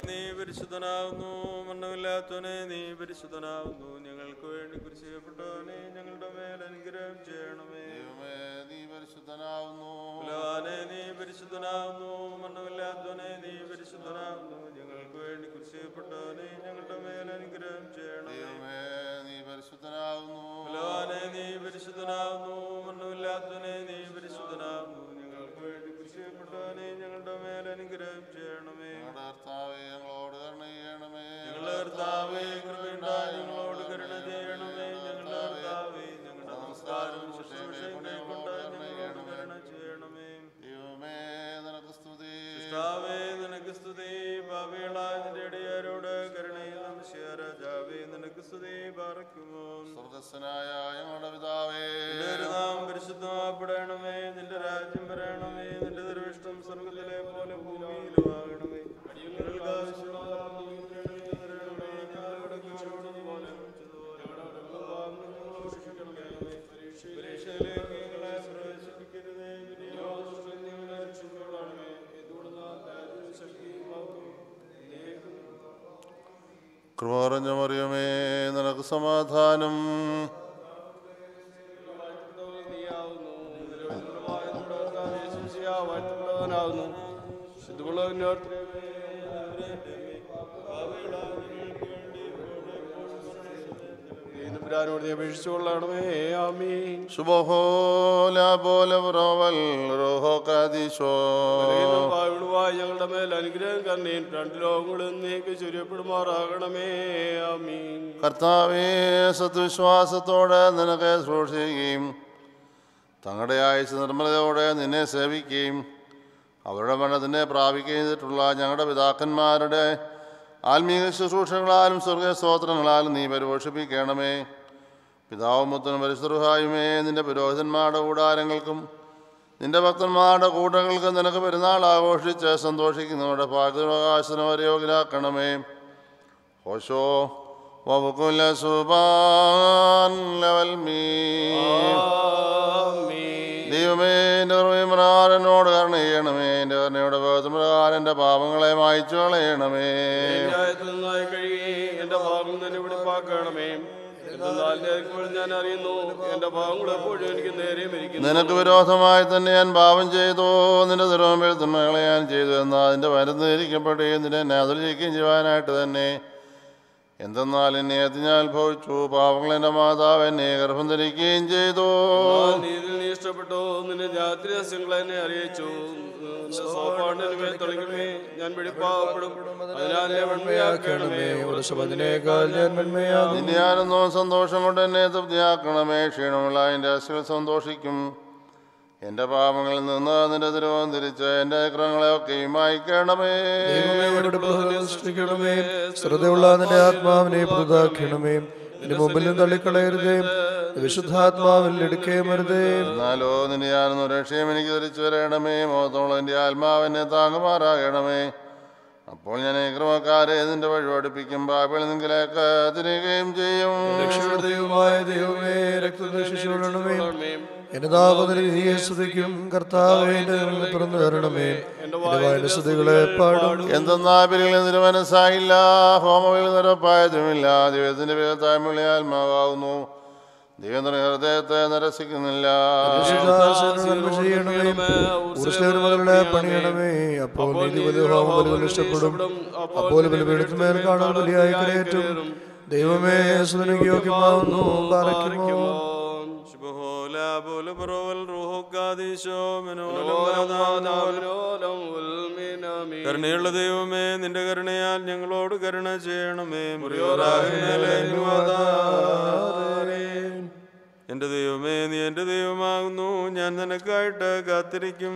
നീ പരിശുദ്ധനാവുന്നു മണ്ണമില്ലാത്തവനെ നീ പരിശുദ്ധനാവുന്നു ഞങ്ങൾക്ക് വേണ്ടി കുരിശിക്കപ്പെട്ടവനെ ഞങ്ങളുടെ മേൽ അനുഗ്രഹം ചെയ്യണമേ ദൈവമേ നീ പരിശുദ്ധനാവുന്നു ബലവാനെ നീ പരിശുദ്ധനാവുന്നു മണ്ണമില്ലാത്തവനെ നീ പരിശുദ്ധനാവുന്നു ഞങ്ങൾക്ക് വേണ്ടി കുരിശിക്കപ്പെട്ടവനെ ഞങ്ങളുടെ മേൽ അനുഗ്രഹം ചെയ്യണമേ ദൈവമേ നീ പരിശുദ്ധനാവുന്നു ബലവാനെ നീ പരിശുദ്ധനാവുന്നു മണ്ണമില്ലാത്തവനെ നീ പരിശുദ്ധനാവുന്നു ഞങ്ങൾക്ക് വേണ്ടി കുരിശിക്കപ്പെട്ടവനെ ഞങ്ങളുടെ മേൽ അനുഗ്രഹം ചെയ്യണമേ ഞങ്ങളുടെ കർത്താവേ ഞങ്ങളോട് കരുണ ചെയ്യണമേ ഞങ്ങളുടെ കർത്താവേ കൃപയുണ്ടായി ഞങ്ങളോട് കരുണ ചെയ്യണമേ ഞങ്ങളുടെ കർത്താവേ ഞങ്ങളുടെ നമസ്കാരം ശുശ്രൂഷയും കൈക്കൊണ്ട് ഞങ്ങളോട് കരുണ ചെയ്യണമേ ദൈവമേ നിനക്ക് സ്തുതി കർത്താവേ നിനക്ക് സ്തുതി ഭാവികളായ നിന്റെ ഇടയാരോട് കരുണയിലും രാജാവേ നിനക്ക് സ്തുതി പാർക്കുമോ സ്വർഗസ്വനായ ഞങ്ങളുടെ പിതാവേ നിന്റെ ഒരു നാം പരിശുദ്ധമാപ്പെടണമേ നിന്റെ രാജ്യം വരണമേ നിന്റെ ദർവിഷ്ടം സ്വർഗത്തിലെ പോലെ ഭൂമിയിലും ആകണമേ ഞങ്ങൾക്ക് ആവശ്യമുള്ള ആഹാരം ഞങ്ങൾക്ക് തരണമേ. ഞങ്ങളുടെ കടക്കാരോട് പോലെ ഞങ്ങളുടെ പാപങ്ങൾ ഞങ്ങളോട് ക്ഷമിക്കണമേ. പരീക്ഷയിലേക്ക് ഞങ്ങളെ പ്രവേശിപ്പിക്കരുതേ പിന്നെയോ ദുഷ്ടനിൽ നിന്ന് ഞങ്ങളെ രക്ഷിക്കണമേ. എന്തുകൊണ്ടെന്നാൽ ദാരിദ്ര്യവും ശക്തിയും മഹത്വവും നിനക്ക് കൃപ നിറഞ്ഞ മറിയമേ നിനക്ക് സമാധാനം അപേക്ഷിച്ചുകൊള്ളണമേ ആമീൻ ശുഭഹോല പോലെ പുറവൽ റോഹോ കാദീശോ വായുളുവായി ഞങ്ങളുടെ മേൽ അനുഗ്രഹം കണ്ണീൻ രണ്ട് ലോകങ്ങളും നീക്ക് ചുരിയപ്പെടുമാറാകണമേ ആമീൻ കർത്താവേ സത്വിശ്വാസത്തോടെ നിനക്ക് സൂക്ഷിക്കുകയും തങ്ങളുടെ ആയുസ് നിർമ്മലതയോടെ നിന്നെ സേവിക്കുകയും അവരുടെ മരണത്തിനെ പ്രാപിക്കുകയും ചെയ്തിട്ടുള്ള ഞങ്ങളുടെ പിതാക്കന്മാരുടെ ആത്മീയ ശുശ്രൂഷകളാലും സ്വർഗ സ്തോത്രങ്ങളാലും നീ പരിപോഷിപ്പിക്കണമേ പിതാവും മുത്തനും പരിശുദ്ധായുമേ നിന്റെ പുരോഹിതന്മാരുടെ കൂടാരങ്ങൾക്കും നിന്റെ ഭക്തന്മാരുടെ കൂട്ടങ്ങൾക്കും നിനക്ക് പെരുന്നാൾ ആഘോഷിച്ച് സന്തോഷിക്കുന്നവരുടെ ഭാഗ്യവകാശനം വരെ യോഗ്യരാക്കണമേ ഹോശോ വബുക്കുല സുബാൻ ലവൽ മീ ദൈവമേ എൻ്റെ കർമ്മീമനാരനോട് കരുണ ചെയ്യണമേ എൻ്റെ കരുണയുടെ പ്രകാരം എൻ്റെ പാപങ്ങളെ മായ്ച്ചു കളയണമേ ന്യായത്തിൽ നിന്നായി കഴുകി എന്റെ ഭാഗം തന്നെ വെടിപ്പാക്കണമേ എന്നാൽ എന്റെ അരിക്കുകൾ ഞാൻ അറിയുന്നു എന്റെ ഭാഗങ്ങൾ എപ്പോഴും എനിക്ക് നേരെ മരിക്കുന്നു നിനക്ക് വിരോധമായി തന്നെ ഞാൻ പാപം ചെയ്തു നിന്റെ തിരുവമ്പെഴുത്തുമകളെ ഞാൻ ചെയ്തു എന്നാൽ അതിൻ്റെ മരുന്ന് ഇരിക്കപ്പെടുകയും നിന്നെ എന്നെ അതിലിരിക്കുകയും ചെയ്യുവാനായിട്ട് തന്നെ എന്തെന്നാൽ എന്നെ ഞാൻ ഭവിച്ചു പാപങ്ങൾ എൻ്റെ മാതാവ് എന്നെ ഗർഭം ധരിക്കുകയും ചെയ്തു എന്നാൽ നീതിൽ നീ ഇഷ്ടപ്പെട്ടു നിന്റെ രാത്രി രഹസ്യങ്ങൾ എന്നെ അറിയിച്ചു നിന്റെ സോപ്പാടിന് മേൽ തുടങ്ങണമേ ഞാൻ വെടിപ്പാവപ്പെടും അതിനാൽ എന്നെ വെണ്മയാക്കണമേ അതിനേക്കാൾ ഞാൻ മെന്മയാകും നിന്നെ ആനന്ദവും സന്തോഷം കൊണ്ട് എന്നെ തൃപ്തിയാക്കണമേ ക്ഷീണമുള്ള എൻ്റെ അസുഖം സന്തോഷിക്കും എൻ്റെ പാപങ്ങളിൽ നിന്ന് നിന്റെ തിരുവം തിരിച്ച് എൻ്റെ അക്രമങ്ങളെ ഒക്കെയും മായ്ക്കണമേ ദൈവമേ ഇവിടെ ബഹളം സൃഷ്ടിക്കണമേ ശ്രദ്ധയുള്ള നിന്റെ ആത്മാവിനെ പുതുതാക്കണമേ നിന്റെ മുമ്പിൽ നിന്ന് തള്ളിക്കളയരുതേ വിശുദ്ധാത്മാവിൽ എടുക്കേമരുതേ എന്നാലോ നിന്റെ ആനന്ദ രക്ഷയും എനിക്ക് തിരിച്ചു വരണമേ മോഹത്തോളം എൻ്റെ ആത്മാവിനെ താങ്ങുമാറാകണമേ അപ്പോൾ ഞാൻ ഈ ക്രമക്കാരെ നിന്റെ വഴി പഠിപ്പിക്കും ബാബിൾ നിങ്കിലേക്ക് തിരികുകയും ചെയ്യും രക്ഷയുടെ ദൈവമായ ദൈവമേ രക്തദശിച്ചുകൊള്ളണമേ എന്റെ താപനിലയെ സ്തുതിക്കും കർത്താവേ എന്റെ നിന്ന് പിറന്നു വരണമേ എന്റെ വായന സ്തുതികളെ പാടും എന്തെന്നാ പിരികളിൽ നിരുമനസ്സായില്ല ഹോമവിൽ നിരപ്പായതുമില്ല ദൈവത്തിന്റെ പേരത്തായ്മയുള്ള ആത്മാവാകുന്നു ദൈവം നിന്റെ ഹൃദയത്തെ നിരസിക്കുന്നില്ല നന്മ ചെയ്യണമേ ഉറുസ്ലേവന് മകളുടെ പണിയണമേ അപ്പോൾ നീതി വലിയ ഹോമ ബലികൾ ഇഷ്ടപ്പെടും അപ്പോൾ ബലിപീഠത്തിന്മേൽ കാണാൻ ബലിയായി കരയേറ്റും ദൈവമേ സുതനക്ക് യോഗ്യമാവുന്നു പാറയ്ക്കുമോ ശുഭഹോല പോലെ പുറവൽ റൂഹോക്കാദീശോ കരുണയുള്ള ദൈവമേ നിന്റെ കരുണയാൽ ഞങ്ങളോട് കരുണ ചെയ്യണമേ എന്റെ ദൈവമേ നീ എന്റെ ദൈവമാകുന്നു ഞാൻ നിനക്കായിട്ട് കാത്തിരിക്കും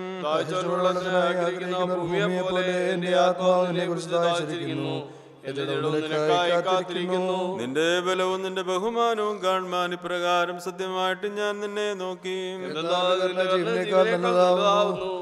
ഭൂമിയെ പോലെ എന്റെ ആത്മാവിനെ കുറിച്ച് ദാഹിച്ചിരിക്കുന്നു എന്റെ ജഡവുനിനക്കായി കാത്തിരിക്കുന്നു നിന്റെ ബലവും നിന്റെ ബഹുമാനവും കാണുവാൻ ഇപ്രകാരം സത്യമായിട്ട് ഞാൻ നിന്നെ നോക്കി ജീവനേക്കാൾ നല്ലതാവുന്നു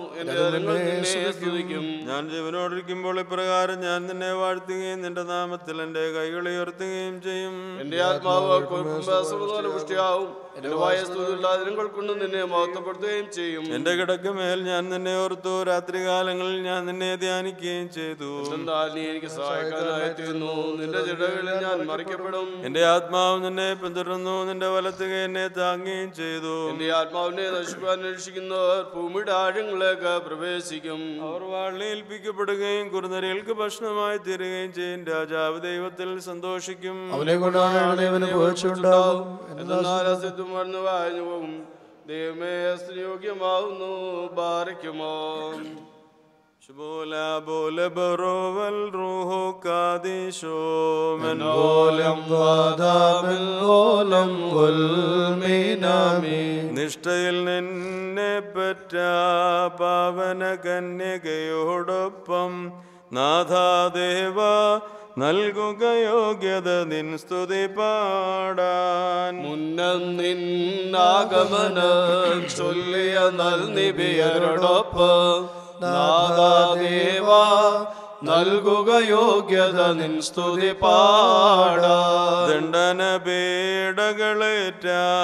ഞാൻ ജീവനോടിരിക്കുമ്പോൾ ഇപ്രകാരം ഞാൻ നിന്നെ വാഴ്ത്തുകയും നിന്റെ നാമത്തിൽ എന്റെ കൈകൾ ഉയർത്തുകയും ചെയ്യും എന്റെ ആത്മാവ് പുഷ്ടിയാവും എന്റെ വായ സ്തുതിയുള്ള അതിനുകൾ കൊണ്ട് നിന്നെ മഹത്വപ്പെടുത്തുകയും ചെയ്യും എന്റെ കിടക്കമേൽ ഞാൻ നിന്നെ ഓർത്തു രാത്രികാലങ്ങളിൽ ഞാൻ നിന്നെ ധ്യാനിക്കുകയും ചെയ്തു എന്നാൽ നീ എനിക്ക് സഹായിക്കാനായി തീർന്നു നിന്റെ ജടകളിൽ ഞാൻ മറിക്കപ്പെടും എന്റെ ആത്മാവ് നിന്നെ പിന്തുടർന്നു നിന്റെ വലത്തുക എന്നെ താങ്ങുകയും ചെയ്തു എന്റെ ആത്മാവിനെ നശിപ്പാൻ അന്വേഷിക്കുന്നവർ ഭൂമിയുടെ ആഴങ്ങളിലേക്ക് പ്രവേശിക്കും അവർ വാളിലേൽപ്പിക്കപ്പെടുകയും കുറുനരികൾക്ക് ഭക്ഷണമായി തീരുകയും ചെയ്യും രാജാവ് ദൈവത്തിൽ സന്തോഷിക്കും അവനെ കൊണ്ടാണ് ദൈവന് പുകച്ചുണ്ടാകും എന്നാൽ അസിദ്ധം മറന്നു വായു പോകും ദൈവമേ യോഗ്യമാവുന്നു ബാരയ്ക്കുമോ ശുഭോല ബോല ബറോവൽ റൂഹോ കാദിശോ മെൻ ഓലം വാദാമിൽ ഓലം ഉൽമീനാമി നിഷ്ഠയിൽ നിന്നെ പറ്റ പാവന കന്യകയോടൊപ്പം നാഥാദേവ നൽകുക യോഗ്യത നിൻ സ്തുതി പാടാൻ മുന്നം നിന്നാഗമന ചൊല്ലിയ നൽനിബിയരോടൊപ്പം നാദാദേവ നൽകുക യോഗ്യത നിൻ സ്തുതി പാടാ ദണ്ഡന പീഡകളേറ്റ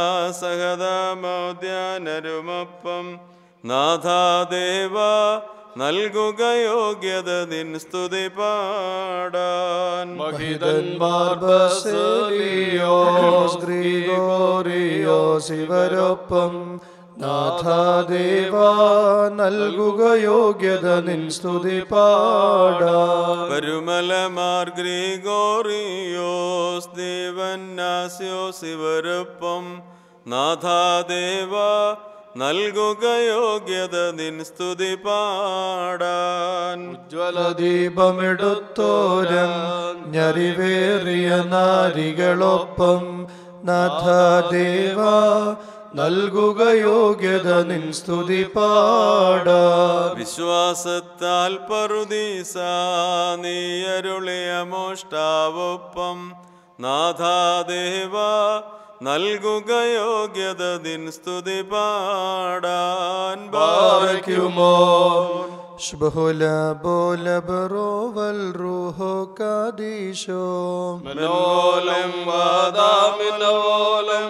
സഹതമോദ്യാനരുമൊപ്പം നാഥാദേവ നൽകുക യോഗ്യത നിൻ സ്തുതി പാടാൻ മഹിതന്മാർ ബസലിയോസ് ഗ്രിഗോറിയോസ് ഇവരൊപ്പം നാഥാദേവ നൽകുക യോഗ്യത നിൻ സ്തുതി പാടാ പരുമലമാർ ഗ്രിഗോറിയോസ് ദേവന്നാസ്യോസ് ഇവരൊപ്പം നാഥാദേവ നൽകുക യോഗ്യത നിൻ സ്തുതി പാടാൻ ജ്വലദീപമെടുത്തോരം ഞരിവേറിയ നാരികളൊപ്പം നാഥാദേവ നൽകുക യോഗ്യത നിൻ സ്തുതി പാടാ വിശ്വാസത്താൽ പറുദീസ നീയരുളിയ മോഷ്ടാവൊപ്പം നാഥാദേവ നൽകുക യോഗ്യത നിൻ സ്തുതി പാടാൻ ബാരയ്ക്കുമോ ശുഭഹുല ബോല ബറോവൽ റൂഹോ കാദീശോ മനോലം വാദാമിനോലം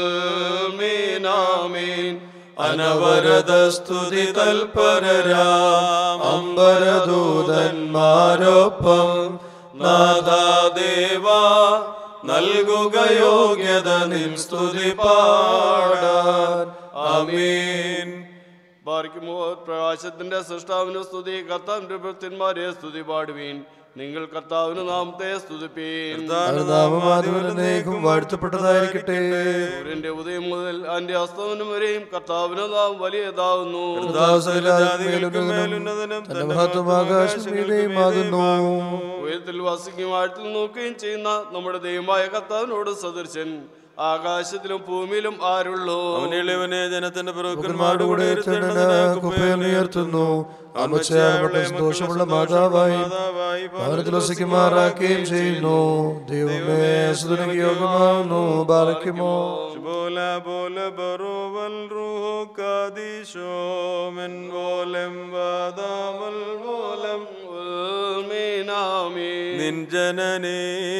മീനാമീൻ അനവരത സ്തുതി തൽപരരാം അമ്പരദൂതന്മാരൊപ്പം നാഥാദേവ നൽകുക യോഗ്യത നിൻ സ്തുതി പാടാൻ ആമീൻ ബാറിക്കുമോ പ്രകാശത്തിന്റെ സൃഷ്ടാവിന് സ്തുതി കർത്താവിന്റെ ഭക്തന്മാരെ സ്തുതി പാടുവീൻ നിങ്ങൾ കർത്താവിന് നാമത്തെ സ്തുതിപ്പീൻ നാമമാധവനേക്കും വാഴ്ത്തപ്പെട്ടതായിരിക്കട്ടെ സൂര്യന്റെ ഉദയം മുതൽ അതിന്റെ അസ്തമനം വരെയും കർത്താവിന് നാം വലിയതാവുന്നു ജാതികൾക്ക് മേലുന്നതനും തന്റെ മഹത്വം ആകാശമീതയുമാകുന്നു ഉയരത്തിൽ വസിക്കുകയും ആഴത്തിൽ നോക്കുകയും ചെയ്യുന്ന നമ്മുടെ ദൈവമായ കർത്താവിനോട് സദൃശൻ ആകാശത്തിലും ഭൂമിയിലും ആരുള്ളൂ അവനിളിവനെ ജനത്തിന്റെ പുത്രന്മാരുടെ കൂടെ പുറക്കന്മാരുടെ എത്തേണ്ടതിന് കുപ്പയുയർത്തുന്നു അമ്മച്ചായപ്പെട്ട സന്തോഷമുള്ള മാതാവായി ഭവനത്തിൽ വസിക്കുമാറാക്കുകയും ചെയ്യുന്നു ദൈവമേ സുതനക്ക് യോഗ്യമാവുന്നു ബാലയ്ക്കുമോ ബോല ബോല ബറോവൽ റൂഹോ കാദിശോ മെൻ ബോലം വാദാമൽ ബോലം മീനാമീൻ നിൻ ജനനേ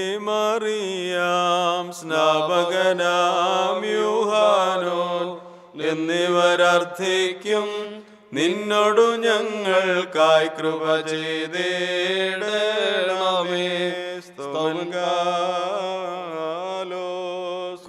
മറിയാം സ്നാപകനാം യൂഹാനോൻ എന്നിവരർത്ഥിക്കും നിന്നോടു ഞങ്ങൾക്കായി കൃപ ചെയ്തേടണമേ സ്തോമൻകാലോസ്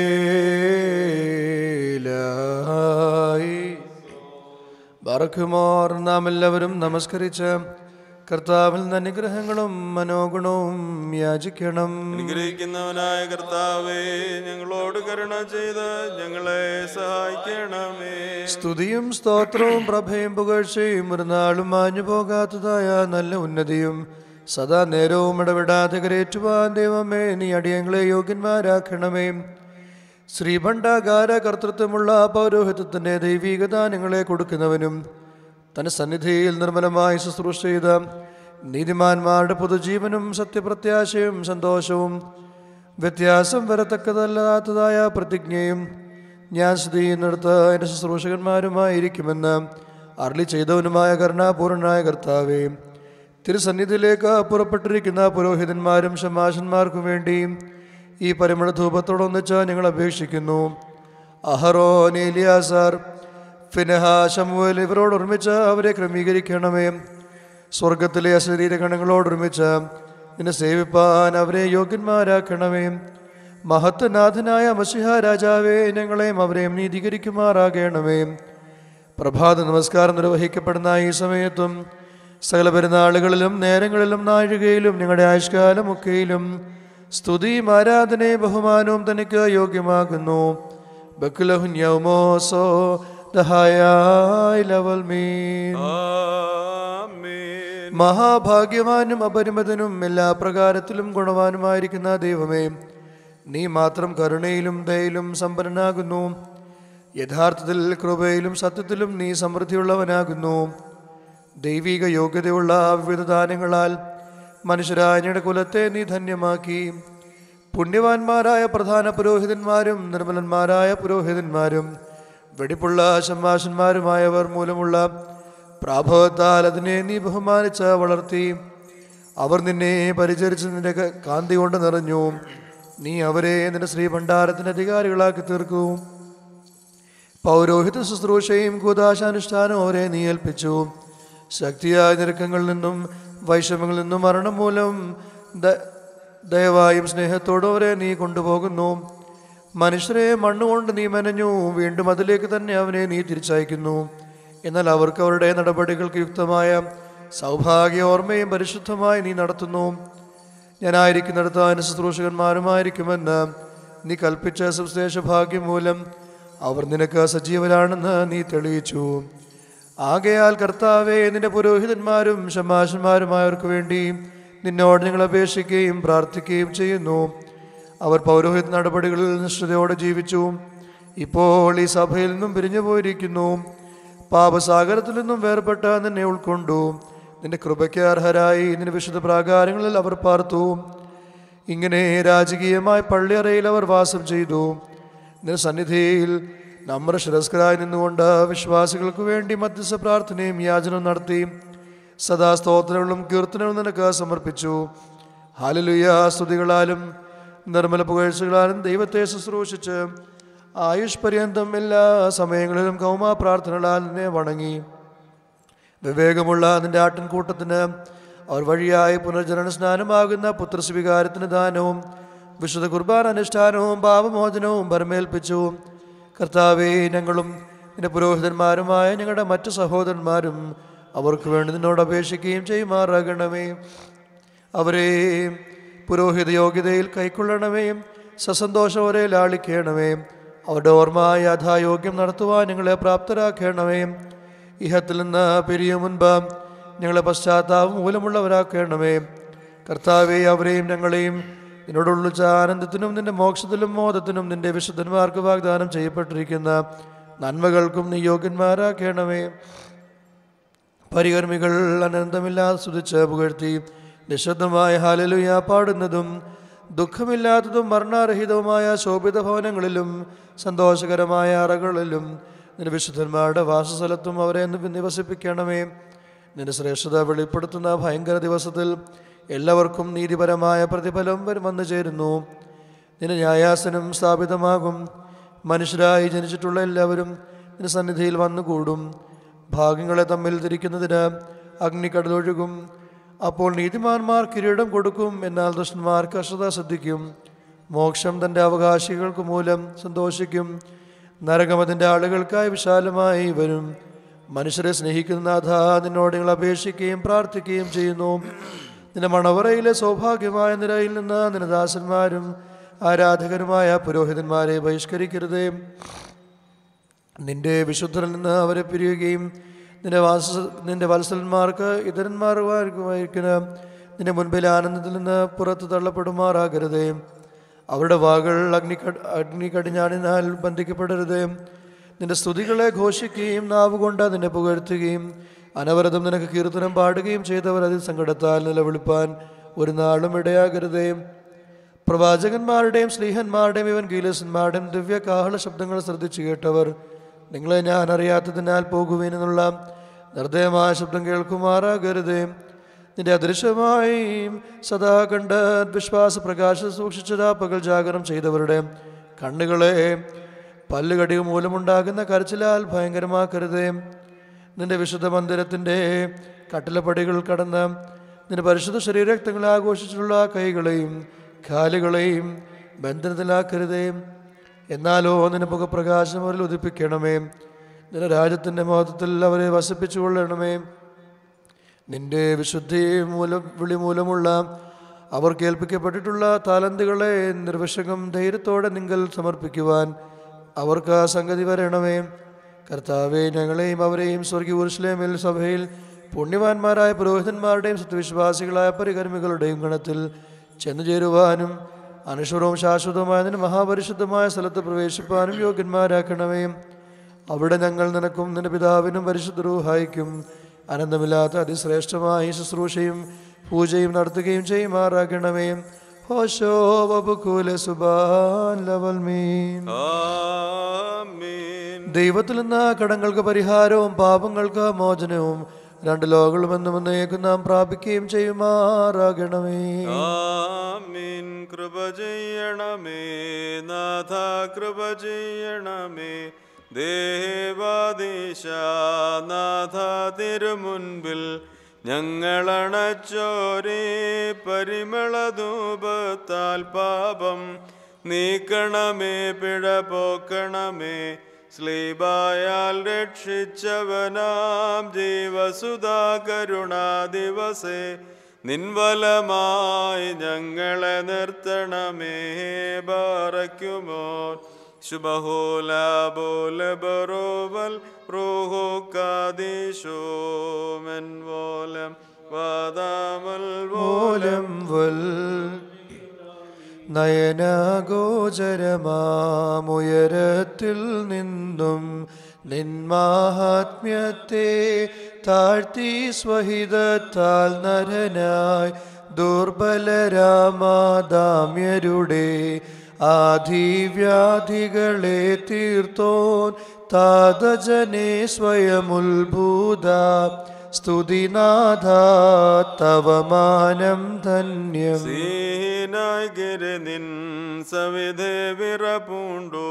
കുരിയേലായി ബറക്കുമോർ നാം എല്ലാവരും നമസ്കരിച്ച് കർത്താവിൽ നിന്ന് അനുഗ്രഹങ്ങളും മനോഗുണവും യാചിക്കണം അനുഗ്രഹിക്കുന്നവനായ കർത്താവേ ഞങ്ങളോട് കരുണ ചെയ്ത് ഞങ്ങളെ സഹായിക്കണമേ സ്തുതിയും സ്തോത്രവും പ്രഭയും പുകഴ്ചയും ഒരു നാളും മാഞ്ഞു പോകാത്തതായ നല്ല ഉന്നതിയും സദാ നേരവും ഇടപെടാതെ കരേറ്റുവാൻ ദൈവമേ നീ അടിയങ്ങളെ യോഗ്യന്മാരാക്കണമേ ശ്രീഭണ്ഡാകാര കർത്തൃത്വമുള്ള പൗരോഹിത്യത്തിൻ്റെ ദൈവീക ദാനങ്ങളെ കൊടുക്കുന്നവനും തന്റെ സന്നിധിയിൽ നിർമ്മലമായി ശുശ്രൂഷ ചെയ്ത നീതിമാന്മാരുടെ പൊതുജീവനും സത്യപ്രത്യാശയും സന്തോഷവും വ്യത്യാസം വരത്തക്കതല്ലാത്തതായ പ്രതിജ്ഞയും ഞാൻ സ്ഥിതി ചെയ്യുന്നിടത്ത് എൻ്റെ ശുശ്രൂഷകന്മാരുമായിരിക്കുമെന്ന് അരളി ചെയ്തവനുമായ കരുണാപൂർണനായ കർത്താവേ തിരുസന്നിധിയിലേക്ക് പുറപ്പെട്ടിരിക്കുന്ന പുരോഹിതന്മാരും ശമാശന്മാർക്കും വേണ്ടി ഈ പരിമള ധൂപത്തോടൊന്നിച്ച് ഞങ്ങൾ അപേക്ഷിക്കുന്നു അഹറോൻ ഏലിയാസാർ ഫിനഹ ശമുവേൽ ഇവരോട് ഒരുമിച്ച് അവരെ ക്രമീകരിക്കണമേ സ്വർഗത്തിലെ ശരീരഗണങ്ങളോടൊരുമിച്ച് നിന്നെ സേവിപ്പാൻ അവരെ യോഗ്യന്മാരാക്കണമേ മഹത്വനാഥനായ മസിഹ രാജാവേ ഞങ്ങളെയും അവരെയും നീതീകരിക്കുമാറാകണമേ പ്രഭാത നമസ്കാരം നിർവഹിക്കപ്പെടുന്ന ഈ സമയത്തും സകല പെരുന്നാളുകളിലും നേരങ്ങളിലും നാഴികയിലും ഞങ്ങളുടെ ആയുഷ്കാലം ഒക്കെയിലും സ്തുതിയും ആരാധനയും ബഹുമാനവും തനിക്ക് യോഗ്യമാകുന്നു ബക്കുലഹുൻ യൗമോസോ ദഹായായ് ലവൽ മീൻ ആമേൻ മഹാഭാഗ്യവാനും അപരിമിതനും എല്ലാ പ്രകാരത്തിലും ഗുണവാനുമായിരിക്കുന്ന ദൈവമേ നീ മാത്രം കരുണയിലും ദയയിലും സമ്പന്നനാകുന്നു യഥാർത്ഥത്തിൽ കൃപയിലും സത്യത്തിലും നീ സമൃദ്ധിയുള്ളവനാകുന്നു ദൈവിക യോഗ്യതയുള്ള വിവിധ ദാനങ്ങളാൽ മനുഷ്യരായയുടെ കുലത്തെ നീ ധന്യമാക്കി പുണ്യവാന്മാരായ പ്രധാന പുരോഹിതന്മാരും നിർമ്മലന്മാരായ പുരോഹിതന്മാരും വെടിപ്പുള്ള ശമ്മാശന്മാരുമായവർ മൂലമുള്ള പ്രാഭവത്താൽ അതിനെ നീ ബഹുമാനിച്ച് വളർത്തി അവർ നിന്നെ പരിചരിച്ച് നിന്റെ ക- കാന്തി കൊണ്ട് നിറഞ്ഞു നീ അവരെ നിന്റെ ശ്രീഭണ്ഡാരത്തിന്റെ അധികാരികളാക്കി തീർക്കൂ പൗരോഹിത ശുശ്രൂഷയും കൂതാശാനുഷ്ഠാനവും അവരെ നീ ഏൽപ്പിച്ചു ശക്തിയായ ഞെരുക്കങ്ങളിൽ നിന്നും വൈഷമ്യങ്ങളിൽ നിന്നും മരണം മൂലം ദ- ദയവായും സ്നേഹത്തോടും അവരെ നീ കൊണ്ടുപോകുന്നു മനുഷ്യരെ മണ്ണുകൊണ്ട് നീ മെനഞ്ഞു വീണ്ടും അതിലേക്ക് തന്നെ അവനെ നീ തിരിച്ചയക്കുന്നു എന്നാൽ അവർക്ക് അവരുടെ നടപടികൾക്ക് യുക്തമായ സൗഭാഗ്യ ഓർമ്മയും പരിശുദ്ധമായി നീ നടത്തുന്നു ഞാനായിരിക്കുന്നിടത്ത് അതിന് ശുശ്രൂഷകന്മാരുമായിരിക്കുമെന്ന് നീ കൽപ്പിച്ച സുവിശേഷ ഭാഗ്യം മൂലം അവർ നിനക്ക് സജീവരാണെന്ന് നീ തെളിയിച്ചു ആകയാൽ കർത്താവെ നിന്റെ പുരോഹിതന്മാരും ശമാശന്മാരുമായവർക്ക് വേണ്ടി നിന്നോട് ഞങ്ങൾ അപേക്ഷിക്കുകയും പ്രാർത്ഥിക്കുകയും ചെയ്യുന്നു അവർ പൗരോഹിത നടപടികളിൽ നിഷ്ഠതയോടെ ജീവിച്ചു ഇപ്പോൾ ഈ സഭയിൽ നിന്നും പിരിഞ്ഞു പോയിരിക്കുന്നു പാപസാഗരത്തിൽ നിന്നും വേർപെട്ട നിന്നെ ഉൾക്കൊണ്ടു നിന്റെ കൃപയ്ക്ക് അർഹരായി നിന്റെ വിശുദ്ധ പ്രാകാരങ്ങളിൽ അവർ പാർത്തു ഇങ്ങനെ രാജകീയമായ പള്ളിയറയിൽ അവർ വാസം ചെയ്തു നിന്റെ സന്നിധിയിൽ നമ്മുടെ ശിരസ്കരായി നിന്നുകൊണ്ട് വിശ്വാസികൾക്ക് വേണ്ടി മധ്യസ്ഥ പ്രാർത്ഥനയും യാചനയും നടത്തി സദാ സ്തോത്രങ്ങളും കീർത്തനവും നിനക്ക് സമർപ്പിച്ചു ഹാലലുയ സ്തുതികളാലും നിർമ്മല പുകഴ്ചകളാലും ദൈവത്തെ ശുശ്രൂഷിച്ച് ആയുഷ് പര്യന്തം എല്ലാ സമയങ്ങളിലും കൗമാ പ്രാർത്ഥനകളാൽ നിന്നെ വണങ്ങി വിവേകമുള്ള നിന്റെ ആട്ടിൻകൂട്ടത്തിന് അവർ വഴിയായി പുനർജനന സ്നാനമാകുന്ന പുത്രസ്വീകാരത്തിന് ദാനവും വിശുദ്ധ കുർബാന അനുഷ്ഠാനവും പാപമോചനവും ഭരമേൽപ്പിച്ചു കർത്താവെ ഞങ്ങളും നിന്റെ പുരോഹിതന്മാരുമായ ഞങ്ങളുടെ മറ്റു സഹോദരന്മാരും അവർക്ക് വേണ്ടി നിന്നോട് അപേക്ഷിക്കുകയും ചെയ്യുമാറാകണമേ അവരെ പുരോഹിത യോഗ്യതയിൽ കൈക്കൊള്ളണമേ സസന്തോഷം അവരെ ലാളിക്കണമേ അവരുടെ ഓർമ്മ യഥായോഗ്യം നടത്തുവാൻ ഞങ്ങളെ പ്രാപ്തരാക്കണമേ ഇഹത്തിൽ നിന്ന് പിരിയും മുൻപ് ഞങ്ങളെ പശ്ചാത്താപം മൂലമുള്ളവരാക്കണമേ കർത്താവെ അവരെയും ഞങ്ങളെയും നിന്നോടുള്ള ആനന്ദത്തിനും നിന്റെ മോക്ഷത്തിലും മോദത്തിനും നിന്റെ വിശുദ്ധന്മാർക്ക് വാഗ്ദാനം ചെയ്യപ്പെട്ടിരിക്കുന്ന നന്മകൾക്കും നീ യോഗ്യന്മാരാക്കണമേ പരികർമ്മികൾ അനന്തമില്ലാതെ സ്തുതിച്ച് പുകഴ്ത്തി നിശബ്ദമായ ഹാലലുയ പാടുന്നതും ദുഃഖമില്ലാത്തതും മരണരഹിതവുമായ ശോഭിത ഭവനങ്ങളിലും സന്തോഷകരമായ അറകളിലും നിന്റെ വിശുദ്ധന്മാരുടെ വാസസ്ഥലത്തും അവരെ നി- നിവസിപ്പിക്കണമേ നിന്റെ ശ്രേഷ്ഠത വെളിപ്പെടുത്തുന്ന ഭയങ്കര ദിവസത്തിൽ എല്ലാവർക്കും നീതിപരമായ പ്രതിഫലം വരും വന്നു ചേരുന്നു നിന്റെ ന്യായാസനം സ്ഥാപിതമാകും മനുഷ്യരായി ജനിച്ചിട്ടുള്ള എല്ലാവരും നിന്റെ സന്നിധിയിൽ വന്നുകൂടും ഭാഗങ്ങളെ തമ്മിൽ തിരിക്കുന്നതിന് അഗ്നിക്കടലൊഴുകും അപ്പോൾ നീതിമാന്മാർ കിരീടം കൊടുക്കും എന്നാൽ ദുഷ്ടന്മാർക്ക് അശ്രദ്ധ ശ്രദ്ധിക്കും മോക്ഷം തൻ്റെ അവകാശികൾക്ക് മൂലം സന്തോഷിക്കും നരകം അതിൻ്റെ ആളുകൾക്കായി വിശാലമായി വരും മനുഷ്യരെ സ്നേഹിക്കുന്ന നാഥ നിന്നോട് ഞങ്ങൾ അപേക്ഷിക്കുകയും പ്രാർത്ഥിക്കുകയും ചെയ്യുന്നു നിന്റെ മണവറയിലെ സൗഭാഗ്യമായ നിരയിൽ നിന്ന് നിന്റെ ദാസന്മാരും ആരാധകരുമായ പുരോഹിതന്മാരെ ബഹിഷ്കരിക്കരുതേ നിന്റെ വിശുദ്ധരിൽ നിന്ന് അവരെ പിരിയുകയും നിന്റെ വാസ നിന്റെ വത്സലന്മാർക്ക് ഇതരന്മാർക്കുമായിരിക്കുന്ന നിന്റെ മുൻപിൽ ആനന്ദത്തിൽ നിന്ന് പുറത്ത് തള്ളപ്പെടുമാറാകരുതേ അവരുടെ വാകൾ അഗ്നി അഗ്നി കടിഞ്ഞാണിനാൽ ബന്ധിക്കപ്പെടരുതേ നിന്റെ സ്തുതികളെ ഘോഷിക്കുകയും നാവുകൊണ്ട് നിന്നെ പുകഴ്ത്തുകയും അനവരതം നിനക്ക് കീർത്തനം പാടുകയും ചെയ്തവർ അതിൽ സങ്കടത്താൽ നിലവിളിപ്പാൻ ഒരു നാളും ഇടയാകരുതേ പ്രവാചകന്മാരുടെയും സ്ലീഹന്മാരുടെയും ഇവൻ ഗീലസന്മാരുടെയും ദിവ്യ കാഹള ശബ്ദങ്ങൾ ശ്രദ്ധിച്ചു കേട്ടവർ നിങ്ങളെ ഞാൻ അറിയാത്തതിനാൽ പോകുവേനെന്നുള്ള നിർദ്ദയമായ ശബ്ദം കേൾക്കുമാറാകരുതേ നിന്റെ അദൃശ്യമായി സദാ കണ്ട് വിശ്വാസ പ്രകാശം സൂക്ഷിച്ചതാ പകൽ ജാഗരം ചെയ്തവരുടെ കണ്ണുകളെ പല്ലുകടിക മൂലമുണ്ടാകുന്ന കരച്ചിലാൽ ഭയങ്കരമാക്കരുതേ നിന്റെ വിശുദ്ധ മന്ദിരത്തിൻ്റെ കട്ടിലപ്പടികൾ കടന്ന് നിന്റെ പരിശുദ്ധ ശരീരരക്തങ്ങൾ ആഘോഷിച്ചിട്ടുള്ള കൈകളെയും കാലുകളെയും ബന്ധനത്തിലാക്കരുതേ എന്നാലോ നിന്റെ മുഖപ്രകാശം അവരിൽ ഉദിപ്പിക്കണമേ നിന്റെ രാജ്യത്തിൻ്റെ മഹത്വത്തിൽ അവരെ വസിപ്പിച്ചു കൊള്ളണമേ നിന്റെ വിശുദ്ധി മൂലം വിളി മൂലമുള്ള അവർ കേൾപ്പിക്കപ്പെട്ടിട്ടുള്ള താലന്തുകളെ നിർവിഷകം ധൈര്യത്തോടെ നിങ്ങൾ സമർപ്പിക്കുവാൻ അവർക്ക് ആ സംഗതി വരണമേ കർത്താവെ ഞങ്ങളെയും അവരെയും സ്വർഗീയ ഉരുശ്ലേമിൽ സഭയിൽ പുണ്യവാന്മാരായ പുരോഹിതന്മാരുടെയും സത്യവിശ്വാസികളായ പരികർമ്മികളുടെയും ഗണത്തിൽ ചെന്നു ചേരുവാനും അനശ്വരവും ശാശ്വതവുമായ നിന്റെ മഹാപരിശുദ്ധമായ സ്ഥലത്ത് പ്രവേശിപ്പാനും യോഗ്യന്മാരാക്കണമേ അവിടെ ഞങ്ങൾ നിനക്കും നിന്റെ പിതാവിനും പരിശുദ്ധ റൂഹായിക്കും അനന്തമില്ലാത്ത അതിശ്രേഷ്ഠമായ ഈ ശുശ്രൂഷയും പൂജയും നടത്തുകയും ചെയ്യുമാറാക്കണമേ ഹോശോ വബുകൂല സുബാൻ ലവൽ മീൻ ആമീൻ ദൈവത്തിൽ നിന്ന് കടങ്ങൾക്ക് പരിഹാരവും പാപങ്ങൾക്ക് മോചനവും രണ്ട് ലോകങ്ങളും എന്നും എന്നേക്കും നാം പ്രാപിക്കുകയും ചെയ്യുമാറാകണമേ ആമീൻ കൃപ ചെയ്യണമേ നാഥ കൃപ ചെയ്യണമേ ദേവാദീശ നാഥ തിരുമുൻപിൽ ഞങ്ങളണച്ചോരേ പരിമളധൂപത്താൽ പാപം നീക്കണമേ പിഴ പോക്കണമേ സ്ലീബായാൽ രക്ഷിച്ചവനാം ജീവസുധാ കരുണാ ദിവസേ നിൻവലമായി ഞങ്ങളെ നിർത്തണമേ ബാറയ്ക്കുമോ ശുഭഹോല ബോല ബറോവൽ റോഹോ കാദീശോ മെൻ വോലം വാദാമൽ വോലം മൂലം വൽ നയനഗോചരമാമുയരത്തിൽ നിന്നും നിന്മാഹാത്മ്യത്തെ താഴ്ത്തി സ്വഹിതത്താൽ നരനായി ദുർബലരാമാദാമ്യരുടെ ആധിവ്യാധികളെ തീർത്തോൻ താതജനെ സ്വയമുത്ഭൂത സ്തുതിനാഥ തവമാനം ധന്യം സീനാഗിരി നിൻ സവിധേ വിറപൂണ്ടു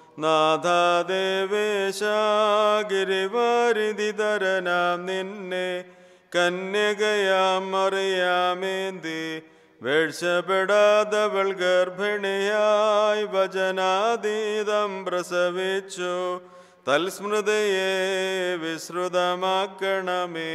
നാഥാദേവേശാഗിരിവാരിതിതരനാം നിന്നെ കന്യകയാം അറിയാമേന്തി വീഴ്ചപ്പെടാതവൾ ഗർഭിണിയായി വചനാതീതം പ്രസവിച്ചു തൽസ്മൃതയെ വിശ്രുതമാക്കണമേ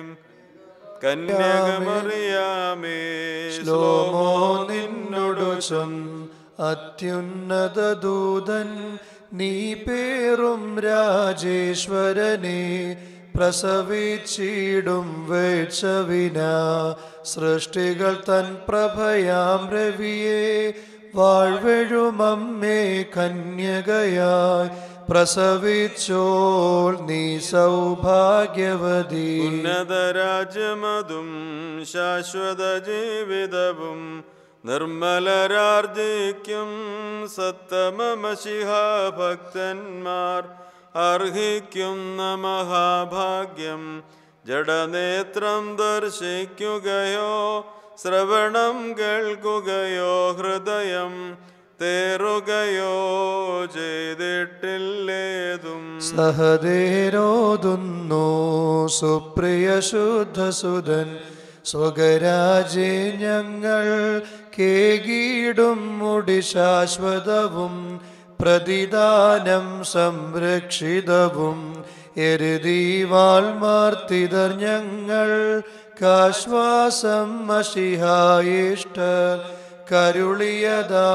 കന്യകമറിയാമേ ശ്ലോമോ നിന്നോടു ചൊൻ അത്യുന്നത ദൂതൻ നീ പേറും രാജേശ്വരനെ പ്രസവിച്ചിടും വേഴ്ചവിന സൃഷ്ടികൾ തൻ പ്രഭയാം രവിയെ വാഴ്വഴുമമ്മേ കന്യകയായി പ്രസവിച്ചോൾ നീ സൗഭാഗ്യവതി ഉന്നതരാജ്യമതും ശാശ്വത ജീവിതവും നിർമ്മലരാർജിക്കും സത്തമമശിഹ ഭക്തന്മാർ അർഹിക്കുന്ന മഹാഭാഗ്യം ജഡനേത്രം ദർശിക്കുകയോ ശ്രവണം കേൾക്കുകയോ ഹൃദയം തേറുകയോ ചെയ്തിട്ടില്ലേതും സഹദേരോതുന്നു സുപ്രിയ ശുദ്ധസുതൻ സ്വകരാജെ ഞങ്ങൾ കേകീടും മുടി ശാശ്വതവും പ്രതിദാനം സംരക്ഷിതവും എരുതീവാൾമാർത്തിതർ ഞങ്ങൾ കാശ്വാസം മഷിഹായിഷ്ട കരുളിയതാ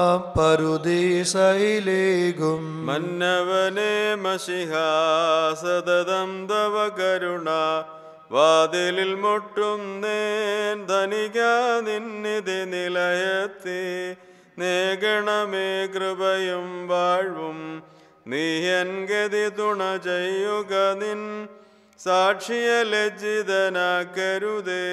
പരുദീസയിലേകും മന്നവനെ മഷിഹ സതതം തവ കരുണ വാതിലിൽ മുട്ടുന്നേൻ ധനിക നിന്നിധി നിലയത്തി നേകണമേ കൃപയും വാഴ്വും നീയൻ ഗതി തുണ ചെയ്യുക നിൻ സാക്ഷിയ ലജ്ജിതനാക്കരുതേ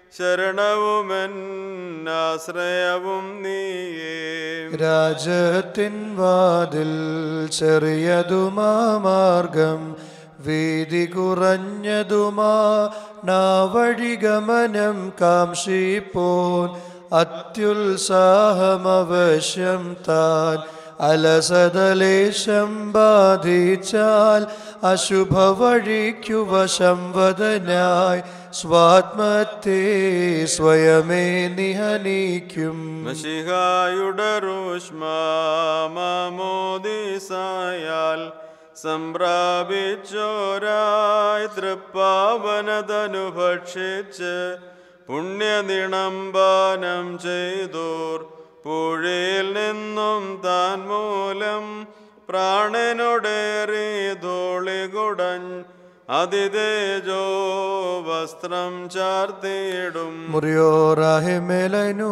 ശരണവുമെന്നാശ്രയവും നീയേ രാജത്തിൻ വാതിൽ ചെറിയതുമാ മാർഗം വീതി കുറഞ്ഞതുമാ നാവഴിഗമനം കാംക്ഷിപ്പോൻ അത്യുത്സാഹമവശ്യം താൻ അലസതലേശം ബാധിച്ചാൽ അശുഭ വഴിക്കു വശംവദനായി സ്വാത്മത്തെ സ്വയമേ നിഹനിക്കും മഷിഹായുടെ റൂഷ്മാമോദിസായാൽ സംപ്രാപിച്ചോരായി തൃപ്പാവനതനു ഭക്ഷിച്ച് പുണ്യനിണംബാനം ചെയ്തോർ പുഴയിൽ നിന്നും താൻ മൂലം പ്രാണനോടേറി ധൂളികുടഞ്ഞ് അതിതേജോ വസ്ത്രം ചാർത്തിയിടും മുറിയോറാഹിമേലനു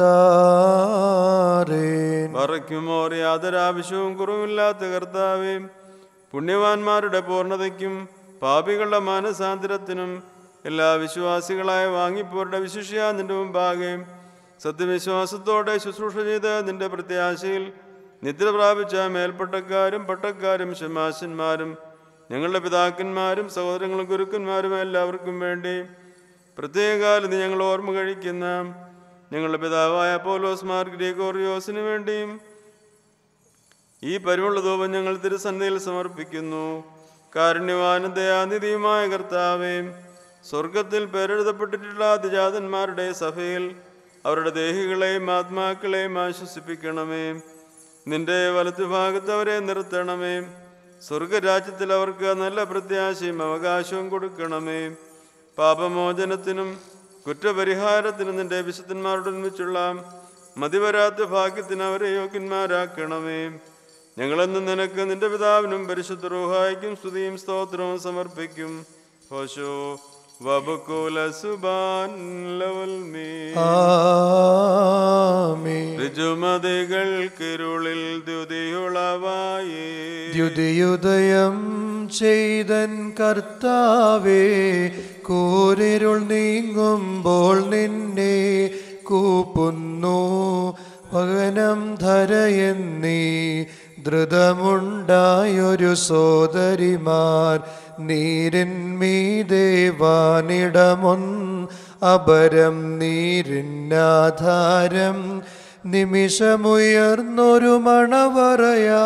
അതാരേൻ പറയ്ക്കുമോർ യാതൊരാവശ്യവും കുറവില്ലാത്ത കർത്താവേ പുണ്യവാന്മാരുടെ പൂർണ്ണതയ്ക്കും പാപികളുടെ മാനസാന്തരത്തിനും എല്ലാ വിശ്വാസികളായ വാങ്ങിപ്പോരുടെ വിശിഷ്യ നിന്റെ മുമ്പാകെ സത്യവിശ്വാസത്തോടെ ശുശ്രൂഷ ചെയ്ത് നിന്റെ പ്രത്യാശയിൽ നിദ്ര പ്രാപിച്ച മേൽപ്പട്ടക്കാരും പട്ടക്കാരും ശമാശന്മാരും ഞങ്ങളുടെ പിതാക്കന്മാരും സഹോദരങ്ങളും ഗുരുക്കന്മാരും എല്ലാവർക്കും വേണ്ടി പ്രത്യേകാലം നീ ഞങ്ങൾ ഓർമ്മ കഴിക്കുന്ന ഞങ്ങളുടെ പിതാവായ പോലോസ് മാർ ഗ്രിഗോറിയോസിന് വേണ്ടിയും ഈ പരിമുള്ള ധൂപം ഞങ്ങൾ തിരുസന്നിധിയിൽ സമർപ്പിക്കുന്നു കാരുണ്യവാനും ദയാനിധിയുമായ കർത്താവേ സ്വർഗത്തിൽ പേരെഴുതപ്പെട്ടിട്ടുള്ള അതിജാതന്മാരുടെ സഭയിൽ അവരുടെ ദേഹികളെയും ആത്മാക്കളെയും ആശ്വസിപ്പിക്കണമേ നിന്റെ വലത്തുഭാഗത്ത് അവരെ നിർത്തണമേ സ്വർഗരാജ്യത്തിൽ അവർക്ക് നല്ല പ്രത്യാശയും അവകാശവും കൊടുക്കണമേ പാപമോചനത്തിനും കുറ്റപരിഹാരത്തിനും നിന്റെ വിശുദ്ധന്മാരോടൊന്നിച്ചുള്ള മതിവരാത്ത ഭാഗ്യത്തിന് അവരെ യോഗ്യന്മാരാക്കണമേ ഞങ്ങളെന്ന് നിനക്ക് നിന്റെ പിതാവിനും പരിശുദ്ധ റൂഹായിക്കും സ്തുതിയും സ്തോത്രവും സമർപ്പിക്കും ഹോശോ വബുക്കുല സുബാൻ ലവൽ മീ ആമേൻ ഋജുമതികൾക്കിരുളിൽ ദ്യുതിയുളവായി ദ്യുതിയുദയം ചെയ്തൻ കർത്താവേ കൂരിരുൾ നീങ്ങുമ്പോൾ നിന്നെ കൂപ്പുന്നു പകനം ധരയെന്നീ ധൃതമുണ്ടായൊരു സോദരിമാർ നീരിന്മീദേവാനിടമൊൻ അപരം നീരിന്നാധാരം നിമിഷമുയർന്നൊരു മണവറയാ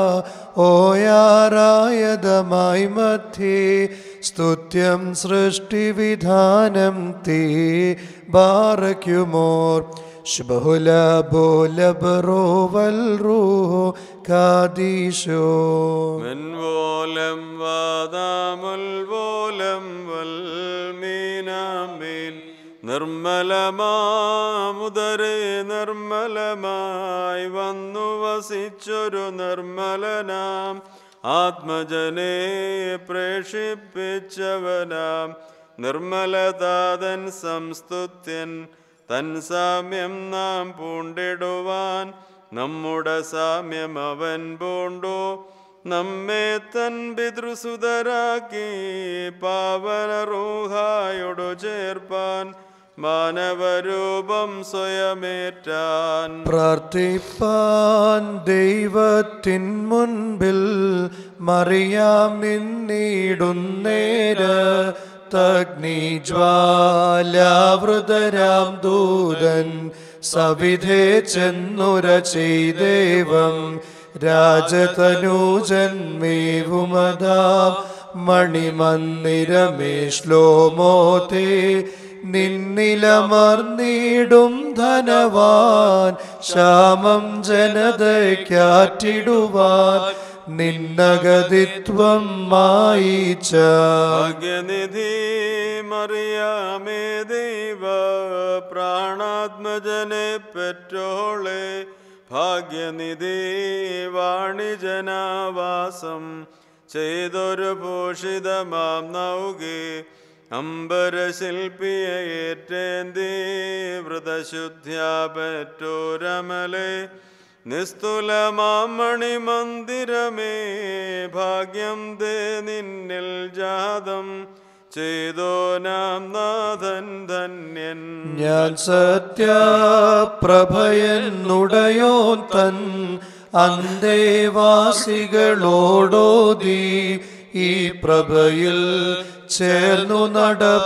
ഓയാറായതമായി മധ്യേ സ്തുത്യം സൃഷ്ടിവിധാനം തീ ബാറയ്ക്കുമോർ ശുഭുല ബോലബറോവൽ റൂഹോ കാദീശോ മെൻവോലം വാദാമുൽവോലം വൽമീനാമീൻ നിർമ്മലമാമുദരേ നിർമ്മലമായി വന്നു വസിച്ചൊരു നിർമ്മലനാം ആത്മജനെ പ്രേഷിപ്പിച്ചവനാം നിർമ്മലതാതൻ സംസ്തുത്യൻ തൻ സാമ്യം നാം പൂണ്ടിടുവാൻ നമ്മുടെ സാമ്യം അവൻ പൂണ്ടു നമ്മെ തൻ പിതൃസുതരാക്കി പാവന റൂഹായോടു ചേർപ്പാൻ മാനവരൂപം സ്വയമേറ്റാൻ പ്രാർത്ഥിപ്പാൻ ദൈവത്തിൻ മുൻപിൽ മറിയാം നിന്നിടുന്നേര തഗ്നി ജ്വാലാവൃതരാം ദൂതൻ സവിധേ ചെന്നുര ചെയ്ദേവം രാജതനൂജന്മേവുമതാം മണിമന്ദിരമേ ശ്ലോമോതേ നിന്നിലമർന്നിടും ധനവാൻ ശ്യാമം ജനതയ്ക്കാറ്റിടുവാൻ നിന്നഗതിത്വം മായിച്ച ഭാഗ്യനിധി മറിയാമേ ദൈവ പ്രാണാത്മജനെ പെറ്റോളെ ഭാഗ്യനിധി വാണിജനാവാസം ചെയ്തൊരു ഭൂഷിതമാം നൗകി അംബരശില്പിയെ ഏറ്റേന്തി വ്രതശുദ്ധ്യാ പെറ്റോരമലെ നിസ്തുലമാമണി മന്ദിരമേ ഭാഗ്യം ദേ നിന്നിൽ ജാതം ചെയ്തോ നാം നാഥൻ ധന്യൻ ഞാൻ സത്യപ്രഭയനുടയോൻ തൻ അന്തേവാസികളോടോതി ഈ പ്രഭയിൽ ചേർന്നു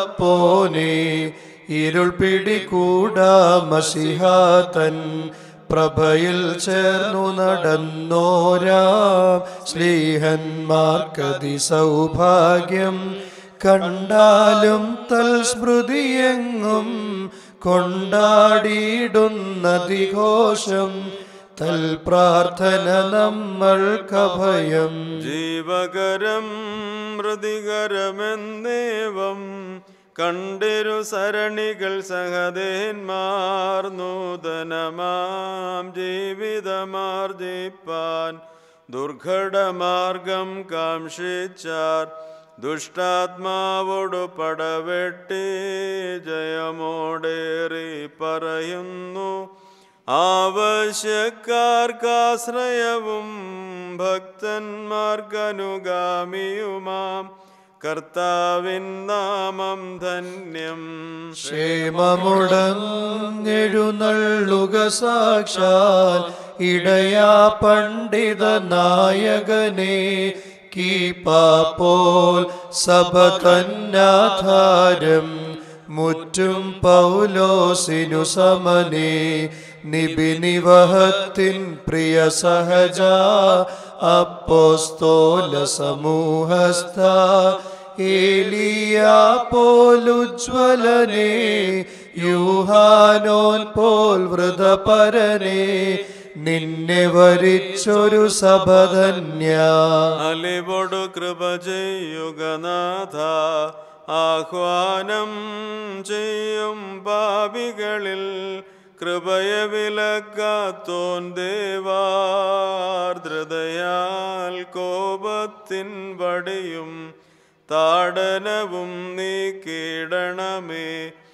നടപ്പോനെ ഇരുൾ പിടികൂടാ മഷിഹാതൻ പ്രഭയിൽ ചേർന്നു നടന്നോരാം സ്ലീഹന്മാർക്കതി സൗഭാഗ്യം കണ്ടാലും തൽസ്മൃതിയെങ്ങും കൊണ്ടാടിയിടുന്നതിഘോഷം തൽ പ്രാർത്ഥന നമ്മൾക്കഭയം ജീവകരം മൃതികരമെന്നേവം കണ്ടിരു സരണികൾ സഹദേന്മാർ നൂതനമാം ജീവിതമാർജിപ്പാൻ ദുർഘടമാർഗം കാംക്ഷിച്ചാർ ദുഷ്ടാത്മാവോടു പടവെട്ടി ജയമോടേറി പറയുന്നു ആവശ്യക്കാർക്കാശ്രയവും ഭക്തന്മാർക്കനുഗാമിയുമാം കർത്താവിൻ നാമം ധന്യം ക്ഷേമമുടങ്ങെഴുന്നള്ളുക സാക്ഷാൽ ഇടയാ പണ്ഡിത നായകനെ കീപ്പാപ്പോൾ സഭ തന്നാധാരം മുറ്റും പൗലോസിനു സമനെ നിബിനിവഹത്തിൻ പ്രിയ സഹജ അപ്പോസ്തോല സമൂഹസ്ഥ ഏലിയ പോലുജ്വലനെ യൂഹാനോൻ പോൽ വൃതപരനെ നിന്നെ വരിച്ചൊരു സഭധന്യ അലിവോടു കൃപ ചെയ്യുക നാഥ ആഹ്വാനം ചെയ്യും പാപികളിൽ കൃപയെ വിലക്കാത്തോൻ ദേവാർദ്രതയാൽ കോപത്തിൻ വടിയും താടനവും നീക്കിടണമേ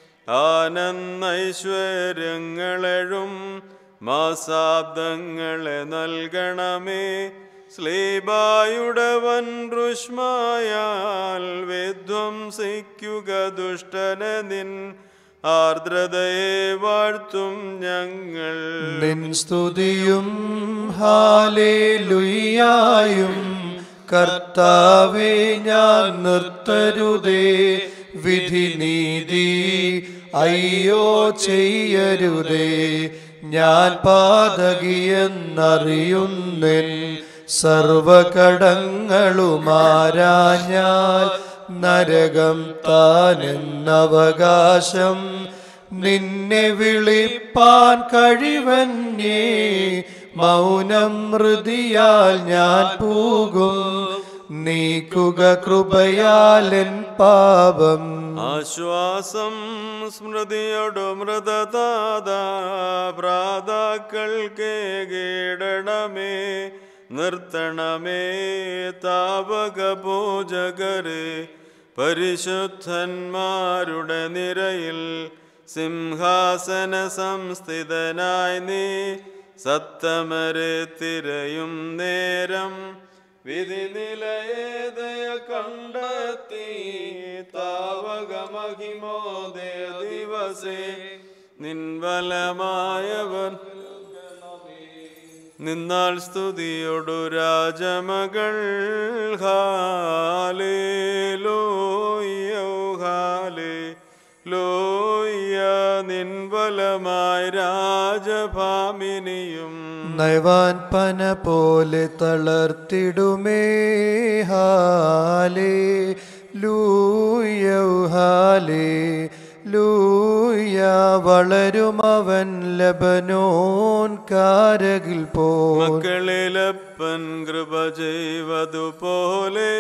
ആനന്ദൈശ്വര്യങ്ങളെഴും മാസാബ്ദങ്ങളെ നൽകണമേ സ്ലീബായുടവൻ റുഷ്മായാൽ വിധ്വംസിക്കുക ദുഷ്ടനെ നിൻ ആർദ്രതയെ വാഴ്ത്തും ഞങ്ങൾ നിൻ സ്തുതിയും ഹാലേലുയായും കർത്താവെ ഞാൻ നിർത്തരുതേ വിധി നീതി അയ്യോ ചെയ്യരുതേ ഞാൻ പാതകിയെന്നറിയുന്നിൻ സർവകടങ്ങളുമാരാഞ്ഞാൽ നരകം താനെന്നവകാശം നിന്നെ വിളിപ്പാൻ കഴിവന്യേ മൗനം മൃതിയാൽ ഞാൻ പോകും നീക്കുക കൃപയാലൻ പാപം ആശ്വാസം സ്മൃതിയോടു മൃതതാത പ്രാതാക്കൾക്ക് കീടണമേ നിർത്തണമേ താപക പൂജകരെ പരിശുദ്ധന്മാരുടെ നിരയിൽ സിംഹാസന സംസ്ഥിതനായി നീ സത്തമരെ തിരയും നേരം വിധി നിലയേതയ കണ്ടെത്തി താവക മഹിമോദയ ദിവസേ നിൻവലമായവൻ നിന്നാൾ സ്തുതിയൊടു രാജമകൾ ഹാലേലൂയ്യോ ഹാലേ ലോയ്യ നിൻവലമായി രാജഭാമിനിയും നയവാൻ പന പോലെ തളർത്തിടുമേ ഹാലേ ലൂയൗ ഹാലേ ലൂയ വളരുമവൻ ലബനോൻ കാരകിൽ പോ മക്കളിലപ്പൻ കൃപ ചെയ്വതുപോലെ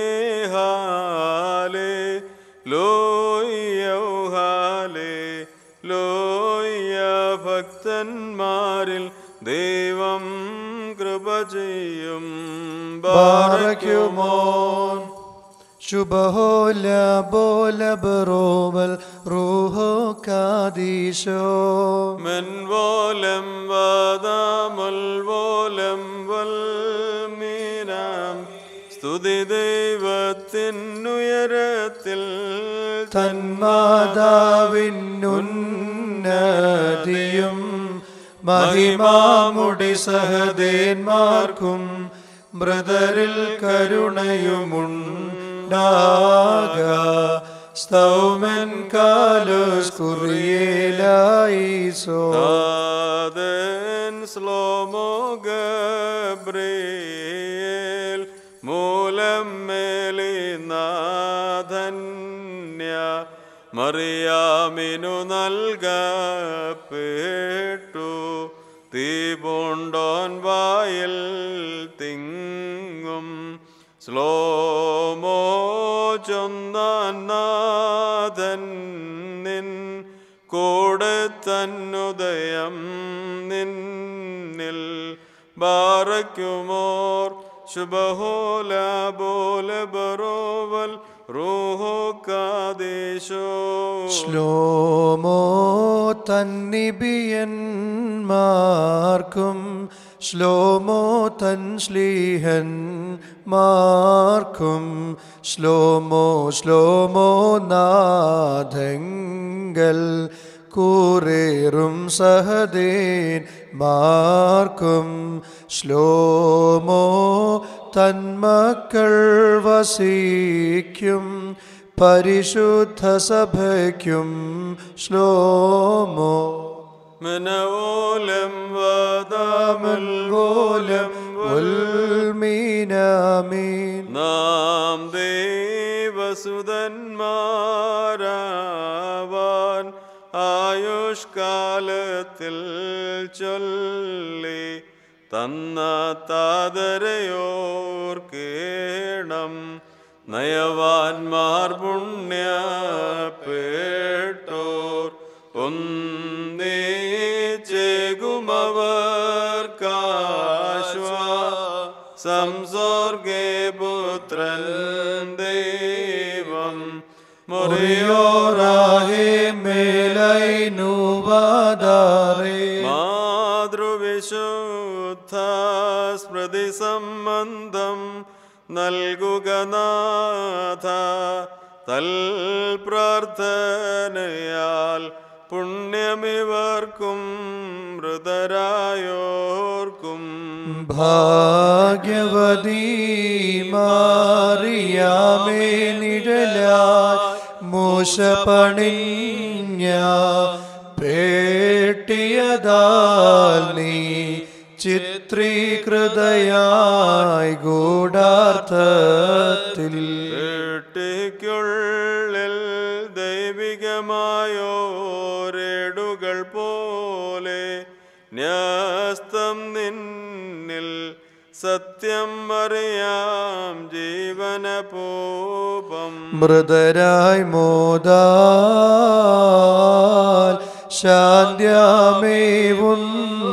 ഹാലേ ലോയ്യൗ ഹാലേ ലോയ്യ ഭക്തന്മാരിൽ ദൈവം കൃപ ചെയ്യും ബാറയ്ക്കുമോൻ ശുഭഹോല ബോല ബറോവൽ റൂഹോ കാദീശോ മെൻവോലം വാദാമുൽവോലം വൽമീനാം സ്തുതി ദൈവത്തിനുയരത്തിൽ തന്മാതാവിനുന്നതിയും മഹിമാമുടി സഹദേന്മാർക്കും മൃതരിൽ കരുണയുമുണ്ടാക സ്തൗമൻ കാലോസ് കുറിയേലായിസോ താതൻ സ്ലോമോ ഗബ്രിയേൽ മൂലം മേലിനാഥന്യ മറിയാമിനു നൽകപ്പെട്ടു തീപൂണ്ടോൻ വായിൽ തിങ്ങും സ്ലോമോ ചൊന്നാഥൻ നിൻ കൂടെ തന്നുദയം നിന്നിൽ ബാറയ്ക്കുമോർ ശുഭഹോല ബോലെ ബറോവൽ റൂഹോ കാദേശോ ശ്ലോമോ തന്നിബിയന്മാർക്കും ശ്ലോമോ തൻ ശ്ലീഹൻ മാർക്കും ശ്ലോമോ ശ്ലോമോ നാഥങ്കൽ കൂറേറും സഹദേൻ മാർക്കും ശ്ലോമോ തന്മക്കൾ വസിക്കും പരിശുദ്ധ സഭയ്ക്കും ശ്ലോമോ മനവോലം വാദാമൽ ഗോലം ഉൽമീനാമീൻ നാം ദേവസുതന്മാരാവാൻ ആയുഷ്കാലത്തിൽ ചൊല്ലി തന്ന താതരയോർക്കേണം നയവാൻമാർ പുണ്യപ്പെട്ടോർ ഒന്നേച്ചേകുമവർക്കാശ്വാ സംസർഗേ പുത്രൻ ദൈവം മുറിയോറാഹേ മേലൈനുവാദാറേ മാതൃവിശുദ്ധ സ്മൃതി സംബന്ധം നൽകുക നാഥ തൽ പ്രാർത്ഥനയാൽ പുണ്യമിവർക്കും മൃതരായോർക്കും ഭാഗ്യവതി മാറിയാമേ നിഴലായി മൂശ പണിഞ്ഞ പേട്ടിയതാൽ നീ ചിത്രീകൃതയായി ഗൂഢാർത്ഥത്തിൽ വീട്ടിക്കുള്ളിൽ ദൈവികമായോരേടുകൾ പോലെ ന്യസ്തം നിന്നിൽ സത്യം അറിയാം ജീവനപൂപം മൃതരായി മോദാൽ ശാന്ത്യാമേവും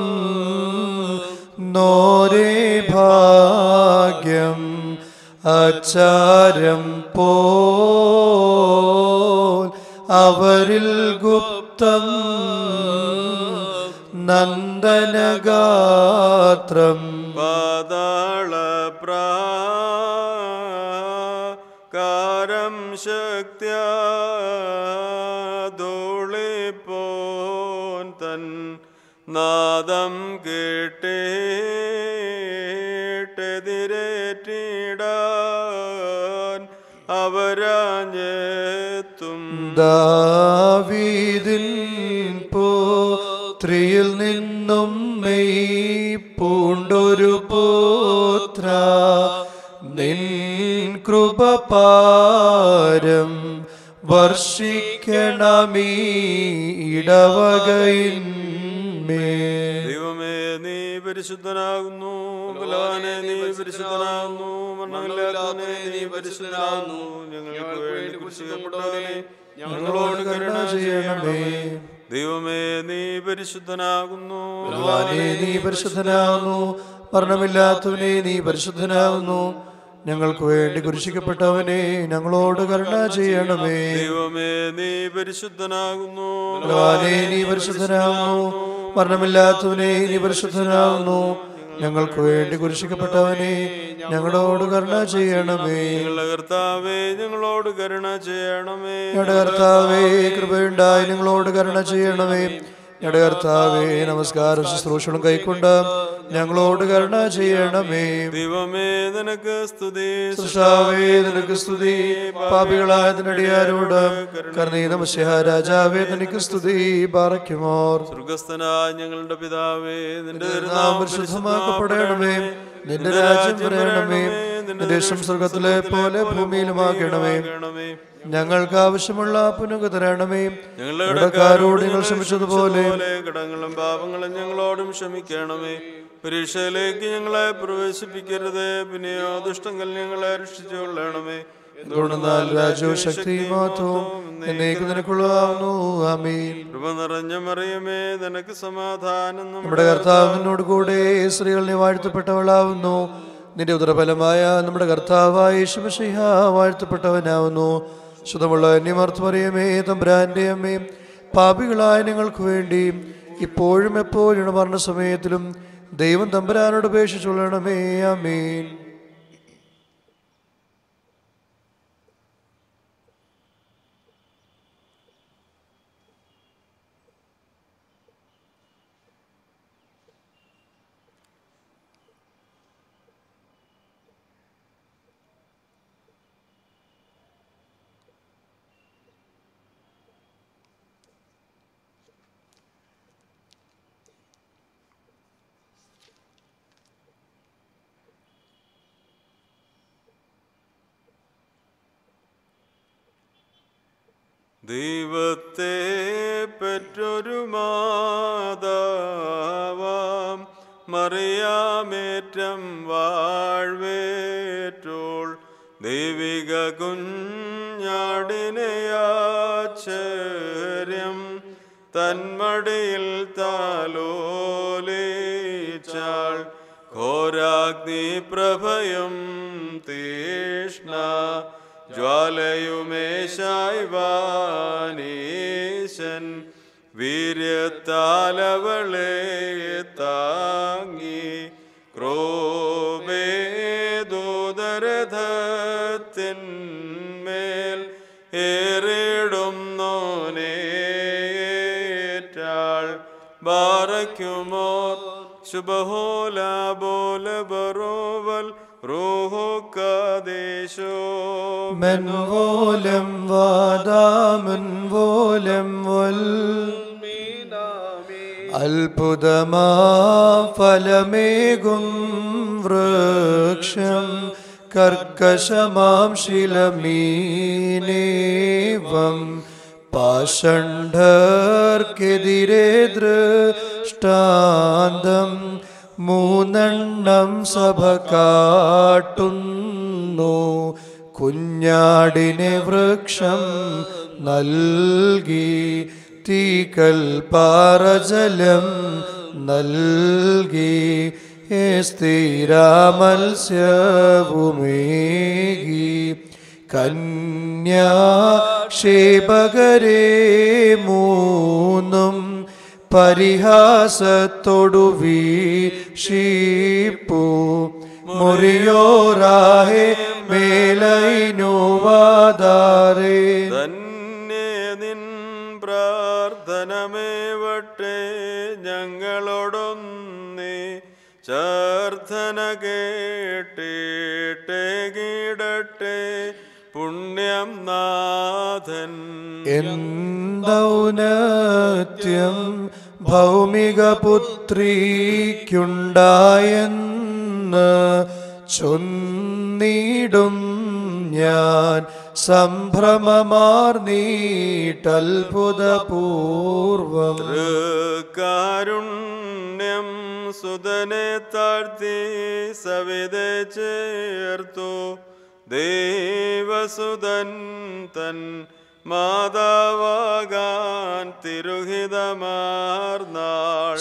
നോരേ ഭാഗ്യം അച്ചാരം പോൽ അവരിൽ ഗുപ്തം നന്ദനഗാത്രം പാതാള പ്രാകാരം ശക്തിയ ധൂളിപ്പോൻ തൻ നാദം കേട്ടേട്ടിടാൻ അവരാഞ്ഞെത്തും ദാവീദിൻ പുത്രിയിൽ നിന്നും മെയ് പൂണ്ടൊരു പുത്ര നിൻ കൃപപാരം വർഷിക്കണമീ ഇടവകയിന്മേ ദൈവമേ നീ പരിശുദ്ധനാകുന്നു ബലവാനെ നീ പരിശുദ്ധനാകുന്നു മരണമില്ലാത്തവനെ നീ പരിശുദ്ധനാകുന്നു ഞങ്ങൾക്ക് വേണ്ടി കുരിശിക്കപ്പെട്ടവനെ ഞങ്ങളോട് കരുണ ചെയ്യണമേ ദൈവമേ നീ പരിശുദ്ധനാകുന്നു ഭഗവാനെ നീ പരിശുദ്ധനാകുന്നു മരണമില്ലാത്തവനെ നീ പരിശുദ്ധനാകുന്നു ഞങ്ങൾക്ക് വേണ്ടി കുരിശിക്കപ്പെട്ടവനെ ഞങ്ങളോട് കരുണ ചെയ്യണമേ ദൈവമേ നീ പരിശുദ്ധനാകുന്നു ഭഗവാനെ നീ പരിശുദ്ധനാകുന്നു മരണമില്ലാത്തവനെ നീ പരിശുദ്ധനാകുന്നു ഞങ്ങൾക്ക് വേണ്ടി കുരിശിക്കപ്പെട്ടവനെ ഞങ്ങളോട് കരുണ ചെയ്യണമേ ഞങ്ങളുടെ കർത്താവേ ഞങ്ങളോട് കരുണ ചെയ്യണമേ ഞങ്ങളുടെ കർത്താവേ കൃപയുണ്ടായി ഞങ്ങളോട് കരുണ ചെയ്യണമേ ഞങ്ങളുടെ കർത്താവേ നമസ്കാരം ശുശ്രൂഷകളും കൈക്കൊണ്ട് ഞങ്ങളോട് കരുണ ചെയ്യണമേ ദൈവമേ നിനക്ക് സ്തുതി സൃഷ്ടാവേ നിനക്ക് സ്തുതി പാപികളായ നിന്നടിയാരോട് കർണീന മസ്യ രാജാവേ നിനക്ക് സ്തുതി പാറയ്ക്കുമോർ സ്വർഗസ്ഥനായ ഞങ്ങളുടെ പിതാവേ നിന്റെ നാം തിരുനാമം പരിശുദ്ധമാക്കപ്പെടണമേ നിന്റെ രാജ്യം വരണമേ നിന്റെ ദേശം സ്വർഗത്തിലെ പോലെ ഭൂമിയിലുമാക്കണമേ വരണമേ ഞങ്ങൾക്ക് ആവശ്യമുള്ള പുനക തരണമേ ഞങ്ങളുടെ കടക്കാരോട് നിങ്ങൾ ക്ഷമിച്ചതുപോലെ പോലെ കടങ്ങളും പാപങ്ങളും ഞങ്ങളോടും ക്ഷമിക്കണമേ പരീക്ഷയിലേക്ക് ഞങ്ങളെ പ്രവേശിപ്പിക്കരുത് പിന്നെയോ ദുഷ്ടങ്ങൾ ഞങ്ങളെ രക്ഷിച്ചുകൊള്ളണമേ എന്തുകൊണ്ടെന്നാൽ രാജ്യവും ശക്തിയും മാത്രവും എന്നേക്ക് നിനക്കുള്ളതാവുന്നു ആമീൻ കൃപ നിറഞ്ഞ മറിയമേ നിനക്ക് സമാധാനം നമ്മുടെ കർത്താവ് നിന്നോട് കൂടെ സ്ത്രീകൾ നീ വാഴ്ത്തപ്പെട്ടവളാവുന്നു നിന്റെ ഉദരഫലമായ നമ്മുടെ കർത്താവായ യേശുമഷിഹ വാഴ്ത്തപ്പെട്ടവനാവുന്നു ശുദ്ധമുള്ള അന്യമർത്ഥമറിയമേ തമ്പ്രാന്റെ അമ്മേ പാപികളായ ഞങ്ങൾക്ക് വേണ്ടി ഇപ്പോഴും എപ്പോഴും മരണ സമയത്തിലും ദൈവം തമ്പുരാനോട് അപേക്ഷിച്ചുകൊള്ളണമേ ആമീൻ ദൈവത്തെ പെറ്റൊരു മാതാവാം മറിയാമേറ്റം വാഴ്വേറ്റോൾ ദൈവിക കുഞ്ഞാടിനെയാശ്ചര്യം തന്മടിയിൽ താലോലിച്ചാൾ ഘോരാഗ്നി പ്രഭയം തീഷ്ണ ജ്വാലയുമേശായി വാനീശൻ വീര്യത്താലവളെ താങ്ങി ക്രോബേദോദരഥത്തിന്മേൽ ഏറിടും നോനേറ്റാൾ ബാറയ്ക്കുമോ ശുഭഹോല ബോല ബറോവൽ റൂഹോ കാദേശോ മെൻവോലം വാദാമുൻവോലം വൽ അത്ഭുതമാ ഫലമേകും വൃക്ഷം കർക്കശമാം ശിലമീനേവം പാഷണ്ഡർക്കെതിരെ ദൃഷ്ടാന്തം മൂന്നെണ്ണം സഭ കാട്ടുന്നു കുഞ്ഞാടിനെ വൃക്ഷം നൽകി തീക്കൽ പാറജലം നൽകി സ്ഥിരാമത്സ്യവുമേകി കന്യാക്ഷേപകരെ മൂന്നും പരിഹാസത്തോടു വീക്ഷിപ്പു മുറിയോറാഹെ മേലൈനുവാദാരേ തന്നെ നിൻ പ്രാർത്ഥനമേവട്ടെ ഞങ്ങളോടൊന്നേ ചാർത്ഥന കേട്ടിട്ടേ കീടട്ടെ പുണ്യം നാഥൻ എന്തൗനത്യം ഭൗമിക പുത്രിക്കുണ്ടായെന്ന് ചൊന്നിടും ഞാൻ സംഭ്രമമാർന്നീട്ടത്ഭുതപൂർവം കാരുണ്യം സുതനെ താഴ്ത്തി സവിതെ ചേർത്തു ദേവസുതൻ തൻ മാതാവാകാൻ തിരുഹിതമാർന്നാൾ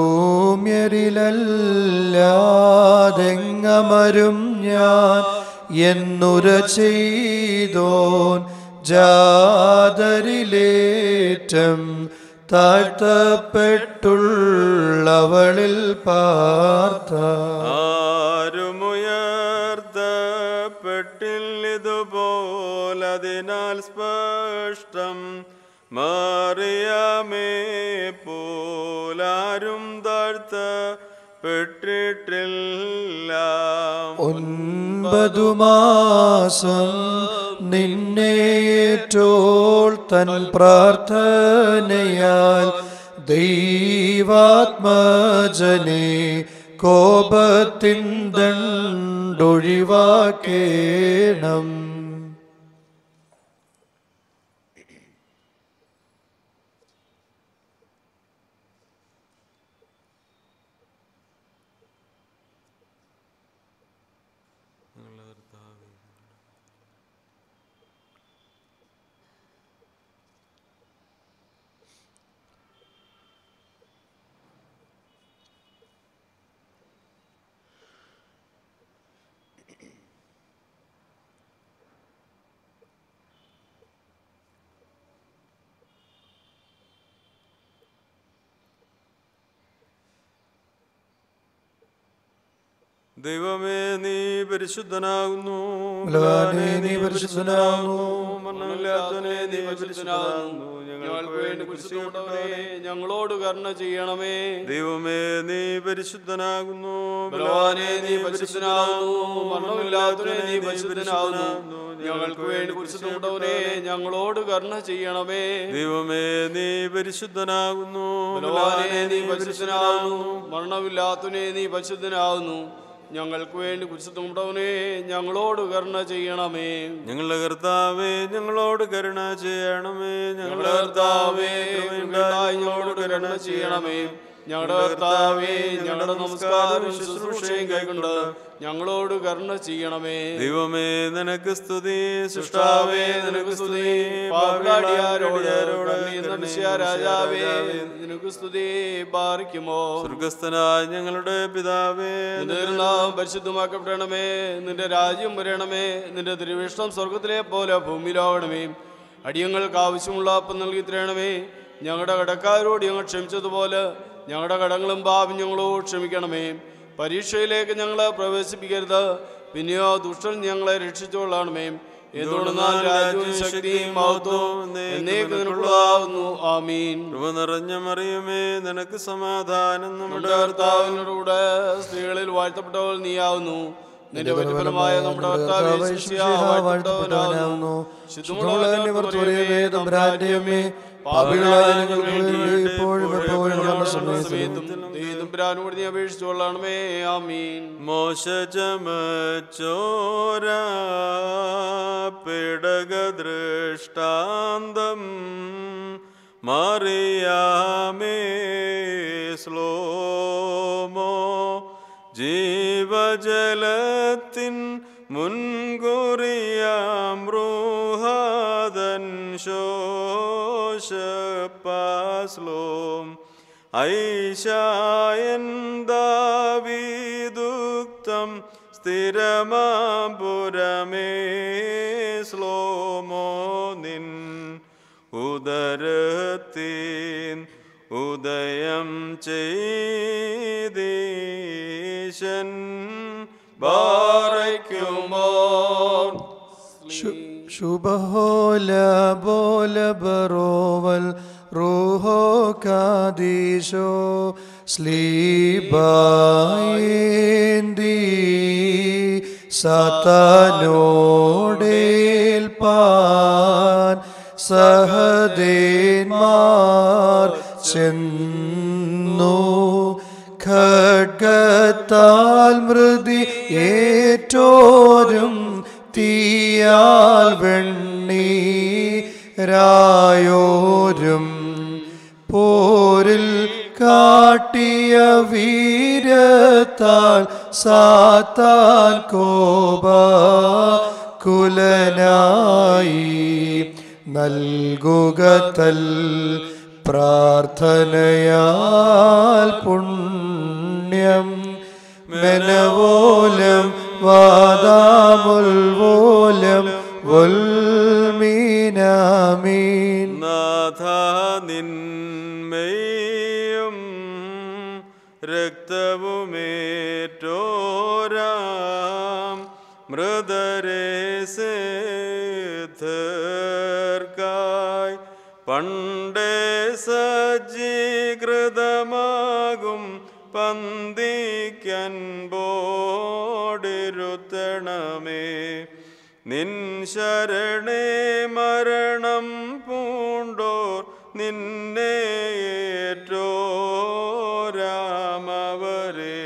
സൗമ്യരിലല്ലാതെങ്ങമരും ഞാൻ എന്നുര ചെയ്തോൻ ജാതരിലേറ്റം താഴ്ത്തപ്പെട്ടുള്ളവളിൽ പാർത്ത ആരുമുയർത്തപ്പെട്ടില്ലിതുപോലതിനാൽ സ്പഷ്ടം മറിയമേ പോലാരും താഴ്ത്ത പെട്ടിട്ടില്ല ഒൻപതു മാസം നിന്നേറ്റോൾ തൻ പ്രാർത്ഥനയാൽ ദൈവാത്മജനെ കോപത്തിൻ ദണ്ടൊഴിവാക്കേണം ദൈവമേ നീ പരിശുദ്ധനാകുന്നു ബലവാനേ, നീ പരിശുദ്ധനാകുന്നു. മരണമില്ലാത്തവനെ നീ പരിശുദ്ധനാകുന്നു ഞങ്ങൾക്ക് വേണ്ടി കുരിശുകൊണ്ടവനെ ഞങ്ങളോട് കരുണ ചെയ്യണമേ ദൈവമേ നീ പരിശുദ്ധനാകുന്നു ബലവാനെ നീ പരിശുദ്ധനാകുന്നു മരണമില്ലാത്തവനെ നീ പരിശുദ്ധനാകുന്നു ഞങ്ങൾക്ക് വേണ്ടി കുരിശുകൊണ്ടവനെ ഞങ്ങളോട് കരുണ ചെയ്യണമേ ദൈവമേ നീ പരിശുദ്ധനാകുന്നു ബലവാനെ നീ പരിശുദ്ധനാകുന്നു മരണമില്ലാത്തവനെ നീ പരിശുദ്ധനാകുന്നു ഞങ്ങൾക്ക് വേണ്ടി കുരിശുകൊണ്ടവനെ ഞങ്ങളോട് കരുണ ചെയ്യണമേ ഞങ്ങളുടെ കർത്താവേ ഞങ്ങളോട് കരുണ ചെയ്യണമേ ഞങ്ങളുടെ കർത്താവേ കൃപയുണ്ടായി ഞങ്ങളോട് കരുണ ചെയ്യണമേ ഞങ്ങളുടെ കർത്താവേ ഞങ്ങളുടെ നമസ്കാരം ശുശ്രൂഷയും കൈകൊണ്ട് ഞങ്ങളോട് കരുണ ചെയ്യണമേ ദൈവമേ നിനക്ക് സ്തുതി സൃഷ്ടാവേ നിനക്ക് സ്തുതി പാപികളാടിയാരോട് കരുണയുന്ന മിശിഹാ രാജാവേ നിനക്ക് സ്തുതി പാറിക്കുമോ സ്വർഗസ്ഥനായ ഞങ്ങളുടെ പിതാവേ നിന്റെ നാം പരിശുദ്ധമാക്കപ്പെടണമേ നിന്റെ രാജ്യം വരണമേ നിന്റെ തിരുവിഷ്ടം സ്വർഗത്തിലെ പോലെ ഭൂമിയിലാവണമേ അടിയങ്ങൾക്ക് ആവശ്യമുള്ള അപ്പം നൽകി തരണമേ ഞങ്ങളുടെ കടക്കാരോട് ഞങ്ങൾ ക്ഷമിച്ചതുപോലെ ഞങ്ങളുടെ കടങ്ങളും പാപം ഞങ്ങളോട് ക്ഷമിക്കണമേ പരീക്ഷയിലേക്ക് ഞങ്ങളെ പ്രവേശിപ്പിക്കരുത് പിന്നെയോ ദുഷ്ടൻ ഞങ്ങളെ രക്ഷിച്ചുകൊള്ളണമേ എന്തുകൊണ്ടെന്നാൽ രാജ്യവും ശക്തിയും മഹത്വവും എന്നേക്ക് നിനക്കുള്ളതാവുന്നു ആമീൻ കൃപ നിറഞ്ഞ മറിയമേ നിനക്ക് സമാധാനം നമ്മുടെ നമ്മുടെ കർത്താവിനോടുകൂടെ സ്ത്രീകളിൽ വാഴ്ത്തപ്പെട്ടവൾ നീയാവുന്നു നിന്റെ ഫലമായ നമ്മുടെ കർത്താവ് യേശുമിശിഹാ വാഴ്ത്തപ്പെട്ടവനാവുന്നു ശുദ്ധമുള്ള തമ്പുരാന്റെയമ്മേ പാപികളായ ഞങ്ങൾക്ക് വേണ്ടി ഇപ്പോഴും എപ്പോഴും ഞങ്ങളുടെ സമയത്തും സമയത്തും ദൈവത്തിനോട് നീ അപേക്ഷിച്ചുകൊള്ളണമേ ആമീൻ മോശ ചമച്ചോര പിടക ദൃഷ്ടാന്തം മറിയാമേ സ്ലോമോ ജീവജലത്തിൻ മുൻകുറിയാം റൂഹാദൻ ശോഷപ്പാസ്ലോം ഐശായൻ ദാവീദുക്തം സ്ഥിരമാപുരമേ സ്ലോമോ നിൻ ഉദരത്തിൻ ഉദയം ചെയ്തീശൻ ബാറയ്ക്കുമോ ശുഭഹോല ബോല ബറോവൽ റൂഹോ കാദീശോ സ്ലീബായേന്തി സതനോടേൽ പാൻ സഹദേന്മാർ ചെന്നു ഖഡ്ഗത്താൽ മൃതി ഏറ്റോരും തീയാൽ വെണ്ണീരായോരും പോരിൽ കാട്ടിയ വീരത്താൽ സാത്താൻ കോപ കുലനായി നൽകുകതൽ പ്രാർത്ഥനയാൽ പുണ്യം മെനവോലം വാദാമുൽവോലം വൽമീനാമീൻ നാഥ നിന്മയും രക്തവുമേറ്റോരാം മൃദരെ സിദ്ധർക്കായി പണ്ടു പണ്ടേ സജ്ജീകൃതമാകും പന്തിക്കൻപോടിരുത്തണമേ നിൻ ശരണേ മരണം പൂണ്ടോർ നിന്നെ ഏറ്റോരാമവരെ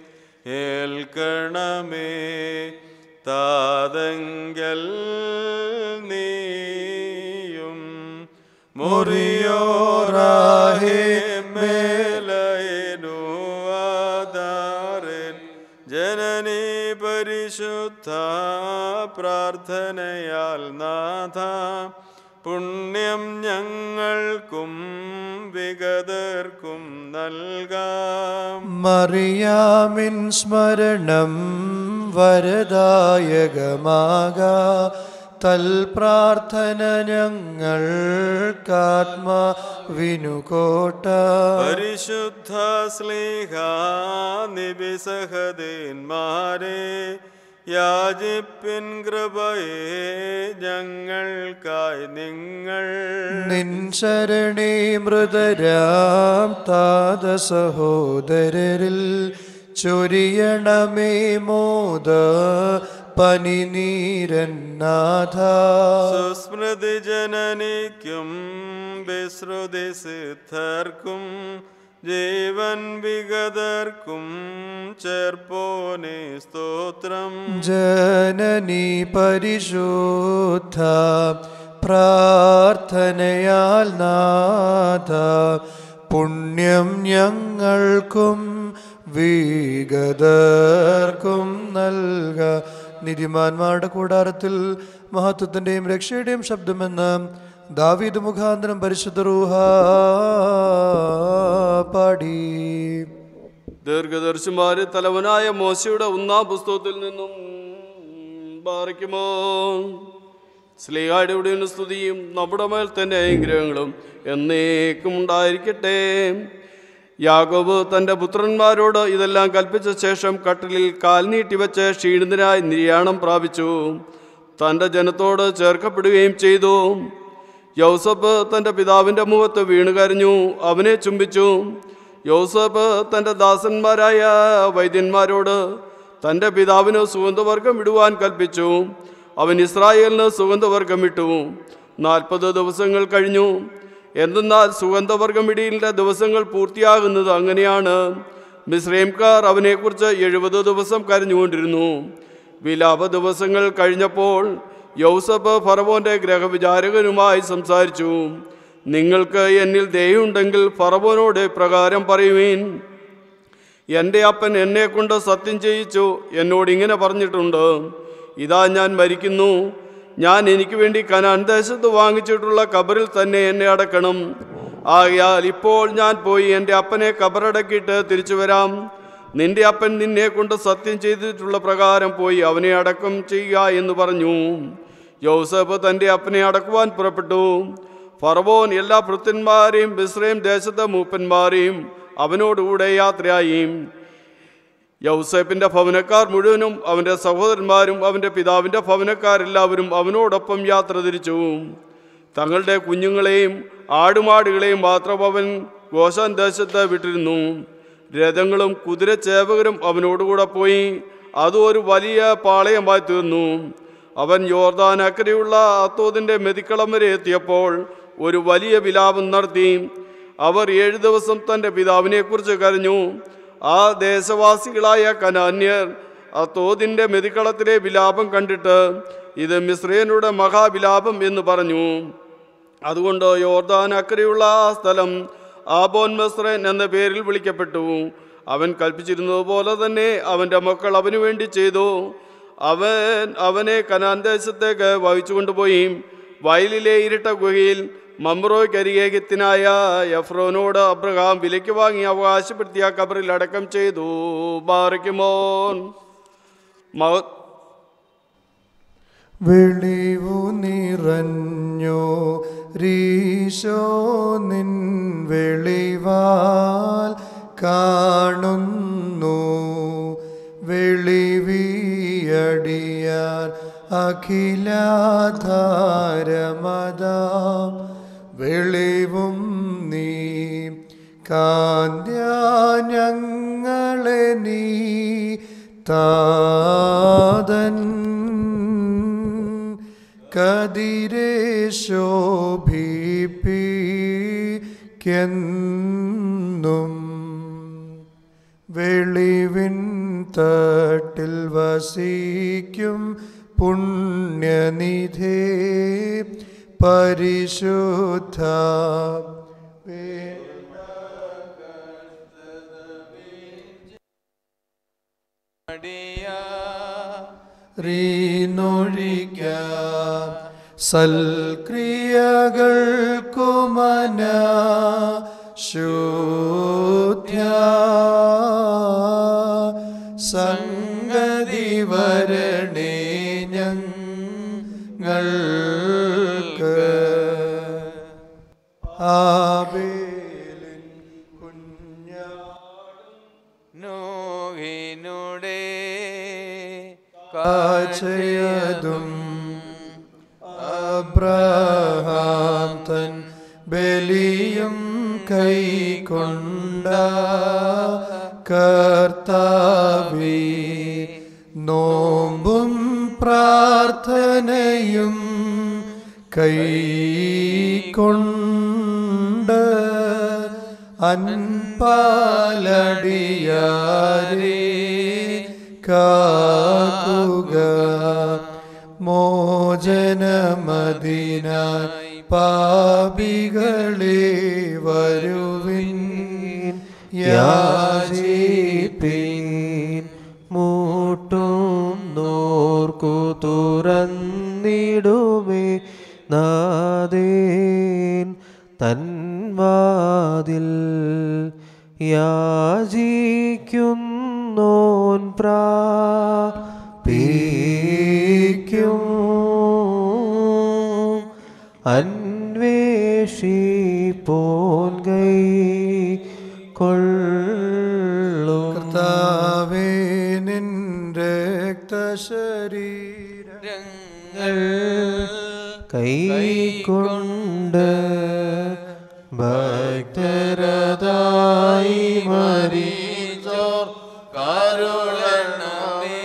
ഏൽക്കണമേ താതങ്കൽ നീയും മുറിയോറാഹേ മേലയനു ആധാരൻ ജനനി പരിശുദ്ധ പ്രാർത്ഥനയാൽ നാഥ പുണ്യം ഞങ്ങൾക്കും വിഗതർക്കും നൽകാം മറിയാമിൻ സ്മരണം വരദായകമാക തൽപ്രാർത്ഥന ഞങ്ങൾക്കാത്മാവിനുകോട്ട പരിശുദ്ധ സ്ലീഹ നിബിസഹദേന്മാരെ യാചിപ്പിൻ കൃപയെ ഞങ്ങൾക്കായി നിങ്ങൾ നിൻ ശരണേ മൃതരാം താത സഹോദരരിൽ ചൊരിയണമേ മോദ പനിനീരന്നാഥ സുസ്മൃതി ജനനിക്കും വിശ്രുതി സിദ്ധർക്കും ജീവൻ വിഗതർക്കും ചേർപ്പോനെ സ്തോത്രം ജനനി പരിശുദ്ധ പ്രാർത്ഥനയാൽ നാഥ പുണ്യം ഞങ്ങൾക്കും വിഗതർക്കും നൽക നിധിമാന്മാരുടെ കൂടാരത്തിൽ മഹത്വത്തിന്റെയും രക്ഷയുടെയും ശബ്ദമെന്ന് ദാവീദ് മുഖാന്തരം പരിശുദ്ധ റൂഹ പാടി ദീർഘദർശിമാര് തലവനായ മോശയുടെ ഒന്നാം പുസ്തകത്തിൽ നിന്നും പാറിക്കുമോ സ്ലീഹായുടെ സ്തുതിയും നമ്മുടെ മേൽ തന്നെ അനുഗ്രഹങ്ങളും എന്നേക്കും ഉണ്ടായിരിക്കട്ടെ യാഗോബ് തൻ്റെ പുത്രന്മാരോട് ഇതെല്ലാം കൽപ്പിച്ച ശേഷം കട്ടിലിൽ കാൽ നീട്ടിവെച്ച് ക്ഷീണിതനായി നിര്യാണം പ്രാപിച്ചു തൻ്റെ ജനത്തോട് ചേർക്കപ്പെടുകയും ചെയ്തു യൗസഫ് തൻ്റെ പിതാവിൻ്റെ മുഖത്ത് വീണു കരഞ്ഞു അവനെ ചുംബിച്ചു യൗസഫ് തൻ്റെ ദാസന്മാരായ വൈദ്യന്മാരോട് തൻ്റെ പിതാവിന് സുഗന്ധവർഗം ഇടുവാൻ കൽപ്പിച്ചു അവൻ ഇസ്രായേലിന് സുഗന്ധവർഗം ഇട്ടു നാൽപ്പത് ദിവസങ്ങൾ കഴിഞ്ഞു എന്തെന്നാൽ സുഗന്ധവർഗം ഇടിയിലെ ദിവസങ്ങൾ പൂർത്തിയാകുന്നത് അങ്ങനെയാണ് മിസ്രൈംകാർ അവനെക്കുറിച്ച് എഴുപത് ദിവസം കരഞ്ഞുകൊണ്ടിരുന്നു വിലാപ ദിവസങ്ങൾ കഴിഞ്ഞപ്പോൾ യൗസഫ് ഫറവോന്റെ ഗ്രഹവിചാരകനുമായി സംസാരിച്ചു നിങ്ങൾക്ക് എന്നിൽ ദയുണ്ടെങ്കിൽ ഫറവോനോട് പ്രകാരം പറയുവീൻ എൻ്റെ അപ്പൻ എന്നെ കൊണ്ട് സത്യം ചെയ്യിച്ചു എന്നോട് ഇങ്ങനെ പറഞ്ഞിട്ടുണ്ട് ഇതാ ഞാൻ മരിക്കുന്നു ഞാൻ എനിക്ക് വേണ്ടി കനാൻ ദേശത്ത് വാങ്ങിച്ചിട്ടുള്ള കബറിൽ തന്നെ എന്നെ അടക്കണം ആകയാൽ ഇപ്പോൾ ഞാൻ പോയി എൻ്റെ അപ്പനെ കബറടക്കിയിട്ട് തിരിച്ചു വരാം നിന്റെ അപ്പൻ നിന്നെ കൊണ്ട് സത്യം ചെയ്തിട്ടുള്ള പ്രകാരം പോയി അവനെ അടക്കം ചെയ്യുക എന്ന് പറഞ്ഞു യൗസഫ് തൻ്റെ അപ്പനെ അടക്കുവാൻ പുറപ്പെട്ടു ഫറവോൻ എല്ലാ ഭൃത്യന്മാരെയും ബിസ്രേം ദേശത്തെ മൂപ്പന്മാരെയും അവനോടുകൂടെ യാത്രയായി യൗസേപ്പിന്റെ ഭവനക്കാർ മുഴുവനും അവന്റെ സഹോദരന്മാരും അവന്റെ പിതാവിന്റെ ഭവനക്കാരെല്ലാവരും അവനോടൊപ്പം യാത്ര തിരിച്ചു തങ്ങളുടെ കുഞ്ഞുങ്ങളെയും ആടുമാടുകളെയും മാത്രം അവൻ ഗോശാൻ ദേശത്ത് വിട്ടിരുന്നു രഥങ്ങളും കുതിരച്ചേവകരും അവനോടുകൂടെ പോയി അത് ഒരു വലിയ പാളയമായി തീർന്നു അവൻ യോർദാൻ അക്കരെയുള്ള അത്തോതിൻ്റെ മെതിക്കളം വരെ എത്തിയപ്പോൾ ഒരു വലിയ വിലാപം നടത്തി അവർ ഏഴു ദിവസം തൻ്റെ പിതാവിനെക്കുറിച്ച് കരഞ്ഞു ആ ദേശവാസികളായ കനാന്യർ ആ തോതിൻ്റെ മെതിക്കളത്തിലെ വിലാപം കണ്ടിട്ട് ഇത് മിശ്രയനുടെ മഹാവിലാപം എന്ന് പറഞ്ഞു അതുകൊണ്ട് യോർദാൻ അക്കരെയുള്ള ആ സ്ഥലം ആബോൻ മെസ്രൻ എന്ന പേരിൽ വിളിക്കപ്പെട്ടു അവൻ കൽപ്പിച്ചിരുന്നത് പോലെ തന്നെ അവൻ്റെ മക്കൾ അവന് വേണ്ടി ചെയ്തു അവൻ അവനെ കനാൻ ദേശത്തേക്ക് വഹിച്ചു കൊണ്ടുപോയി വയലിലെ ഇരട്ട ഗുഹയിൽ മമ്രോയ്ക്കരികേഗത്തിനായ യഫ്രോനോട് അബ്രഹാം വിലയ്ക്ക് വാങ്ങി അവകാശപ്പെടുത്തിയ കബറിൽ അടക്കം ചെയ്തു ബാറിക്കുമോൻ മഹ വെളിവു നിറഞ്ഞോ രീശോ നിൻ വെളിവാൽ കാണുന്നു വെളിവിയടിയാൻ അഖിലാധാരമതാം വെളിവും നീ കാന്ത്യ ഞങ്ങളെ നീ താതൻ കതിരെ ശോഭിപ്പിക്കെന്നും വെളിവിൻ തട്ടിൽ വസിക്കും പുണ്യനിധേ പരിശുദ്ധ റീനൊഴിക്ക സൽക്രിയകൾക്കുമന ശൂദ്യ സംഗതി വരണേ ഞങ്ങൾക്ക് ആബേലിൻ കുഞ്ഞാ നോഹിനുടെ കാച്ചയതും അബ്രഹാം തൻ ബലിയും കൈക്കൊണ്ട കർത്താവി നോമ്പും പ്രാർത്ഥനയും കൈക്കൊണ്ട് അൻപാലടിയാരേ കാക്കുക മോചനമതിനായി പാപികളെ വരുവിൻ യാചിപ്പിൻ മൂട്ടും നോർക്കു തുറന്നിടുമേ നാദേൻ തൻവാതിൽ യാചിക്കുന്നോൻ പ്രാപിക്കും അന്വേഷിപ്പോൻ കൈ കൊള്ളും കർത്താവേ നിൻ രക്തശരീരം കൈക്കൊണ്ട് ഭക്തരതായി മരിച്ചോർ കാരുളണമേ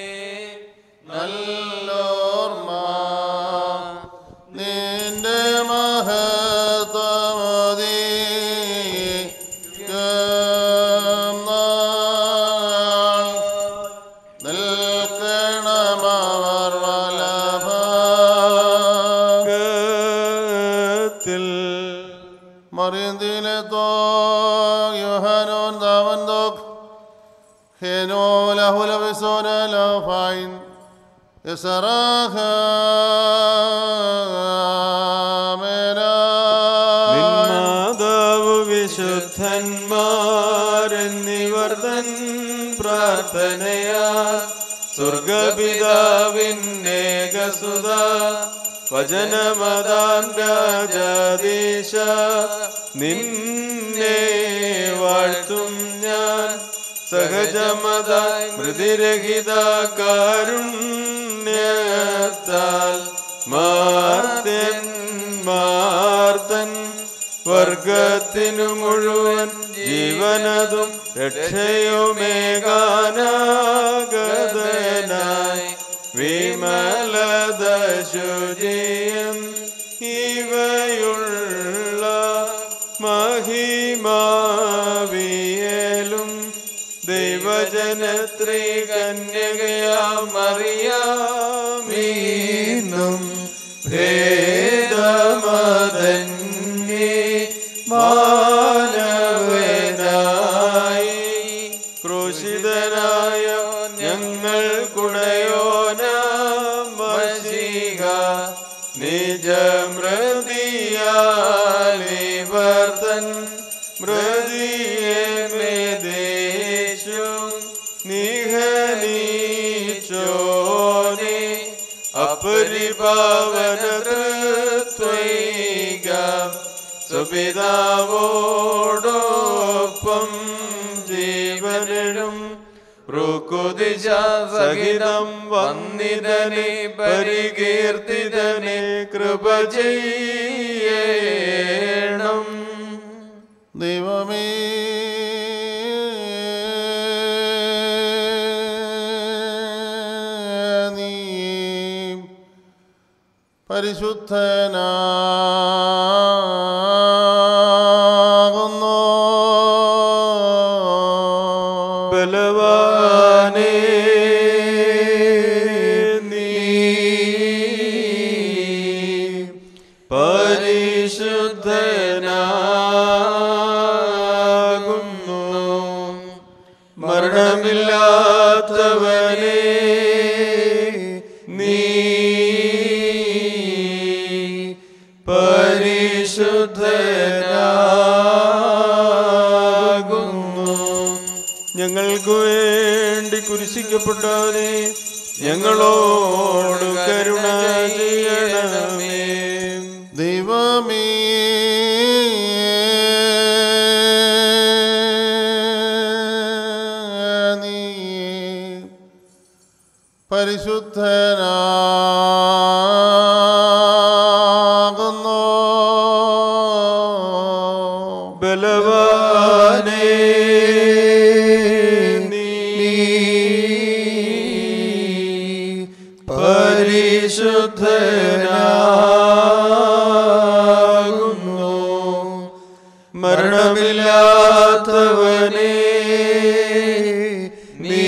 നല്ലോർമ്മ നിന്റെ മഹത്വമതി നിൽക്കണമവർ വലഭ ത്തിൽ മറിയന്തിലെ തോ യോഹനോൻ ദാവൻ ദോക് ഹേനോ ലഹുല വിസോന ലഫൈൻ യസറാഹ നിന്മാതാവ് വിശുദ്ധന്മാരെന്നിവർ തൻ പ്രാർത്ഥനയാ സ്വർഗപിതാവിന്നേകസുത വചനമതാം രാജാദേശ നിന്നെ വാഴ്ത്തും ഞാൻ സഹജമതായി മൃതിരഹിത കാരുണ്യത്താൽ മാർത്തൻ മാർത്തൻ വർഗത്തിനു മുഴുവൻ ജീവനതും രക്ഷയുമേകാനാഗതനായി വിമലത ശുചിയം ഇവയുള്ള മഹിമാവിയലും ദൈവജനത്രീ കന്യകയാമറിയാമീന്നും ഭേദമതന്യേ മാനവനായി ക്രൂശിതനായ ഞങ്ങൾ കുടയോനാമശിക നിജമൃതിയാലിവർത്തൻ മൃതിയെ മേദേശു നിഹനീച്ചോനെ അപരിപാവന തൃത്വൈക സുപിതാവോടൊപ്പം ജീവനും റുക്കുദിശ സഹിതം വന്നിതനെ പരികീർത്തിതനെ കൃപ ചെയ്യേ പരിശുദ്ധനാകുന്നു ബലവാനേ നീ പരിശുദ്ധനാകുന്നു മരണമില്ലാത്തവനേ നീ പരിശുദ്ധനാകുന്നു ഞങ്ങൾക്ക് വേണ്ടി കുരിശിക്കപ്പെട്ടവനെ ഞങ്ങളോട് കരുണ ചെയ്യണമേ ദൈവമേ നീ പരിശുദ്ധനാകുന്നു ബലവാനേ നീ പരിശുദ്ധനാകുന്നു മരണമില്ലാത്തവനേ നീ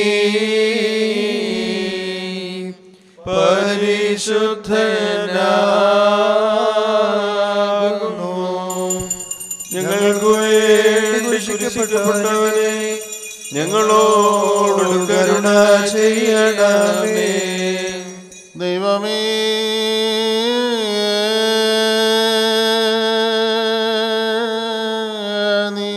പരിശുദ്ധനാകുന്നു ഞങ്ങൾക്ക് വേണ്ടി കുരിശിക്കപ്പെട്ടവനെ ഞങ്ങളോട് കരുണ ചെയ്യണമേ ദൈവമേ നീ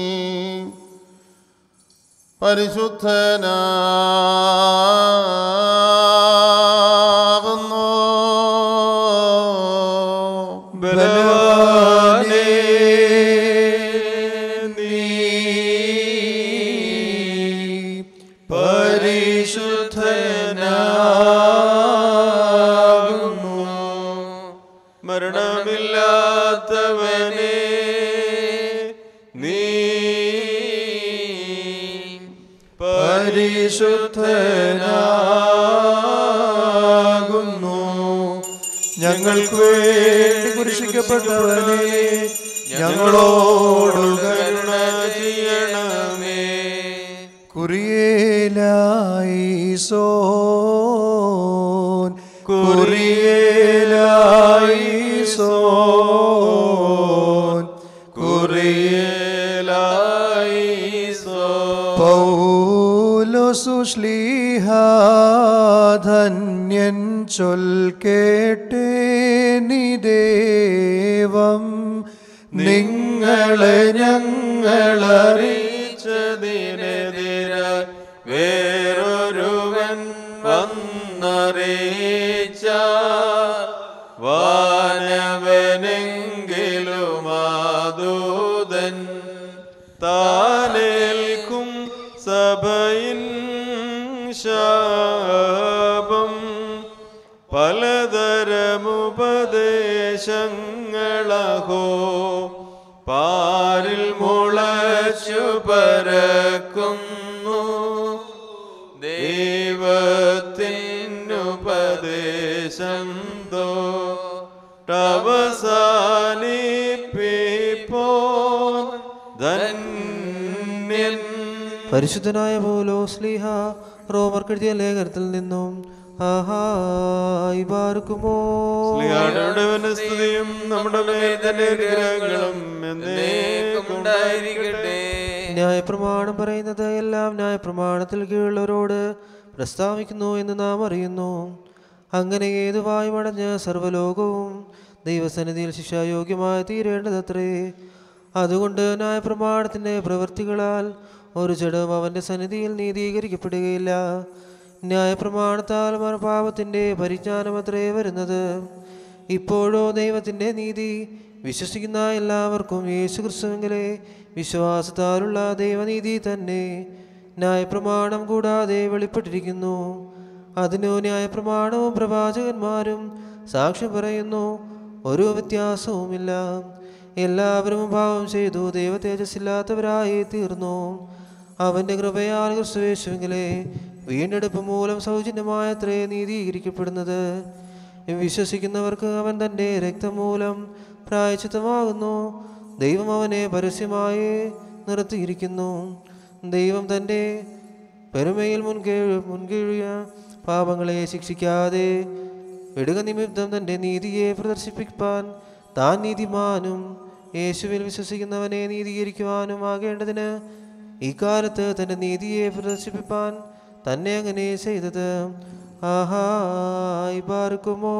പരിശുദ്ധനാകുന്നു ബലവാനേ നീ പരിശുദ്ധനാകുന്നു മരണമില്ലാത്തവനേ നീ പരിശുദ്ധനാകുന്നു ഞങ്ങൾക്ക് വേണ്ടി കുരിശിക്കപ്പെട്ടവനെ ഞങ്ങളോട് കരുണ ചെയ്യണമേ കുറിയേലായി സോൻ കുറിയേലായി സോൻ കുറിയേലായി സോൻ പൗലോ സുശ്ലീഹ ധന്യൻ ചൊൽ കേട്ടേ നിദേവം നിങ്ങളെ ഞങ്ങളറിയിച്ചതിനെതിരായി വേറൊരുവൻ വന്നറിയിച്ച വാനവനെങ്കിലും ആദൂതൻ താനേൽക്കും സഭയിൻ ശാപം പലതരമുപദേശങ്ങളഹോ പാരിൽ മുളച്ചു പരക്കുന്നു ദൈവത്തിനുപദേശം തോ അവസാനിപ്പിപ്പോ ധന്യൻ പരിശുദ്ധനായ പോലോ സ്ലീഹ റോമർ കെഴുതിയ ലേഖനത്തിൽ നിന്നും ആഹായി പാർക്കുമോ സ്ലിഹായുടെ വനസ്തുതിയും നമ്മുടെ മേൽ തന്നെ അനുഗ്രഹങ്ങളും എന്നേക്കുണ്ടായിരിക്കട്ടെ ന്യായപ്രമാണം പറയുന്നത് എല്ലാം ന്യായപ്രമാണത്തിൽ കീഴുള്ളവരോട് പ്രസ്താവിക്കുന്നു എന്ന് നാം അറിയുന്നു അങ്ങനെ ഏത് വായുമടഞ്ഞ് സർവ്വലോകവും ദൈവസന്നിധിയിൽ ശിക്ഷായോഗ്യമായി തീരേണ്ടതത്രേ അതുകൊണ്ട് ന്യായപ്രമാണത്തിൻ്റെ പ്രവൃത്തികളാൽ ഒരു ജഡം അവൻ്റെ സന്നിധിയിൽ നീതീകരിക്കപ്പെടുകയില്ല ന്യായപ്രമാണത്താൽ പാപത്തിൻ്റെ പരിജ്ഞാനമത്രേ വരുന്നത് ഇപ്പോഴോ ദൈവത്തിൻ്റെ നീതി വിശ്വസിക്കുന്ന എല്ലാവർക്കും യേശുക്രിസ്തുവിലെ വിശ്വാസത്താലുള്ള ദൈവനീതി തന്നെ ന്യായപ്രമാണം കൂടാതെ വെളിപ്പെട്ടിരിക്കുന്നു അതിനു ന്യായപ്രമാണവും പ്രവാചകന്മാരും സാക്ഷ്യം പറയുന്നു ഒരു വ്യത്യാസവുമില്ല എല്ലാവരും ഭാവം ചെയ്തു ദൈവ തേജസ്സില്ലാത്തവരായി തീർന്നു അവൻ്റെ കൃപയാൽ ക്രിസ്തുവേശുവിലെ വീണ്ടെടുപ്പ് മൂലം സൗജന്യമായത്രേ നീതീകരിക്കപ്പെടുന്നത് വിശ്വസിക്കുന്നവർക്ക് അവൻ തൻ്റെ രക്തം മൂലം പ്രായച്ചിത്തമാകുന്നു ദൈവം അവനെ പരസ്യമായി നിർത്തിയിരിക്കുന്നു ദൈവം തൻ്റെ പെരുമയിൽ മുൻകീഴ് മുൻകീഴിയ പാപങ്ങളെ ശിക്ഷിക്കാതെ വിടുക നിമിത്തം തൻ്റെ നീതിയെ പ്രദർശിപ്പിക്കാൻ താൻ നീതിമാനും യേശുവിൽ വിശ്വസിക്കുന്നവനെ നീതീകരിക്കുവാനും ആകേണ്ടതിന് ഇക്കാലത്ത് തൻ്റെ നീതിയെ പ്രദർശിപ്പിപ്പാൻ തന്നെ അങ്ങനെ ചെയ്തത് ആഹായി പാർക്കുമോ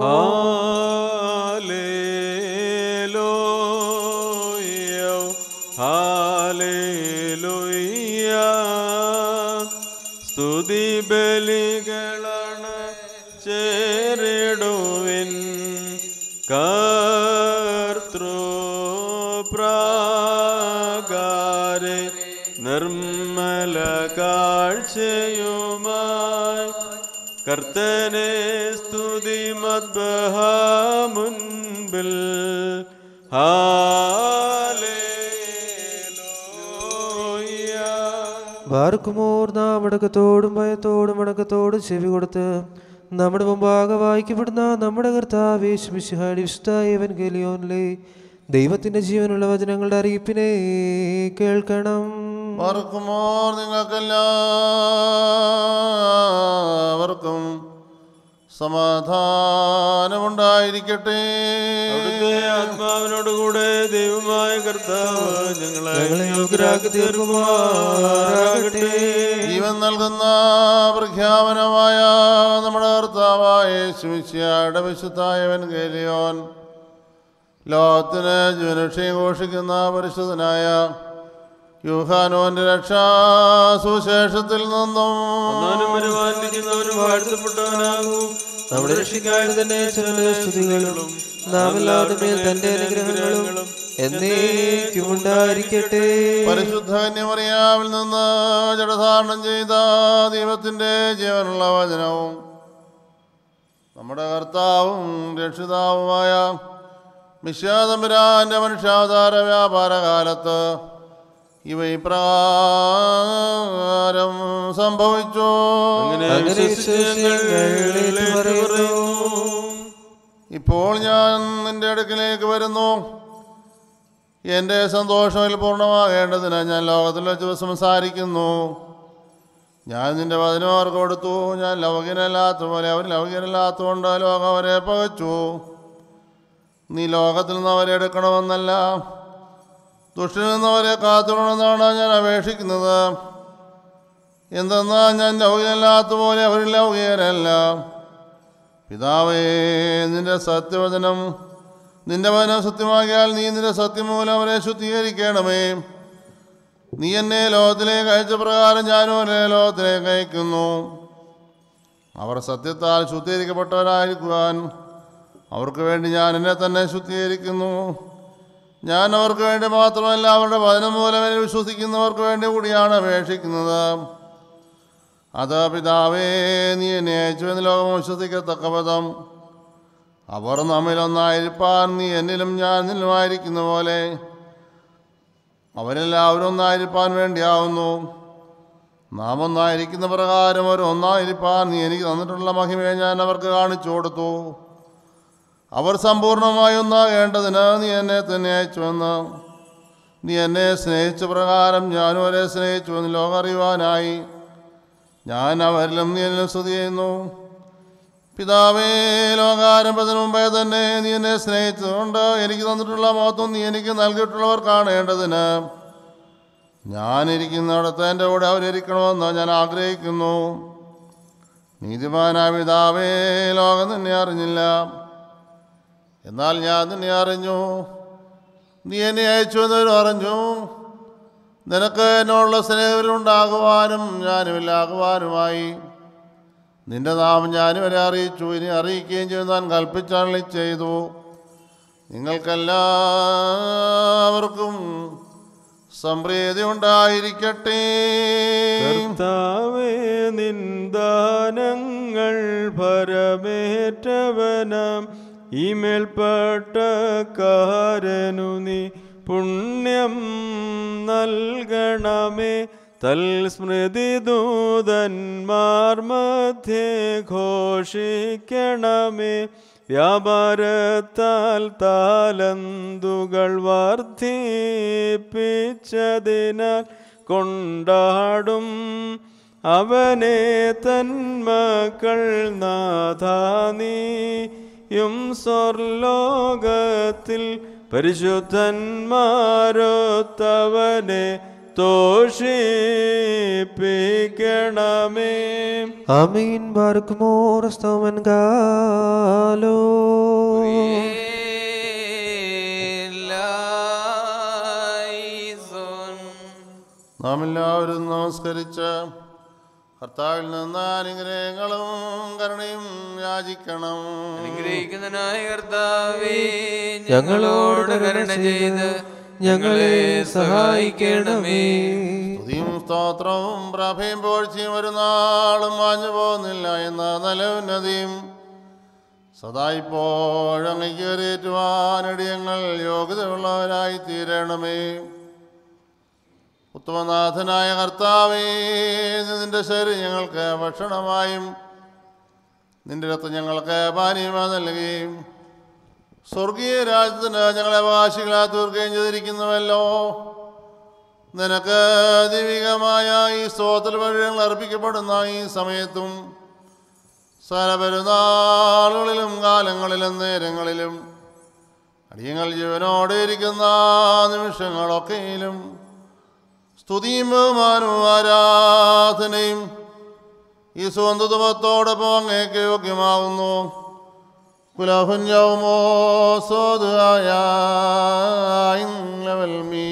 ഹാലേലൂയ സ്തുതി ബലികളാണ് ചേരിടുവിൻ കർത്തൃപ്രാകാരെ നിർമ്മല കാഴ്ചയുമായി കർത്തനെ സ്തുതി മദ്ബഹ മുൻപിൽ ഹാലേലൂയ ബാർക്കുമോർ നാം അടക്കത്തോടും ഭയത്തോടും അടക്കത്തോടും ചെവി കൊടുത്ത് നമ്മുടെ മുമ്പാകെ വായിക്കപ്പെടുന്ന നമ്മുടെ കർത്താവേശ് മിശിഹാടി വിശുദ്ധ ഗലിയോനിലെ ദൈവത്തിന്റെ ജീവനുള്ള വചനങ്ങളുടെ അറിയിപ്പിനെ കേൾക്കണം മറക്കുമോർ നിങ്ങൾക്കെല്ലാവർക്കും സമാധാനമുണ്ടായിരിക്കട്ടെ അവിടുത്തെ ആത്മാവിനോടുകൂടെ ദൈവമായ കർത്താവ് ഞങ്ങളെ ഞങ്ങളെ യോഗ്യരാക്കി തീർക്കുമാറാകട്ടെ ജീവൻ നൽകുന്ന പ്രഖ്യാപനമായ നമ്മുടെ കർത്താവായ ശുമിശിയായുടെ വിശുദ്ധായവൻ ഗേലിയോൻ ലോകത്തിന് ജീവനക്ഷയും ഘോഷിക്കുന്ന പരിശുദ്ധനായ യൂഹാനോന്റെ രക്ഷാ സുശേഷത്തിൽ നിന്നും ഒന്നാനും പരിപാലിക്കുന്നവരും വാഴ്ത്തപ്പെട്ടവനാകും നമ്മുടെ രക്ഷിക്കാരുടെ തന്നെ ചെറിയ സ്തുതികളും നാം എല്ലാവരുടെ മേൽ തന്റെ അനുഗ്രഹങ്ങളും എന്നേക്കും ഉണ്ടായിരിക്കട്ടെ പരിശുദ്ധ കന്യമറിയാവിൽ നിന്ന് ജഡധാരണം ചെയ്ത ദൈവത്തിന്റെ ജീവനുള്ള വചനവും നമ്മുടെ കർത്താവും രക്ഷിതാവുമായ മിശ്യാതമ്പുരാന്റെ മനുഷ്യാവതാര വ്യാപാര കാലത്ത് ഇവ ഇപ്രകാരം സംഭവിച്ചു അങ്ങനെ അങ്ങനെ വിശ്വസിച്ച് ഞങ്ങൾ പറയുന്നു ഇപ്പോൾ ഞാൻ നിന്റെ അടുക്കിലേക്ക് വരുന്നു എൻ്റെ സന്തോഷത്തിൽ പൂർണ്ണമാകേണ്ടതിന് ഞാൻ ലോകത്തിൽ വെച്ച് സംസാരിക്കുന്നു ഞാൻ നിന്റെ വചനമാർ കൊടുത്തു ഞാൻ ലൗകികനല്ലാത്ത പോലെ അവർ ലൗകികനല്ലാത്തതുകൊണ്ട് ലോകം അവരെ പകച്ചു നീ ലോകത്തിൽ നിന്ന് അവരെ എടുക്കണമെന്നല്ല ദുഷ്ടനിൽ നിന്ന് അവരെ കാത്തുകൊണ്ടെന്നാണ് ഞാൻ അപേക്ഷിക്കുന്നത് എന്തെന്നാൽ ഞാൻ ലൗകികനല്ലാത്ത പോലെ അവർ ലൗകികരല്ല പിതാവേ നിന്റെ സത്യവചനം നിന്റെ വചനം സത്യമാകിയാൽ നീ നിന്റെ സത്യം മൂലം അവരെ ശുദ്ധീകരിക്കണമേ നീ എന്നെ ലോകത്തിലേക്ക് അയച്ച പ്രകാരം ഞാനും അവരെ ലോകത്തിലേക്ക് അയക്കുന്നു അവർ സത്യത്താൽ ശുദ്ധീകരിക്കപ്പെട്ടവരായിരിക്കുവാൻ അവർക്ക് വേണ്ടി ഞാൻ എന്നെ തന്നെ ശുദ്ധീകരിക്കുന്നു ഞാൻ അവർക്ക് വേണ്ടി മാത്രമല്ല അവരുടെ വചനം മൂലം എന്നെ വിശ്വസിക്കുന്നവർക്ക് വേണ്ടി കൂടിയാണ് അപേക്ഷിക്കുന്നത് അത് പിതാവേ നീ എന്നെ അയച്ചു എന്ന് ലോകം വിശ്വസിക്കത്തക്ക പദം അവർ നമ്മിലൊന്നായിരിക്കാൻ നീ എന്നിലും ഞാൻ നിന്നുമായിരിക്കുന്ന പോലെ അവരെല്ലാവരും ഒന്നായിരിക്കാൻ വേണ്ടിയാവുന്നു നാം ഒന്നായിരിക്കുന്ന പ്രകാരം അവർ ഒന്നായിരിക്കാൻ നീ എനിക്ക് തന്നിട്ടുള്ള മഹിമയെ ഞാൻ അവർക്ക് കാണിച്ചു കൊടുത്തു അവർ സമ്പൂർണ്ണമായി ഒന്നാകേണ്ടതിന് നീ എന്നെ തന്നെ അയച്ചുവെന്ന് നീ എന്നെ സ്നേഹിച്ച പ്രകാരം ഞാനും അവരെ സ്നേഹിച്ചുവെന്ന് ലോകം അറിയുവാനായി ഞാൻ അവരിലും നീ എന്നിലും സ്തുതി ചെയ്യുന്നു പിതാവേ ലോകാരംഭത്തിന് മുമ്പേ തന്നെ നീ എന്നെ സ്നേഹിച്ചതുകൊണ്ട് എനിക്ക് തന്നിട്ടുള്ള മഹത്വം നീ എനിക്ക് നൽകിയിട്ടുള്ളവർ കാണേണ്ടതിന് ഞാനിരിക്കുന്നിടത്ത് എൻ്റെ കൂടെ അവരിക്കണമെന്ന് ഞാൻ ആഗ്രഹിക്കുന്നു നീതിമാനായ പിതാവേ ലോകം നിന്നെ അറിഞ്ഞില്ല എന്നാൽ ഞാൻ നിന്നെ അറിഞ്ഞു നീ എന്നെ അയച്ചു എന്നവരും അറിഞ്ഞു നിനക്ക് എന്നോടുള്ള സ്നേഹത്തിലുണ്ടാകുവാനും ഞാനുമില്ലാകുവാനുമായി നിന്റെ നാമം ഞാനും വരെ അറിയിച്ചു ഇനി അറിയിക്കുകയും ചെയ്തു ഞാൻ കൽപ്പിച്ചള്ളി ചെയ്തു നിങ്ങൾക്കെല്ലാവർക്കും സംപ്രീതി ഉണ്ടായിരിക്കട്ടെ കർത്താവേ നിന്ദാനങ്ങൾ പരമേറ്റവനാം ഈ മേൽപ്പെട്ടക്കാരനു നീ പുണ്യം നൽകണമേ തൽസ്മൃതി ദൂതന്മാർ മധ്യേ ഘോഷിക്കണമേ വ്യാപാരത്താൽ താലന്തുകൾ വർദ്ധിപ്പിച്ചതിനാൽ കൊണ്ടാടും അവനെ തന്മക്കൾ നാഥാനീയും സ്വർലോകത്തിൽ പരിശുദ്ധന്മാരൊത്തവനെ തോഷിപ്പിക്കണമേ ആമീൻ ബാർക്കുമോർ സ്തോമൻ ഗാലോ നാം എല്ലാവരും നമസ്കരിച്ച് കർത്താവിൽ നിന്ന് അനുഗ്രഹങ്ങളും കരുണയും യാചിക്കണം അനുഗ്രഹിക്കുന്നതിനായ കർത്താവേ ഞങ്ങളോട് കരുണ ചെയ്ത് ഞങ്ങളെ സഹായിക്കണമേ സ്തുതിയും സ്തോത്രവും പ്രഭയും പോഴ്ചയും ഒരു നാളും മാഞ്ഞു പോകുന്നില്ല എന്ന നിലവുന്നതിയും സദാ ഇപ്പോഴും കയറിയേറ്റുവാനടിയങ്ങൾ യോഗ്യതയുള്ളവരായി തീരണമേ ഉത്തമനാഥനായ കർത്താവേ നിന്റെ ശരീരം ഞങ്ങൾക്ക് ഭക്ഷണമായും നിന്റെ രക്തം ഞങ്ങൾക്ക് പാനീയമായി നൽകുകയും സ്വർഗീയ രാജ്യത്തിന് ഞങ്ങളെ വാശികളാ തീർക്കുകയും ചെയ്തിരിക്കുന്നുവല്ലോ നിനക്ക് ദൈവികമായ ഈ സ്തോത്ര വഴി ഞങ്ങൾ അർപ്പിക്കപ്പെടുന്ന ഈ സമയത്തും സകല പെരുന്നാളുകളിലും കാലങ്ങളിലും നേരങ്ങളിലും അടിയങ്ങൾ ജീവനോടെ ഇരിക്കുന്ന നിമിഷങ്ങളൊക്കെയിലും സ്തുതിയും ബഹുമാനവും ആരാധനയും ഈ സ്വന്തത്വത്തോടൊപ്പം അങ്ങേക്ക് യോഗ്യമാകുന്നു കുലഹുഞ്ഞവുമോ സ്വതുവായ മീ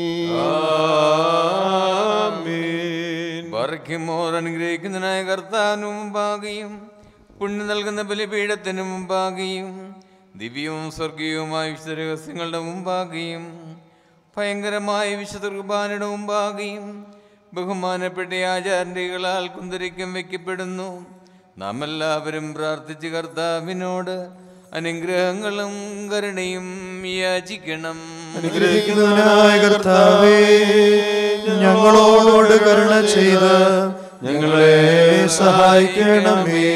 ബർഖിമോർ അനുഗ്രഹിക്കുന്നതിനായ കർത്താവിന് മുമ്പാകെയും പുണ്യം നൽകുന്ന ബലിപീഠത്തിന് മുമ്പാകെയും ദിവ്യവും സ്വർഗീയവുമായ വിശുദ്ധ രഹസ്യങ്ങളുടെ മുമ്പാകെയും ഭയങ്കരമായ വിശുദ്ധ കുർബാനയുടെ മുമ്പാകെയും ബഹുമാനപ്പെട്ട ആചാര്യകളാൽ കുന്തിരിക്കം വയ്ക്കപ്പെടുന്നു നാം എല്ലാവരും പ്രാർത്ഥിച്ച് കർത്താവിനോട് അനുഗ്രഹങ്ങളും കരുണയും യാചിക്കണം അനുഗ്രഹിക്കുന്നവനായ കർത്താവേ ഞങ്ങളോട് കരുണ ചെയ്ത് ഞങ്ങളെ സഹായിക്കണമേ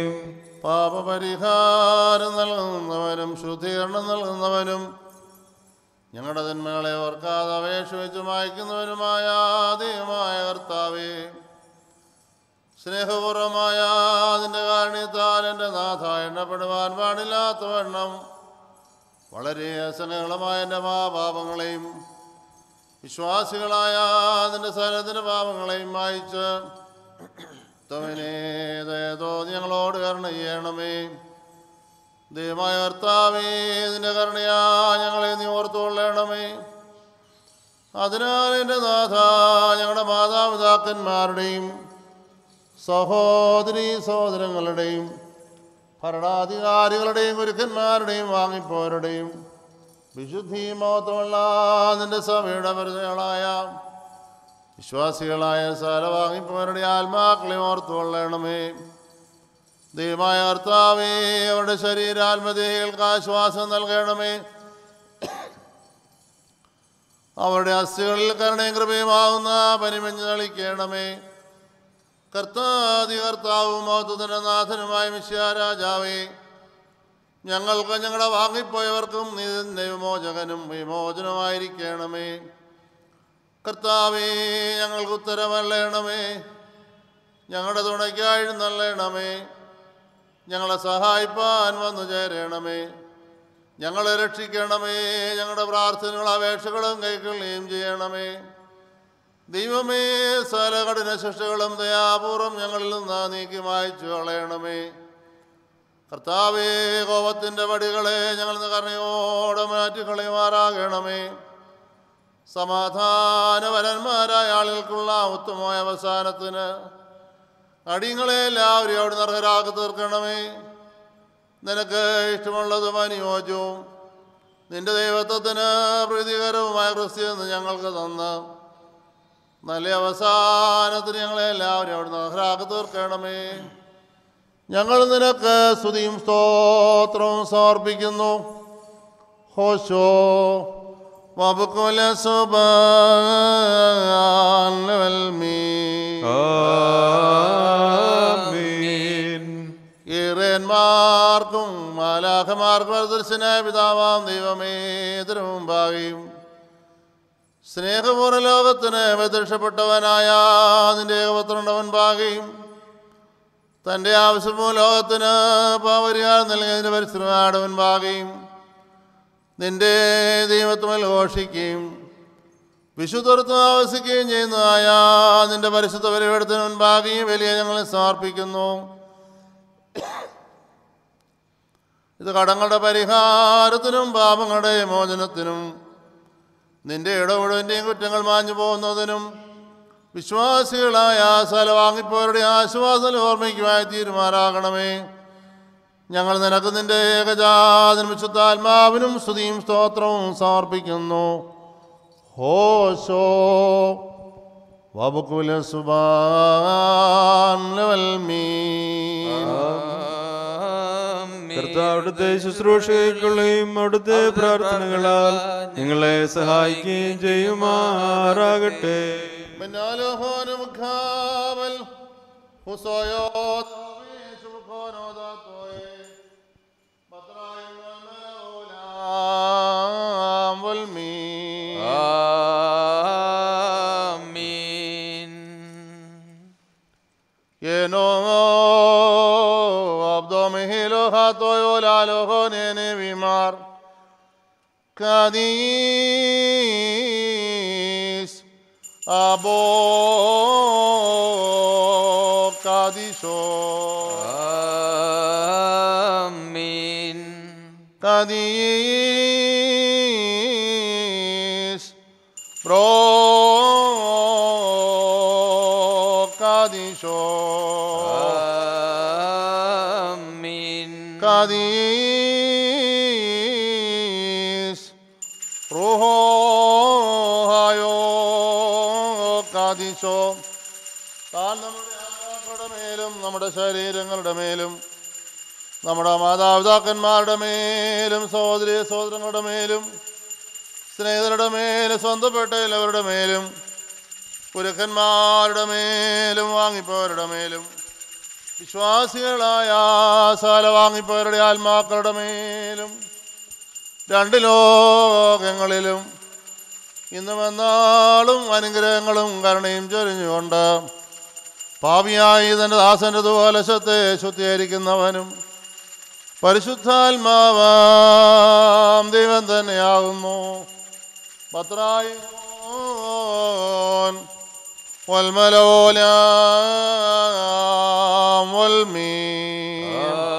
പാപപരിഹാരം നൽകുന്നവനും ശുദ്ധീകരണം നൽകുന്നവനും ഞങ്ങളുടെ നന്മകളെ ഓർക്കാതെ അപേക്ഷ വെച്ച് മായ്ക്കുന്നവനുമായ ദൈവമായ കർത്താവേ സ്നേഹപൂർവമായ അതിൻ്റെ കാരണത്താൽ എൻ്റെ നാഥ എണ്ണപ്പെടുവാൻ പാടില്ലാത്തവണ്ണം വളരെ അസനകളമായ എൻ്റെ മാപാപങ്ങളെയും വിശ്വാസികളായ അതിൻ്റെ സകലത്തിൻ്റെ പാപങ്ങളെയും മായിച്ച് തവനെ ദയതോ ഞങ്ങളോട് കരുണ ചെയ്യണമേ ദൈവമായ കർത്താവേ നിന്റെ കരുണയാ ഞങ്ങളെ നീ ഓർത്തുകൊള്ളണമേ അതിനാൽ എൻ്റെ നാഥ ഞങ്ങളുടെ മാതാപിതാക്കന്മാരുടെയും സഹോദരി സഹോദരങ്ങളുടെയും ഭരണാധികാരികളുടെയും ഗുരുക്കന്മാരുടെയും വാങ്ങിപ്പോരുടെയും വിശുദ്ധി മഹത്വമുള്ള നിന്റെ സഭയുടെ പരിചയങ്ങളായ വിശ്വാസികളായ സകല വാങ്ങിപ്പോരുടെ ആത്മാക്കളെ ഓർത്തുകൊള്ളണമേ ദൈവമായ കർത്താവേ അവരുടെ ശരീരാത്മദേഹികൾക്ക് ആശ്വാസം നൽകണമേ അവരുടെ അസ്ഥികളിൽ കരുണയും കൃപയുമാവുന്ന പരിമഞ്ഞ് നളിക്കണമേ കർത്താതി കർത്താവും മഹത്വത്തിന്റെ നാഥനുമായ മിശ്യ രാജാവേ ഞങ്ങൾക്ക് ഞങ്ങളുടെ വാങ്ങിപ്പോയവർക്കും നീ നിന്റെ വിമോചകനും വിമോചനമായിരിക്കണമേ കർത്താവേ ഞങ്ങൾക്ക് ഉത്തരമല്ലണമേ ഞങ്ങളുടെ തുണയ്ക്കായി നല്ലണമേ ഞങ്ങളെ സഹായിപ്പാൻ വന്നു ചേരണമേ ഞങ്ങളെ രക്ഷിക്കണമേ ഞങ്ങളുടെ പ്രാർത്ഥനകളും അപേക്ഷകളും കൈക്കൊള്ളുകയും ചെയ്യണമേ ദൈവമേ സകല കഠിന ശിക്ഷകളും ദയാപൂർവം ഞങ്ങളിൽ നിന്ന് നീക്കി മായ്ച്ചു കളയണമേ കർത്താവേ കോപത്തിൻ്റെ വടികളെ ഞങ്ങൾ നിന്ന് കരുണയോടെ മാറ്റിക്കളയുമാറാകണമേ സമാധാനപരന്മാരായ ആളുകൾക്കുള്ള ഉത്തമമായ അവസാനത്തിന് അടിയങ്ങളെ എല്ലാവരും അവിടെ നർഹരാക്കി തീർക്കണമേ നിനക്ക് ഇഷ്ടമുള്ളതും അനുയോജ്യവും നിന്റെ ദൈവത്വത്തിന് പ്രീതികരവുമായ ക്രിസ്ത്യന്ന് ഞങ്ങൾക്ക് തന്ന് നല്ല അവസാനത്തിന് ഞങ്ങളെ എല്ലാവരും അവിടെ നർഹരാക്കി തീർക്കണമേ ഞങ്ങൾ നിനക്ക് സ്തുതിയും സ്തോത്രവും സമർപ്പിക്കുന്നു ഹോശോ وبكل سبحان والمين ആമീൻ ഈറേന്മാർക്കും മാലാഖമാർക്കും ദർശനായ പിതാവാം ദൈവമേ തിരുമുമ്പാകെയും സ്നേഹപൂർണ്ണ ലോകത്തിന് പ്രത്യക്ഷപ്പെട്ടവനായ നിന്റെ ഏകപത്രണ്ടവൻ പാകെയും തൻ്റെ ആവശ്യമോ ലോകത്തിന് പാവരിയാൽ നൽകിയതിൻ്റെ പരിശ്രമാടവൻ പാകെയും നിന്റെ ദൈവത്വമൽ ഘോഷിക്കുകയും വിശുദ്ധത്വം ആവസിക്കുകയും ചെയ്യുന്നതായ നിന്റെ പരിശുദ്ധ പരിവർത്തന മുൻപാകെയും വലിയ ഞങ്ങളെ സമർപ്പിക്കുന്നു ഇത് കടങ്ങളുടെ പരിഹാരത്തിനും പാപങ്ങളുടെ മോചനത്തിനും നിന്റെ ഇടപെടലിൻ്റെയും കുറ്റങ്ങൾ മാഞ്ഞു പോകുന്നതിനും വിശ്വാസികളായ സ്ഥലം വാങ്ങിപ്പോരുടെ ആശ്വാസം ഓർമ്മിക്കുവായി തീരുമാനാകണമേ ഞങ്ങൾ നിനക്ക് നിന്റെ ഏകജാതനും വിശുദ്ധാത്മാവിനും സ്തുതിയും സ്തോത്രവും സമർപ്പിക്കുന്നു ഹോശോ വബുകുല സുബാൻ കർത്താവ് അവിടുത്തെ ശുശ്രൂഷകൾക്കുള്ളയും അവിടുത്തെ പ്രാർത്ഥനകളാൽ നിങ്ങളെ സഹായിക്കുകയും ചെയ്യുമാറാകട്ടെ منالهون مكابل خصويات شبكون ذاتوي بطراي والمولام والمين ആമീൻ ينو عبدو مهيلو خاتوي ولالو خونيني بيمار كاديس أبو كاديشو ആമീൻ كاديس برو كاديشو ആമീൻ كاديس روحو هايو കാദിശോ താൻ നമ്മുടെ ആത്മാക്കളുടെ മേലും നമ്മുടെ ശരീരങ്ങളുടെ മേലും നമ്മുടെ മാതാപിതാക്കന്മാരുടെ മേലും സഹോദരി സഹോദരങ്ങളുടെ മേലും സ്നേഹിതരുടെ മേലും സ്വന്തപ്പെട്ട എല്ലാവരുടെ മേലും പുരുക്കന്മാരുടെ മേലും വാങ്ങിപ്പോരുടെ മേലും വിശ്വാസികളായ സാല വാങ്ങിപ്പോരുടെ ആത്മാക്കളുടെ മേലും രണ്ട് ലോകങ്ങളിലും ഇന്നും എന്നാളും അനുഗ്രഹങ്ങളും കരുണയും ചൊരിഞ്ഞുകൊണ്ട് പാപിയായി തൻ്റെ ദാസൻ്റെ ദുവലശത്തെ ശുദ്ധീകരിക്കുന്നവനും പരിശുദ്ധാത്മാവാം ദൈവം തന്നെയാകുന്നു പത്രായി വൽമലോലാം വൽമീൻ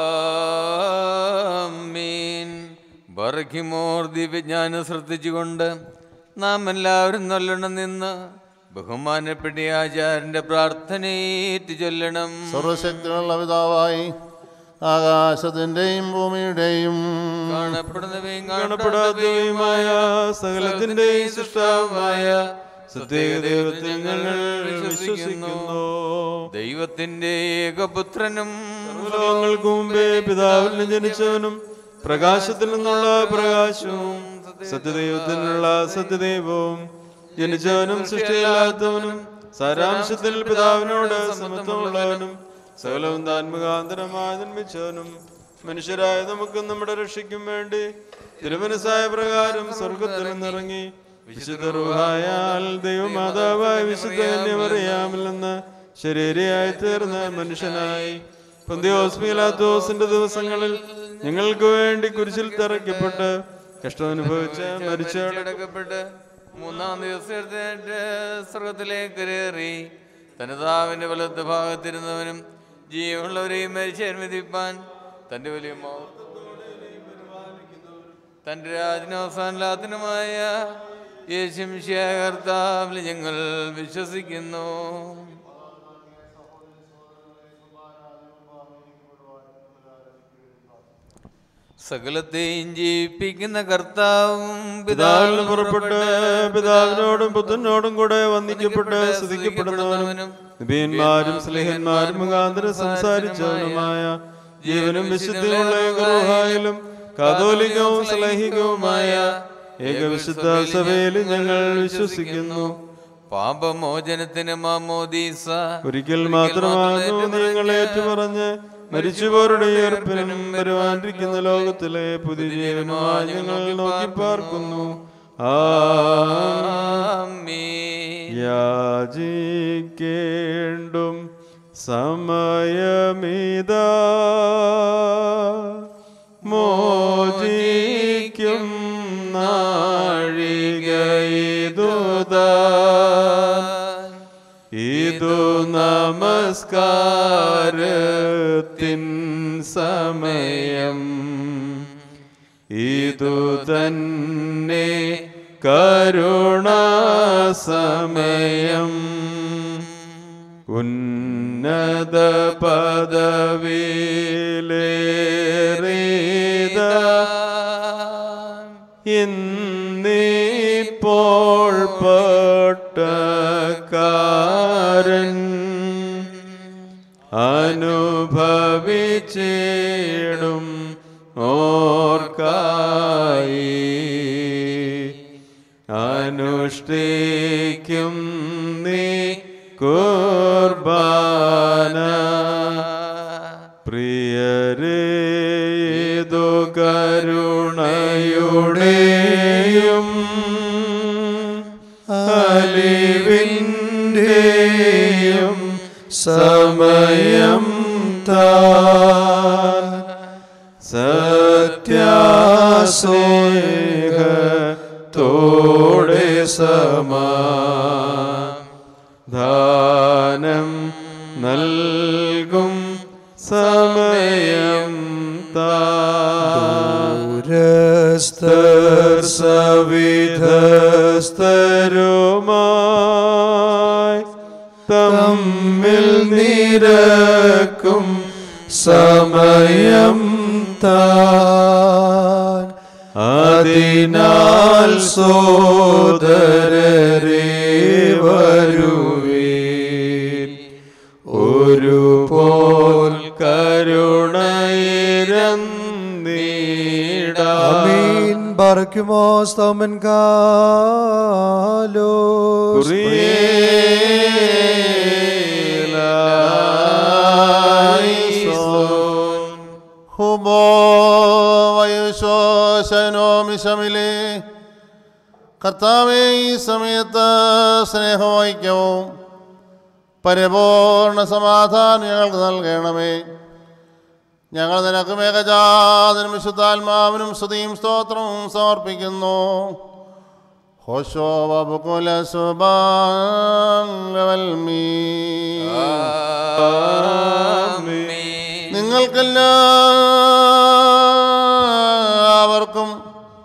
ആമീൻ ബർഹിമോർ ദിവ്യജ്ഞാനം ശ്രദ്ധിച്ചുകൊണ്ട് നാം എല്ലാവരും നല്ലോണം നിന്ന് ബഹുമാനപ്പെട്ട ആചാര്യന്റെ പ്രാർത്ഥനയേറ്റ് ചൊല്ലണം സർവശക്തിയുള്ള പിതാവായി ആകാശത്തിൻ്റെയും ഭൂമിയുടെയും കാണപ്പെടുന്നവയും കാണപ്പെടാത്തവയുമായ സകലത്തിന്റെയും സൃഷ്ടാവായ സത്യേക ദൈവത്തിൽ ഞങ്ങൾ വിശ്വസിക്കുന്നു ദൈവത്തിന്റെ ഏകപുത്രനും ലോകങ്ങൾക്ക് മുമ്പേ പിതാവിൽ നിന്ന് ജനിച്ചവനും പ്രകാശത്തിൽ നിന്നുള്ള പ്രകാശവും സത്യദൈവത്തിനുള്ള സത്യദൈവവും ജനിച്ചവനും സൃഷ്ടിയില്ലാത്തവനും സാരാംശത്തിൽ പിതാവിനോട് സമത്വമുള്ളവനും സകലവും താൻ മുഖാന്തരമായി നിർമ്മിച്ചവനും മനുഷ്യരായ നമുക്ക് നമ്മുടെ രക്ഷയ്ക്കും വേണ്ടി തിരുമനസായ പ്രകാരം സ്വർഗത്തിൽ നിന്നിറങ്ങി വിശുദ്ധ റുഹായാൽ ദൈവമാതാവായ വിശുദ്ധ കന്യമറിയാമില്ലെന്ന് ശരീരയായി തീർന്ന മനുഷ്യനായി പൊന്തിയോസ്മിലാത്തോസിന്റെ ദിവസങ്ങളിൽ ഞങ്ങൾക്ക് വേണ്ടി കുരിശിൽ തറയ്ക്കപ്പെട്ട് കഷ്ടമനുഭവിച്ച് മരിച്ചവരുടെ അടക്കപ്പെട്ട് മൂന്നാം ദിവസത്തെ സ്വർഗത്തിലേക്ക് കയറി തന്റെ താവിന്റെ വലത്ത് ഭാഗത്തിരുന്നവനും ജീവനുള്ളവരെയും മരിച്ചേർ വിധിപ്പാൻ തന്റെ വലിയ തന്റെ രാജനവസാനലാത്തിനുമായ യേശും കർത്താവിൽ ഞങ്ങൾ വിശ്വസിക്കുന്നു സകലത്തെയും ജീവിപ്പിക്കുന്ന കർത്താവും പിതാവിൽ നിന്ന് പുറപ്പെട്ട് പിതാവിനോടും പുത്രനോടും കൂടെ വന്ദിക്കപ്പെട്ട് സ്തുതിക്കപ്പെടുന്നവനും നബിയന്മാരും സ്ലേഹന്മാരും മുഖാന്തരം സംസാരിച്ചവനുമായ ജീവനും വിശുദ്ധിയുള്ള ഗൃഹായാലും കാതോലികവും സ്ലൈഹികവുമായ ഏകവിശുദ്ധ സഭയിൽ ഞങ്ങൾ വിശ്വസിക്കുന്നു പാപമോചനത്തിന് മാമോദീസ ഒരിക്കൽ മാത്രമാകുന്നു നിങ്ങൾ ഏറ്റുപറഞ്ഞ് മരിച്ചുപോരുടെ ഉയർപ്പിനും വരുവാനിരിക്കുന്ന ലോകത്തിലെ പുതിയ ജീവനുമായി ഞങ്ങൾ നോക്കി പാർക്കുന്നു ആമീൻ. യാചിക്കേണ്ടും സമയമിതാ മോചിക്കും നാഴികയിതുതാ ഇതു നമസ്കാരത്തിൻ സമയം ഇതു തന്നെ കരുണാസമയം ഉന്നത പദവിയിലേറിത ഇന്നിപ്പോൾ പട്ടക്കാരൻ അനുഭവിച്ചിടും ഓർക്കായി അനുഷ്ഠിക്കും നീ കുർബാന പ്രിയരേതു കരുണയുടെയും അലിവിൻ്റെയും സമയം താൻ സത്യാസ്നേഹത്തോടെ സമാധാനം നൽകും സമയം താൻ സവിധസ്തരുമായി തമ്മിൽ നിരക്കും സമയം താൻ അതിനാൽ സോദരരെ വരുവീൻ ഒരു പോൽ കരുണയിരന്നീടാ ആമീൻ ബാറക്കുമോ സ്തോമൻ കാലോ ഹുബോ വയുശോശനോമിശമിലെ കർത്താവെ ഈ സമയത്ത് സ്നേഹവൈക്യവും പരിപൂർണ സമാധാനം ഞങ്ങൾക്ക് നൽകണമേ ഞങ്ങൾ നിനക്ക് മേഘജാതനും വിശുദ്ധാത്മാവിനും സ്തുതിയും സ്തോത്രവും സമർപ്പിക്കുന്നു ഹോശോ വബുകുല സുബാൽമീ നിങ്ങൾക്കെല്ലാവർക്കും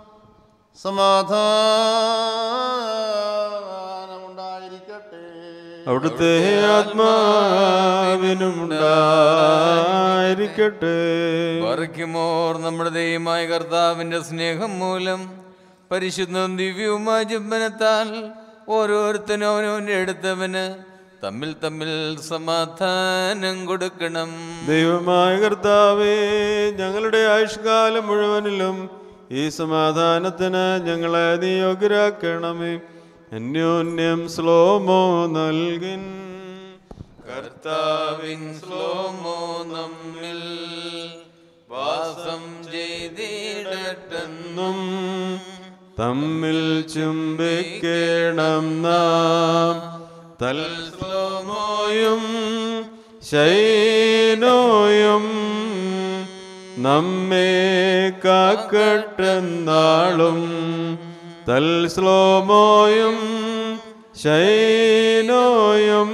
സമാധാനമുണ്ടായിരിക്കട്ടെ അവിടുത്തെ ആത്മാവിനും ഉണ്ടായിരിക്കട്ടെ വർക്കുമോർ നമ്മുടെ ദൈവമായ കർത്താവിന്റെ സ്നേഹം മൂലം പരിശുദ്ധവും ദിവ്യവുമായ ജുംബനത്താൽ ഓരോരുത്തനും അവനവൻ്റെ അടുത്തവന് തമ്മിൽ തമ്മിൽ സമാധാനം കൊടുക്കണം ദൈവമായ കർത്താവേ ഞങ്ങളുടെ ആയുഷ്കാലം മുഴുവനിലും ഈ സമാധാനത്തിന് ഞങ്ങളെ നീ യോഗ്യരാക്കണമേ അന്യോന്യം സ്ലോമോ നൽകിൻ കർത്താവിൻ സ്ലോമോ നമ്മിൽ വാസം ചെയ്തിടട്ടെന്നും എന്നും തമ്മിൽ ചുംബിക്കണം നാം തൽ സ്ലോമോയും ശൈനോയും നമ്മെ കാക്കട്ടെന്നാളും തൽ സ്ലോമോയും ശൈനോയും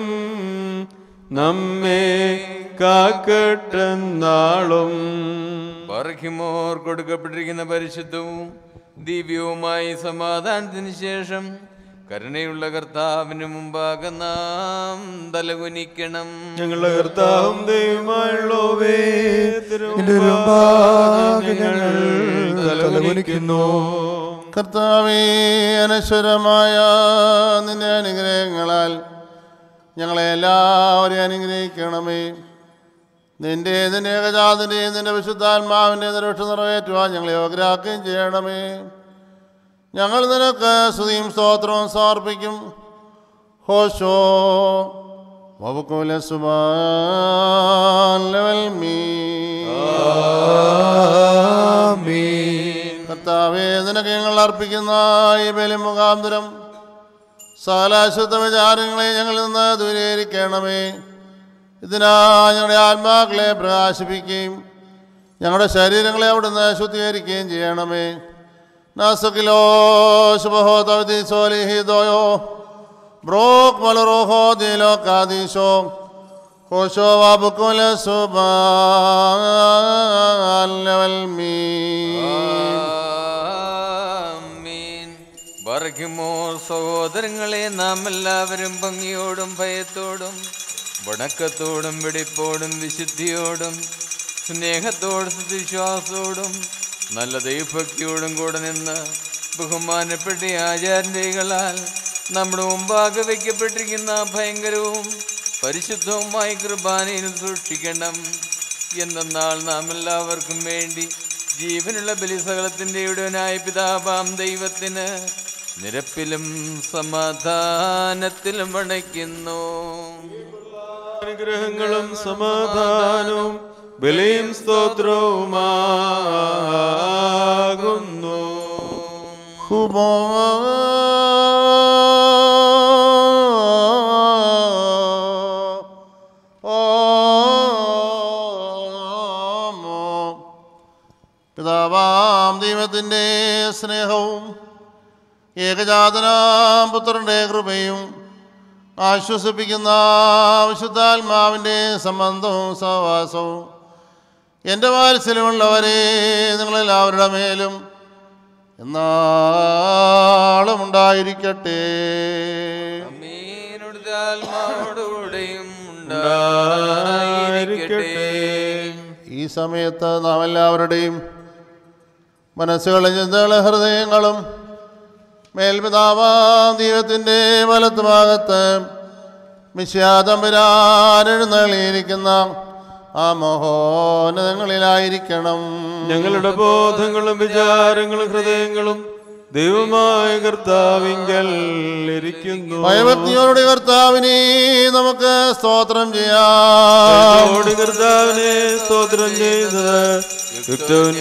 നമ്മെ കാക്കട്ടെന്നാളും ബർഹിമോർ കൊടുക്കപ്പെട്ടിരിക്കുന്ന പരിശുദ്ധവും ദിവ്യവുമായി സമാധാനത്തിന് ശേഷം കരുണയുള്ള കർത്താവിന് മുമ്പാകെ നാം തലകുനിക്കണം ഞങ്ങളുടെ കർത്താവും ദൈവമായുള്ളവേ നിന്റെ മുമ്പാകെ ഞങ്ങൾ തലകുനിക്കുന്നു കർത്താവേ അനശ്വരമായ നിന്റെ അനുഗ്രഹങ്ങളാൽ ഞങ്ങളെ എല്ലാവരെയും അനുഗ്രഹിക്കണമേ നിന്റെ നിന്റെ ഏകജാതിൻ്റെയും നിന്റെ വിശുദ്ധാത്മാവിൻ്റെ നിരക്ഷ നിറവേറ്റുവാൻ ഞങ്ങളെ യോഗ്യരാക്കുകയും ചെയ്യണമേ ഞങ്ങൾ നിനക്ക് സ്തുതിയും സ്തോത്രവും സമർപ്പിക്കും ഹോശോ വബുക്കുല സുബാൻ ലെവൽ മീ കർത്താവേ നിനക്ക് ഞങ്ങൾ അർപ്പിക്കുന്ന ഈ ബലി മുഖാന്തരം സകലാശുദ്ധ വിചാരങ്ങളെ ഞങ്ങളിൽ നിന്ന് ദൂരീകരിക്കണമേ ഇതിനാ ഞങ്ങളുടെ ആത്മാക്കളെ പ്രകാശിപ്പിക്കുകയും ഞങ്ങളുടെ ശരീരങ്ങളെ അവിടുന്ന് ശുദ്ധീകരിക്കുകയും ചെയ്യണമേ നാസക്കിലോ ശുഭഹോ തവതി സോലിഹിദോയോ ബ്രോക് മലറോഹോ ദിലോ കാദീശോ ഹോശോ വാബുക്കുല സുബാൻ ലെവൽ മീ ആമീൻ. ബർഹിമോ സഹോദരങ്ങളെ നാം എല്ലാവരും ഭംഗിയോടും ഭയത്തോടും വണക്കത്തോടും വെടിപ്പോടും വിശുദ്ധിയോടും സ്നേഹത്തോടും വിശ്വാസത്തോടും നല്ല ദൈവഭക്തിയോടും കൂടെ നിന്ന് ബഹുമാനപ്പെട്ട ആചാര്യകളാൽ നമ്മുടെ മുമ്പാകെ വയ്ക്കപ്പെട്ടിരിക്കുന്ന ഭയങ്കരവും പരിശുദ്ധവുമായ കൃപാനയിൽ സൂക്ഷിക്കണം എന്തെന്നാൽ നാം എല്ലാവർക്കും വേണ്ടി ജീവനുള്ള ബലിസകലത്തിൻ്റെ ഇടവനായ പിതാപാം ദൈവത്തിന് നിരപ്പിലും സമാധാനത്തിലും വണയ്ക്കുന്നു അനുഗ്രഹങ്ങളും സമാധാനവും ബലിയും സ്തോത്രവുമാകുന്നു Hubo പിതാവാം ദൈവത്തിൻ്റെ സ്നേഹവും ഏകജാതനാം പുത്രൻ്റെ കൃപയും ആശ്വസിപ്പിക്കുന്ന വിശുദ്ധാത്മാവിൻ്റെ സംബന്ധവും സഹവാസവും എൻ്റെ വാത്സല്യമുള്ളവരെ നിങ്ങളെല്ലാവരുടെ മേലും എന്നാളും ഉണ്ടായിരിക്കട്ടെ അമീനുടെ ആത്മാവോടുകൂടെയും ഉണ്ടായിരിക്കട്ടെ ഈ സമയത്ത് നാം എല്ലാവരുടെയും മനസ്സുകളും ചിന്തകളും ഹൃദയങ്ങളും മേൽപിതാവാം ദൈവത്തിൻ്റെ വലത്ത് ഭാഗത്ത് മിശ്യാതമ്പരാനെഴുന്നള്ളിയിരിക്കുന്ന ആ മഹോന്നതങ്ങളിലായിരിക്കണം ഞങ്ങളുടെ ബോധങ്ങളും വിചാരങ്ങളും ഹൃദയങ്ങളും ദൈവമായ കർത്താവിങ്കൽ ഇരിക്കുന്നു ഭയഭക്തിയോടെ കർത്താവിനെ നമുക്ക് സ്തോത്രം ചെയ്യാം ഓടി കർത്താവിനെ സ്തോത്രം ചെയ്തത് യുക്തവും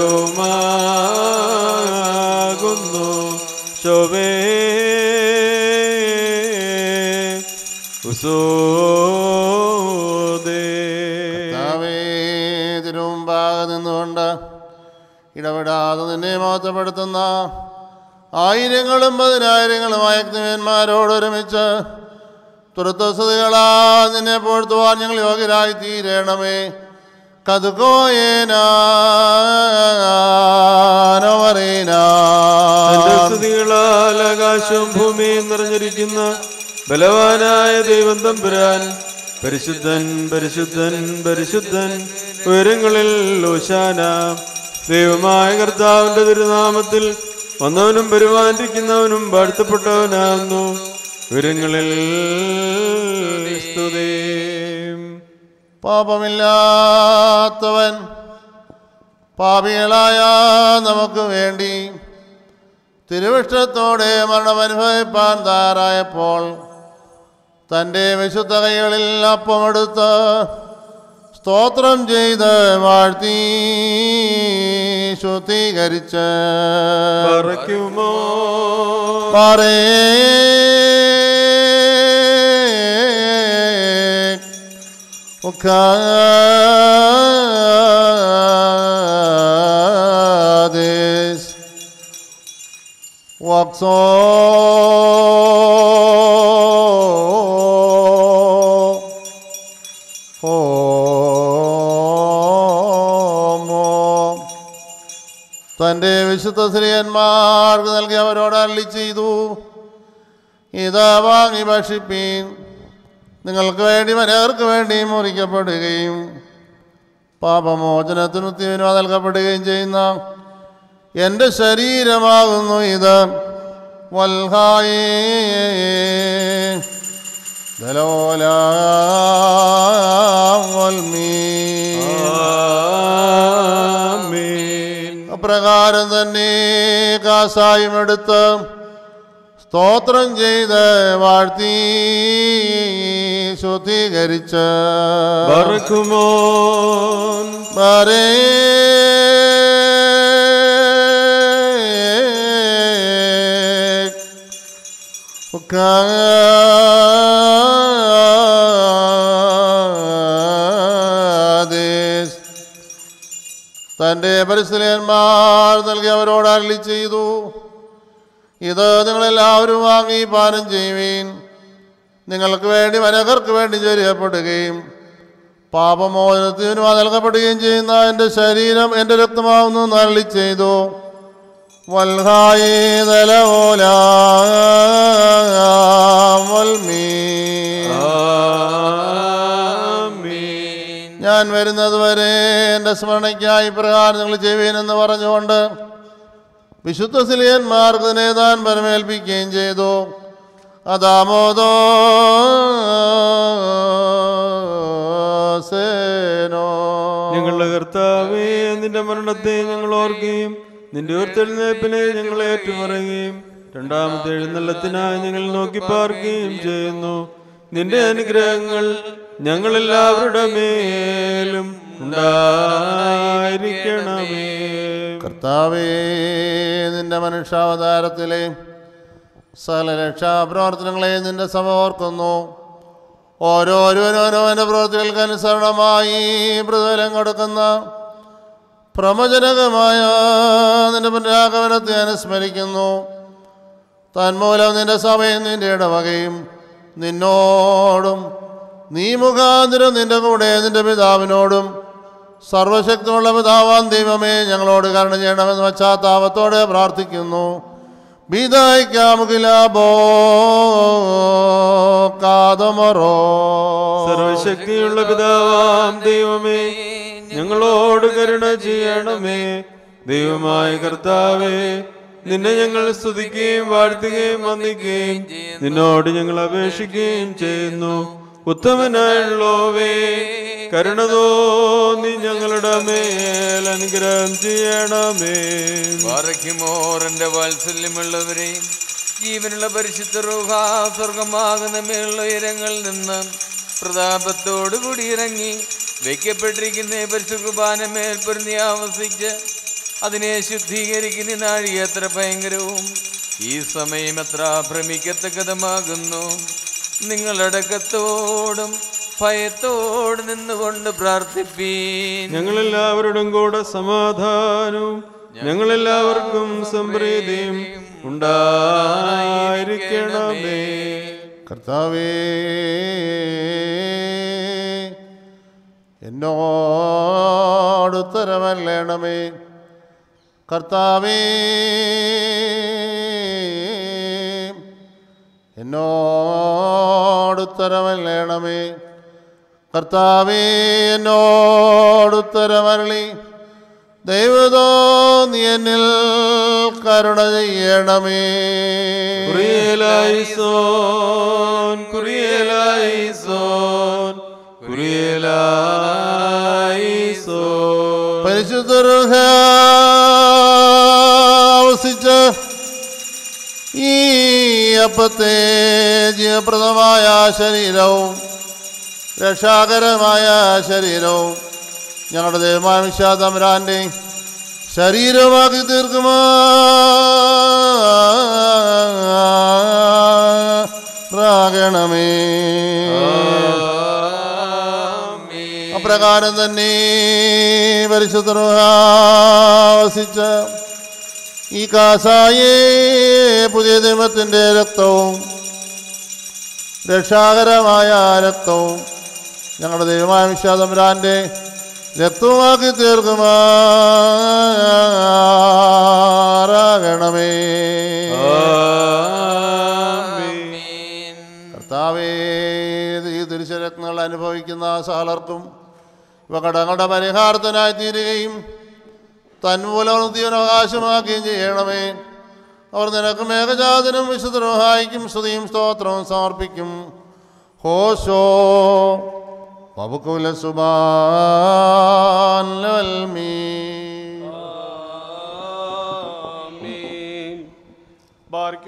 ന്യായവുമാകുന്നു ശോഭേ ഉസോദേ കർത്താവേ, തിരുമുമ്പാകെ നിന്നുകൊണ്ട് ഇടപെടാതെ നിന്നെ മഹത്വപ്പെടുത്തുന്ന ആയിരങ്ങളും പതിനായിരങ്ങളുമായ അഗ്നിമന്മാരോട് ഒരുമിച്ച് തുറത്തസ്തുതികളാ നിന്നെ പോഴ്ത്തുവാൻ ഞങ്ങൾ യോഗ്യരായി തീരണമേ തന്റെ കതുകോയേനോ സ്തുതികളാൽ ആകാശവും ഭൂമിയും നിറഞ്ഞിരിക്കുന്ന ബലവാനായ ദൈവം തമ്പുരാൻ പരിശുദ്ധൻ പരിശുദ്ധൻ പരിശുദ്ധൻ ഉയരങ്ങളിൽ ഓശാന ദൈവമായ കർത്താവിന്റെ തിരുനാമത്തിൽ വന്നവനും പെരുമാനിരിക്കുന്നവനും വാഴ്ത്തപ്പെട്ടവനാകുന്നു ഉയരങ്ങളിൽ സ്തുതി പാപമില്ലാത്തവൻ പാപികളായ നമുക്ക് വേണ്ടി തിരുവിഷ്ടത്തോടെ മരണമനുഭവിപ്പാൻ തയ്യാറായപ്പോൾ തൻ്റെ വിശുദ്ധ കൈകളിൽ അപ്പമെടുത്ത് സ്തോത്രം ചെയ്ത് വാഴ്ത്തി ശുദ്ധീകരിച്ച് പറയ്ക്കുമോ പറേ Ukades Waxo Homo തൻ്റെ വിശുദ്ധ സ്ത്രീയന്മാർക്ക് നൽകി അവരോട് അള്ളി ചെയ്തു ഇത് വാങ്ങി ഭക്ഷിപ്പീൻ നിങ്ങൾക്ക് വേണ്ടി മനേർക്ക് വേണ്ടി മുറിക്കപ്പെടുകയും പാപമോചനത്തിനു തീരുമാനം നൽകപ്പെടുകയും ചെയ്യുന്ന എൻ്റെ ശരീരമാകുന്നു ഇത് വൽഹായേ ദലോലാ ആമേൻ അപ്രകാരം തന്നെ കാസായും എടുത്ത് സ്തോത്രം ചെയ്ത് വാഴ്ത്തി ശുദ്ധീകരിച്ച് ബർക്കുമോൻ ബരേ ഉക്കാദേശ് തൻ്റെ പരിസ്ഥിതിയന്മാർ നൽകി അവരോട് അരളി ചെയ്തു ഇത് നിങ്ങളെല്ലാവരും വാങ്ങി പാനം ചെയ്യുവീൻ നിങ്ങൾക്ക് വേണ്ടി വനകർക്ക് വേണ്ടി ചൊരിയപ്പെടുകയും പാപമോചനത്തിനു നൽകപ്പെടുകയും ചെയ്യുന്ന എൻ്റെ ശരീരം എൻ്റെ രക്തമാവുന്നു നള്ളി ചെയ്തു വൽഹായി ഞാൻ വരുന്നത് വരെ എൻ്റെ സ്മരണയ്ക്കായി പ്രകാരം നിങ്ങൾ ചെയ്യുവീനെന്ന് പറഞ്ഞുകൊണ്ട് വിശുദ്ധ സിലിയന്മാർക്ക് നേതാൻ പരമേൽപ്പിക്കുകയും ചെയ്തു അതാമോദോ സേനോ ഞങ്ങളുടെ കർത്താവേ നിന്റെ മരണത്തെ ഞങ്ങൾ ഓർക്കുകയും നിന്റെ ഉയർത്തെഴുന്നേൽപ്പിനെ ഞങ്ങൾ ഏറ്റുപറയുകയും രണ്ടാമത്തെ എഴുന്നള്ളത്തിനായി ഞങ്ങൾ നോക്കി പാർക്കുകയും ചെയ്യുന്നു നിന്റെ അനുഗ്രഹങ്ങൾ ഞങ്ങളെല്ലാവരുടെ മേലും ഉണ്ടായിരിക്കണമേ കർത്താവേ നിന്റെ മനുഷ്യാവതാരത്തിലെ സകല രക്ഷാപ്രവർത്തനങ്ങളെ നിന്റെ സഭ ഓർക്കുന്നു ഓരോരുവനും ഓരോവൻ്റെ പ്രവൃത്തികൾക്ക് അനുസരണമായി പ്രതിഫലം കൊടുക്കുന്ന പ്രമജനകമായ നിന്റെ പുനരാഗമനത്തെ അനുസ്മരിക്കുന്നു തന്മൂലം നിന്റെ സഭയും നിന്റെ ഇടവകയും നിന്നോടും നീ മുഖാന്തരം നിന്റെ കൂടെ നിന്റെ പിതാവിനോടും സർവശക്തിയുള്ള പിതാവാൻ ദൈവമേ ഞങ്ങളോട് കരുണ ചെയ്യണമെന്ന് പശ്ചാത്താപത്തോടെ പ്രാർത്ഥിക്കുന്നു ബീതായിക്കാമുകിലാബോ കാതമറോ സർവശക്തിയുള്ള പിതാവാം ദൈവമേ ഞങ്ങളോട് കരുണ ചെയ്യണമേ ദൈവമായ കർത്താവേ നിന്നെ ഞങ്ങൾ സ്തുതിക്കുകയും വാഴ്ത്തുകയും വന്ദിക്കുകയും നിന്നോട് ഞങ്ങൾ അപേക്ഷിക്കുകയും ചെയ്യുന്നു ഉത്തമനായുള്ളോവേ കരുണ തോന്നി ഞങ്ങളുടെ മേൽ അനുഗ്രഹം ചെയ്യണമേ വാറയ്ക്കുമോറന്റെ വാത്സല്യമുള്ളവരെയും ജീവനുള്ള പരിശുദ്ധ റൂഹ സ്വർഗമാകുന്ന മേലുള്ള ഉയരങ്ങളിൽ നിന്ന് പ്രതാപത്തോടു കൂടി ഇറങ്ങി വയ്ക്കപ്പെട്ടിരിക്കുന്ന ഈ പരിശുദ്ധ കുർബാനമേൽ പൊരുന്നി ആവസിച്ച് അതിനെ ശുദ്ധീകരിക്കുന്ന ഈ നാഴിക എത്ര ഭയങ്കരവും ഈ സമയം എത്ര ഭ്രമിക്കത്തക്കതുമാകുന്നു നിങ്ങളടക്കത്തോടും ഭയത്തോട് നിന്നുകൊണ്ട് പ്രാർത്ഥിപ്പീൻ ഞങ്ങളെല്ലാവരോടും കൂടെ സമാധാനവും ഞങ്ങളെല്ലാവർക്കും സംപ്രീതിയും ഉണ്ടായിരിക്കണമേ കർത്താവേ എന്നോട് ഉത്തരമല്ലേണമേ കർത്താവേ എന്നോട് ഉത്തരമല്ലേണമേ കർത്താവേ എന്നോട് ഉത്തരമരളി ദൈവതോ നീ എന്നിൽ കരുണ ചെയ്യണമേ കുറിയലായിസോൻ കുറിയലായിസോൻ കുറിയലായിസോൻ പരിശുദ്ധർഹസിച്ച് ഈ അപ്പത്തെ ജീവപ്രദമായ ശരീരവും രക്ഷാകരമായ ശരീരവും ഞങ്ങളുടെ ദൈവമായ വിശ്വാതമരാൻ്റെ ശരീരമാക്കി തീർക്കുമാകണമേ അപ്രകാരം തന്നെ പരിശുദ്ധവസിച്ച ഈ കാസായേ പുതിയ ദൈവത്തിൻ്റെ രക്തവും രക്ഷാകരമായ രക്തവും ഞങ്ങളുടെ ദൈവമായ വിശ്വാസംരാൻ്റെ രക്തവുമാക്കി തീർക്കുമാറാകണമേ കർത്താവേ ഈ തിരിച്ചരത്നങ്ങൾ അനുഭവിക്കുന്ന സകലർക്കും ഇവ കടങ്ങളുടെ പരിഹാരത്തിനായി തീരുകയും തന്മൂലം ജീവനവകാശമാക്കുകയും ചെയ്യണമേ അവർ നിനക്ക് മേഘജാതനും വിശുദ്ധരോഹായിക്കും സ്തുതിയും സ്തോത്രവും സമർപ്പിക്കും ഹോശോ പബുക്കുല സുബാൻ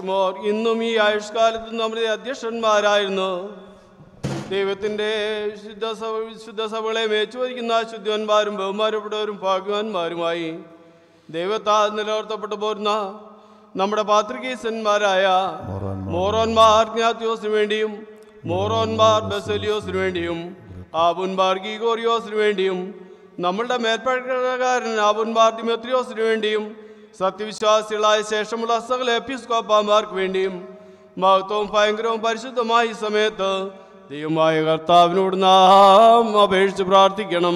ബാറയ്ക്കുമോർ ഇന്നും ഈ ആയുഷ്കാലത്ത് നമ്മുടെ അധ്യക്ഷന്മാരായിരുന്നു ദൈവത്തിൻ്റെ ശുദ്ധ സഭ ശുദ്ധ സഭകളെ മേച്ചുവരിക്കുന്ന ശുദ്ധവന്മാരും ബഹുമാനപ്പെട്ടവരും ഭാഗ്യവാന്മാരുമായി ദൈവത്താൽ നിലനിർത്തപ്പെട്ടു പോരുന്ന നമ്മുടെ പാത്രികീസന്മാരായ മോറോന്മാർ ജ്ഞാത്യോസിനു വേണ്ടിയും മോറോന്മാർ ബസലിയോസിനു വേണ്ടിയും ആബുൻമാർ ഗീഗോറിയോസിനു വേണ്ടിയും നമ്മളുടെ മേൽപ്പഴക്കാരൻ ആബുൻമാർ ദിമെത്രിയോസിനു വേണ്ടിയും സത്യവിശ്വാസികളായ ശേഷമുള്ള സകല എപ്പിസ്കോപ്പാമാർക്ക് വേണ്ടിയും മഹത്വവും ഭയങ്കരവും പരിശുദ്ധമായ ഈ സമയത്ത് ദൈവമായ കർത്താവിനോട് നാം അപേക്ഷിച്ച് പ്രാർത്ഥിക്കണം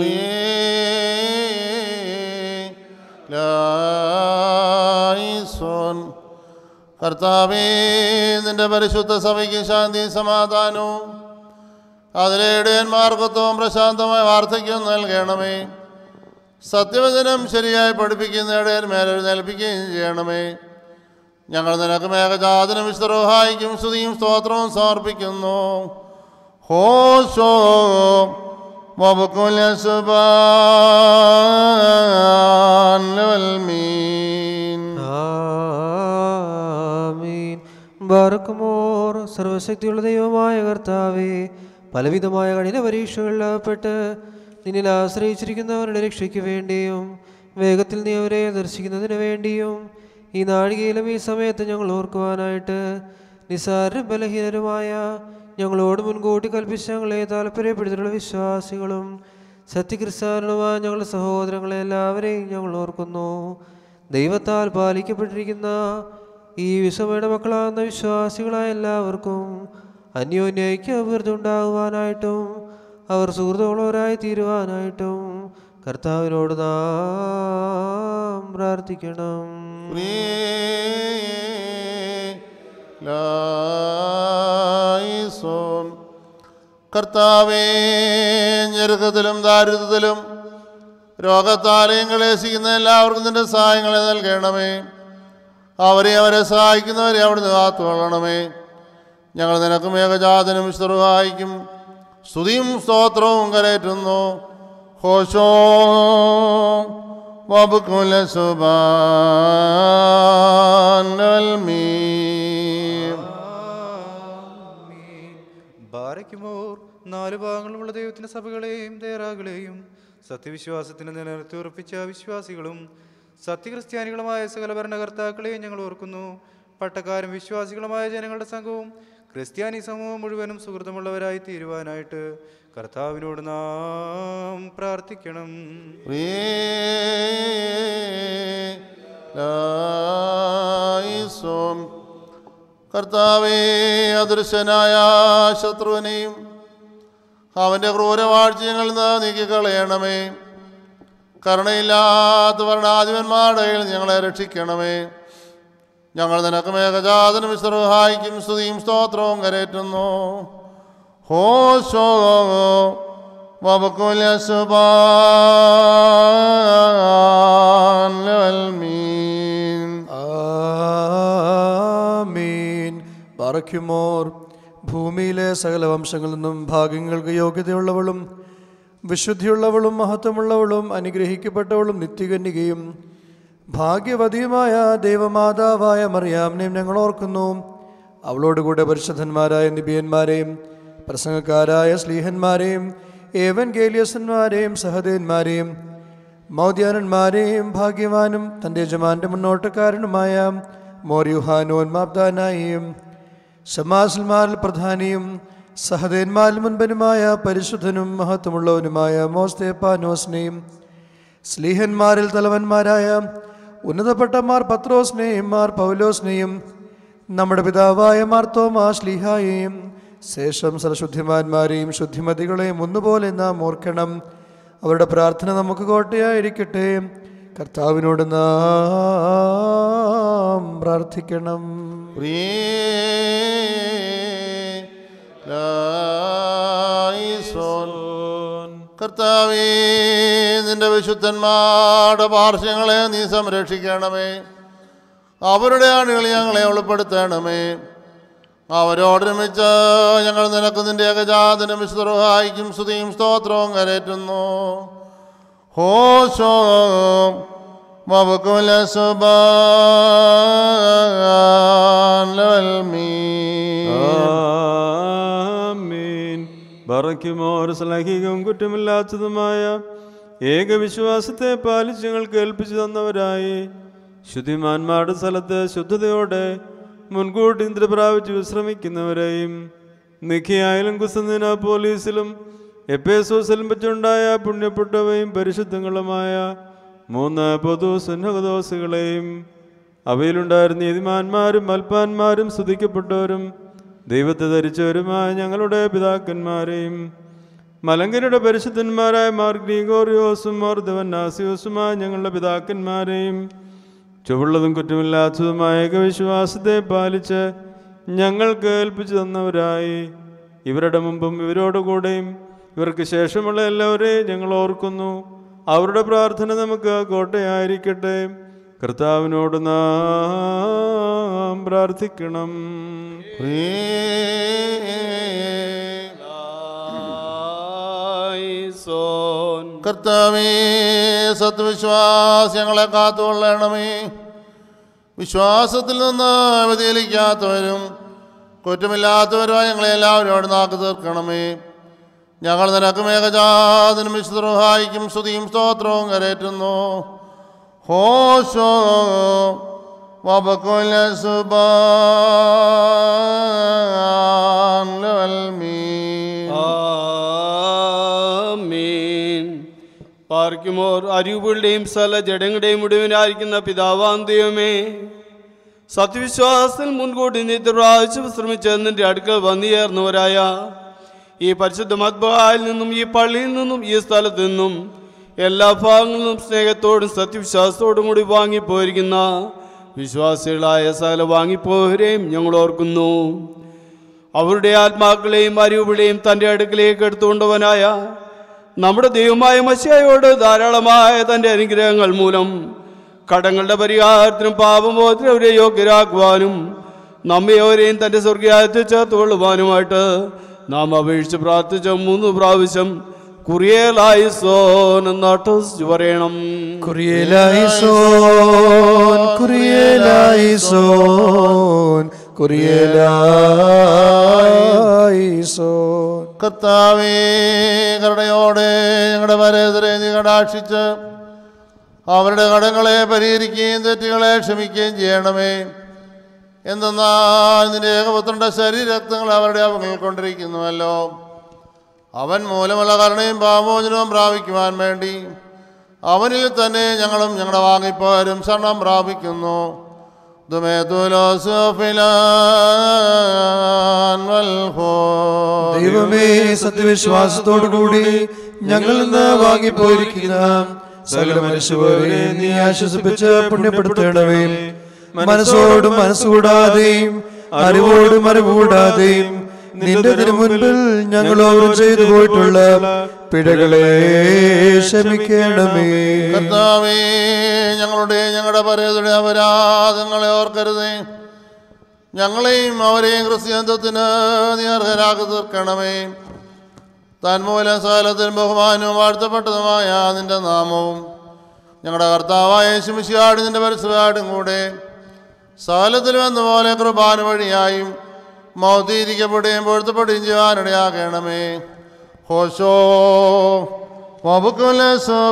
ലായിസോൻ. കർത്താവേ നിന്റെ പരിശുദ്ധ സഭയ്ക്ക് ശാന്തി സമാധാനവും അതിലെ ഇടയന്മാർക്കത്വവും പ്രശാന്തമായ വാർദ്ധക്യം നൽകണമേ സത്യവചനം ശരിയായി പഠിപ്പിക്കുന്ന ഇടയന്മേൽ എഴുന്നേൽപ്പിക്കുകയും ചെയ്യണമേ ഞങ്ങൾ നിനക്ക് മേഘജാതനും വിശ്വരോഹായിക്കും സ്തുതിയും സ്തോത്രവും സമർപ്പിക്കുന്നു ഹോശോ وبكل سبحان والمين ആമീൻ ബാറക്കുമോർ സർവശക്തിയുള്ള ദൈവമായ കർത്താവേ പലവിധമായ കഠിന പരീക്ഷകളിൽ അകപ്പെട്ട് നിന്നിൽ ആശ്രയിച്ചിരിക്കുന്നവരുടെ രക്ഷയ്ക്ക് വേണ്ടിയും വേഗത്തിൽ നീ അവരെ ദർശിക്കുന്നതിന് വേണ്ടിയും ഈ നാഴികയിലും ഈ സമയത്ത് ഞങ്ങൾ ഓർക്കുവാനായിട്ട് നിസാര ബലഹീനരുമായ ഞങ്ങളോട് മുൻകൂട്ടി കൽപ്പിച്ച് ഞങ്ങളെ താല്പര്യപ്പെടുത്തിയിട്ടുള്ള വിശ്വാസികളും സത്യക്രിസ്താനുമായ ഞങ്ങളുടെ സഹോദരങ്ങളെ എല്ലാവരെയും ഞങ്ങൾ ഓർക്കുന്നു ദൈവത്താൽ പാലിക്കപ്പെട്ടിരിക്കുന്ന ഈ വിഷമയുടെ മക്കളാകുന്ന വിശ്വാസികളായ എല്ലാവർക്കും അന്യോന്യയ്ക്ക് അഭിവൃദ്ധി ഉണ്ടാകുവാനായിട്ടും അവർ സുഹൃത്തുക്കളവരായി തീരുവാനായിട്ടും കർത്താവിനോട് നാം പ്രാർത്ഥിക്കണം ലായിസോൻ. കർത്താവേ ഞെരുക്കത്തിലും ദാരിദ്ര്യത്തിലും രോഗത്താലെയും ക്ലേശിക്കുന്ന എല്ലാവർക്കും നിന്റെ സഹായങ്ങളെ നൽകണമേ അവരെ അവരെ സഹായിക്കുന്നവരെ അവിടുന്ന് കാത്തുകൊള്ളണമേ ഞങ്ങൾ നിനക്കും ഏകജാതനും സഹായിക്കും സ്തുതിയും സ്തോത്രവും കരയറ്റുന്നു ഹോശോ വബുക്കുല സുബാൻ ബാരയ്ക്കുമോർ നാല് ഭാഗങ്ങളുമുള്ള ദൈവത്തിന്റെ സഭകളെയും തയ്യാറാകളെയും സത്യവിശ്വാസത്തിന് നിലനിർത്തി ഉറപ്പിച്ച വിശ്വാസികളും സത്യക്രിസ്ത്യാനികളുമായ സകല ഭരണകർത്താക്കളെയും ഞങ്ങൾ ഓർക്കുന്നു പട്ടക്കാരും വിശ്വാസികളുമായ ജനങ്ങളുടെ സംഘവും ക്രിസ്ത്യാനി സമൂഹം മുഴുവനും സുഹൃത്തുമുള്ളവരായി തീരുവാനായിട്ട് കർത്താവിനോട് നാം പ്രാർത്ഥിക്കണം ലായിസോൻ. കർത്താവേ അദൃശ്യനായ ശത്രുവിനെയും അവൻ്റെ ക്രൂരവാഴ്ചയങ്ങളിൽ നിന്ന് നീക്കിക്കളയണമേ കരുണയില്ലാത്ത ഭരണാധിപന്മാരുടെ കയ്യിൽ ഞങ്ങളെ രക്ഷിക്കണമേ ഞങ്ങൾ നിനക്ക് മേഘജാതനും വിശ്രഹായിക്കും സ്തുതിയും സ്തോത്രവും കരയറ്റുന്നു ഹോശോ വബക്കുല സുബാൻ മീൻ ആമീൻ പറയ്ക്കുമോർ ഭൂമിയിലെ സകല വംശങ്ങളിൽ നിന്നും ഭാഗ്യങ്ങൾക്ക് യോഗ്യതയുള്ളവളും വിശുദ്ധിയുള്ളവളും മഹത്വമുള്ളവളും അനുഗ്രഹിക്കപ്പെട്ടവളും നിത്യകന്യകയും ഭാഗ്യവതിയുമായ ദൈവമാതാവായ മറിയാമിനെയും ഞങ്ങൾ ഓർക്കുന്നു അവളോടുകൂടെ പരിശുദ്ധന്മാരായ നിബിയന്മാരെയും പ്രസംഗക്കാരായ സ്ലീഹന്മാരെയും ഏവൻ ഗേലിയസന്മാരെയും സഹദേന്മാരെയും മൗദ്യാനന്മാരെയും ഭാഗ്യവാനും തൻ്റെ യജമാന്റെ മുന്നോട്ടക്കാരനുമായ മോര്യുഹാനോന്മാബ്ദാനായും ഷമാസിൽമാരിൽ പ്രധാനിയും സഹദേന്മാരിൽ മുൻപനുമായ പരിശുദ്ധനും മഹത്വമുള്ളവനുമായ മോസ്തേപ്പാനോസിനെയും സ്ലീഹന്മാരിൽ തലവന്മാരായ ഉന്നതപ്പെട്ടമാർ പത്രോസിനെയും മാർ പൗലോസിനെയും നമ്മുടെ പിതാവായ മാർത്തോമാ ശ്ലീഹായെയും ശേഷം സർശുദ്ധിമാന്മാരെയും ശുദ്ധിമതികളെയും ഒന്നുപോലെ നാം ഓർക്കണം അവരുടെ പ്രാർത്ഥന നമുക്ക് കോട്ടയായിരിക്കട്ടെ കർത്താവിനോട് നാം പ്രാർത്ഥിക്കണം ലായിസോൻ. കർത്താവേ നിന്റെ വിശുദ്ധന്മാരുടെ പാർശ്വങ്ങളെ നീ സംരക്ഷിക്കണമേ അവരുടെ ആണികൾ ഞങ്ങളെ ഉൾപ്പെടുത്തണമേ അവരോടൊരുമിച്ച് ഞങ്ങൾ നിനക്ക് നിന്റെ ഏകജാതനും വിശുദ്ധഹായിക്കും സ്തുതിയും സ്തോത്രവും കരയറ്റുന്നു ഹോശോ وبكل سبحان المين ആമീൻ ബറയ്ക്കുമോർ ശ്ലൈഹികവും കുറ്റമില്ലാത്തതുമായ ഏകവിശ്വാസത്തെ പാലിച്ച് ഞങ്ങൾക്ക് ഏൽപ്പിച്ചു തന്നവരായി ശുദ്ധിമാന്മാരുടെ സ്ഥലത്ത് ശുദ്ധതയോടെ മുൻകൂട്ടി ഇന്ദ്ര പ്രാപിച്ച് വിശ്രമിക്കുന്നവരെയും നിഖിയായാലും കുസന്നിന പോലീസിലും എപ്പേസോസിലും വെച്ചുണ്ടായ പുണ്യപ്പെട്ടവയും പരിശുദ്ധങ്ങളുമായ മൂന്ന് പൊതു സുന്നകദോസുകളെയും അവയിലുണ്ടായിരുന്ന നീതിമാന്മാരും അൽപ്പാന്മാരും സ്തുതിക്കപ്പെട്ടവരും ദൈവത്തെ ധരിച്ചവരുമായ ഞങ്ങളുടെ പിതാക്കന്മാരെയും മലങ്കരുടെ പരിശുദ്ധന്മാരായ മാർ ഗ്രീഗോറിയോസും മാർ ദേവന്നാസിയോസുമായ ഞങ്ങളുടെ പിതാക്കന്മാരെയും ചുവള്ളതും കുറ്റമില്ലാത്തതുമായ ഏകവിശ്വാസത്തെ പാലിച്ച് ഞങ്ങൾക്ക് ഏൽപ്പിച്ചു തന്നവരായി ഇവരുടെ മുമ്പും ഇവരോടുകൂടെയും ഇവർക്ക് ശേഷമുള്ള എല്ലാവരെയും ഞങ്ങൾ ഓർക്കുന്നു അവരുടെ പ്രാർത്ഥന നമുക്ക് കോട്ടയായിരിക്കട്ടെ കർത്താവിനോട് നാം പ്രാർത്ഥിക്കണം സോൻ കർത്താവേ സത്വിശ്വാസങ്ങളെ കാത്തുകൊള്ളണമേ വിശ്വാസത്തിൽ നിന്ന് വ്യതിചലിക്കാത്തവരും കുറ്റമില്ലാത്തവരുമായി ഞങ്ങളെ എല്ലാവരോടും നാക്ക് തീർക്കണമേ ഞങ്ങൾ നിനക്ക് മേഘജാതനും വിശുദ്ധഹായിക്കും സ്തുതിയും സ്തോത്രവും കരേറ്റുന്നു ഹോശോ വബക്കുല സുബാൻ ലവൽമീൻ ആമീൻ പാർക്കുമോർ അരിവുകളുടെയും സ്ഥല ജഡങ്ങളുടെയും മുഴുവനായിരിക്കുന്ന പിതാവാം ദൈവമേ സത്യവിശ്വാസത്തിൽ മുൻകൂട്ടി നിത്യ പ്രാവശ്യം വിശ്രമിച്ച് നിന്റെ അടുക്കൽ വന്നു ചേർന്നവരായ ഈ പരിശുദ്ധ മദ്ബായിൽ നിന്നും ഈ പള്ളിയിൽ നിന്നും ഈ സ്ഥലത്ത് നിന്നും എല്ലാ ഭാഗങ്ങളിൽ നിന്നും സ്നേഹത്തോടും സത്യവിശ്വാസത്തോടും കൂടി വാങ്ങിപ്പോയിരിക്കുന്ന വിശ്വാസികളായ സകല വാങ്ങിപ്പോയവരെയും ഞങ്ങൾ ഓർക്കുന്നു അവരുടെ ആത്മാക്കളെയും അറിവുകളെയും തൻ്റെ അടുക്കിലേക്ക് എടുത്തുകൊണ്ടവനായ നമ്മുടെ ദൈവമായ മശിയായോട് ധാരാളമായ തൻ്റെ അനുഗ്രഹങ്ങൾ മൂലം കടങ്ങളുടെ പരിഹാരത്തിനും പാപബോധത്തിനും അവരെ യോഗ്യരാക്കുവാനും നമ്മെ അവരെയും തൻ്റെ സ്വർഗീയത്തിൽ ചേർത്ത് കൊള്ളുവാനുമായിട്ട് നാം അപേക്ഷിച്ച് പ്രാർത്ഥിച്ച മൂന്ന് പ്രാവശ്യം കുറിയലായി സോൻ എന്നാട്ട് പറയണം കുറിയലായിസോൻ കുറിയലായിസോൻ കുറിയലായിസോൻ കർത്താവേ കരുണയോടെ ഞങ്ങളുടെ പരേതരെ നീ കടാക്ഷിച്ച് അവരുടെ കടങ്ങളെ പരിഹരിക്കുകയും തെറ്റുകളെ ക്ഷമിക്കുകയും ചെയ്യണമേ എന്തെന്നാൽ നിന്റെ ഏകപുത്രന്റെ ശരീരക്തങ്ങൾ അവരുടെ അവങ്ങൾ കൊണ്ടിരിക്കുന്നുവല്ലോ അവൻ മൂലമുള്ള കരുണയും പാമോചനവും പ്രാപിക്കുവാൻ വേണ്ടി അവനിൽ തന്നെ ഞങ്ങളും ഞങ്ങളുടെ വാങ്ങിപ്പോരും ശരണം പ്രാപിക്കുന്നു ദുമേതുലോസുഫിലാൻ ദൈവമേ സത്യവിശ്വാസത്തോടു കൂടി ഞങ്ങൾ നിന്ന് വാങ്ങിപ്പോയിരിക്കുന്ന സകല മനുഷ്യരെ നീ ആശ്വസിപ്പിച്ച് പുണ്യപ്പെടുത്തണമേ മനസ്സോടും മനസ്സുകൂടാതെയും അറിവോടും അറിവുകൂടാതെയും നിന്റെ തിരുമുൻപിൽ ഞങ്ങളോട് ചെയ്തു പോയിട്ടുള്ള പിഴകളെ ക്ഷമിക്കണമേ കർത്താവേ ഞങ്ങളുടെ ഞങ്ങളുടെ പരേതയുടെ അപരാധങ്ങളെ ഓർക്കരുതേ ഞങ്ങളെയും അവരെയും ക്രിസ്ത്യാന്തത്തിന് നീ അർഹരാക്കി തീർക്കണമേ തന്മൂലം സകലത്തിനും ബഹുമാനവും വാഴ്ത്തപ്പെട്ടതുമായ നിന്റെ നാമവും ഞങ്ങളുടെ കർത്താവായ ശിമിശിയാട് നിന്റെ പരിസരമാടും കൂടെ സകലത്തിലും എന്ന പോലെ കൃപാന വഴിയായും മൗതീരിക്കപ്പെടുകയും പൊഴുത്തപ്പെടുകയും ചെയ്യാനിടയാകണമേ ഹോശോ വബുക്കുല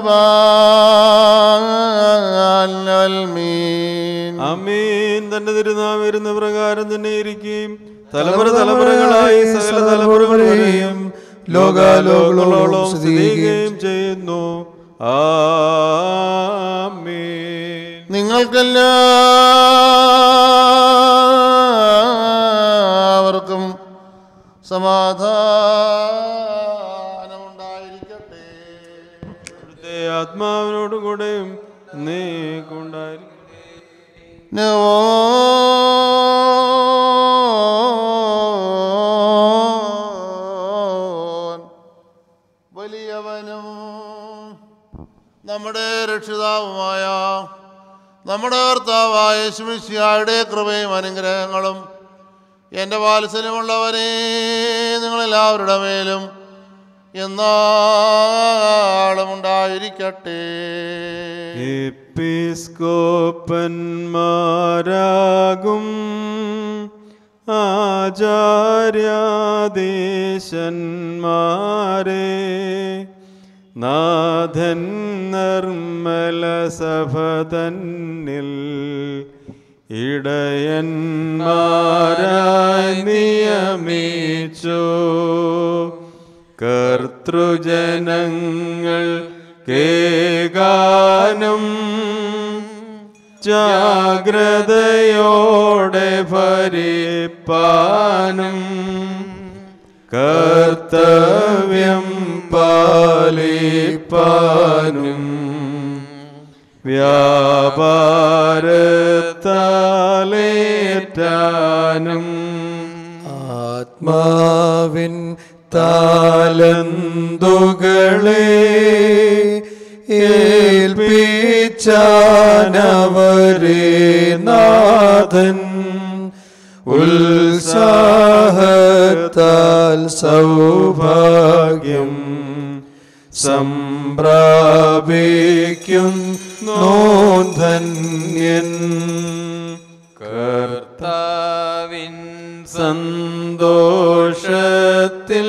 സുബാൽമീൻ അമീൻ തന്റെ തിരുനാം വരുന്ന പ്രകാരം തന്നെ ഇരിക്കുകയും തലമുറ തലമുറകളായി സകല തലമുറകൾ വരെയും ലോകാലോകളോളം സ്ഥിതിക്കുകയും ചെയ്യുന്നു ആമീൻ നിങ്ങൾക്കെല്ലാവർക്കും സമാധാനമുണ്ടായിരിക്കട്ടെ അവിടുത്തെ ആത്മാവിനോടുകൂടെയും നീക്കുണ്ടായിരിക്കും നോൻ വലിയവനും നമ്മുടെ രക്ഷിതാവുമായ നമ്മുടെ കർത്താവായ ശുമിശിയായുടെ കൃപയും അനുഗ്രഹങ്ങളും എൻ്റെ വാത്സല്യമുള്ളവരെ നിങ്ങളെല്ലാവരുടെ മേലും എന്നാളും ഉണ്ടായിരിക്കട്ടെ എപ്പിസ്കോപ്പന്മാരാകും ആചാര്യാദേശന്മാരെ നാഥൻ നിർമ്മല സഭ തന്നിൽ ഇടയന്മാരായി നിയമിച്ചു കർത്തൃജനങ്ങൾ കേകാനും ജാഗ്രതയോടെ ഭരിപ്പാനും കർത്തവ്യം പാലിപ്പാനും വ്യാപാരത്താലേറ്റാനും ആത്മാവിൻ താലന്തുകളെ ഏൽപ്പിച്ചാനവരെ നാഥൻ ഉത്സാഹത്താൽ സൗഭാഗ്യം സംപ്രാപിക്കും നോധന്യൻ കർത്താവിൻ സന്തോഷത്തിൽ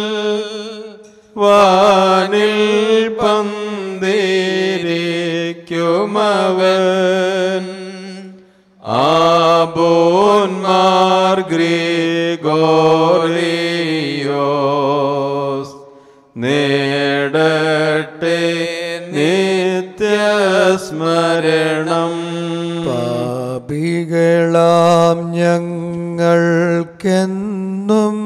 വാനിൽ പന്തിരിക്കുമവൻ ആബോന്മാർ ഗ്രിഗോറിയോസ് നേടട്ടെ നിത്യസ്മരണം പാപികളാം ഞങ്ങൾക്കെന്നും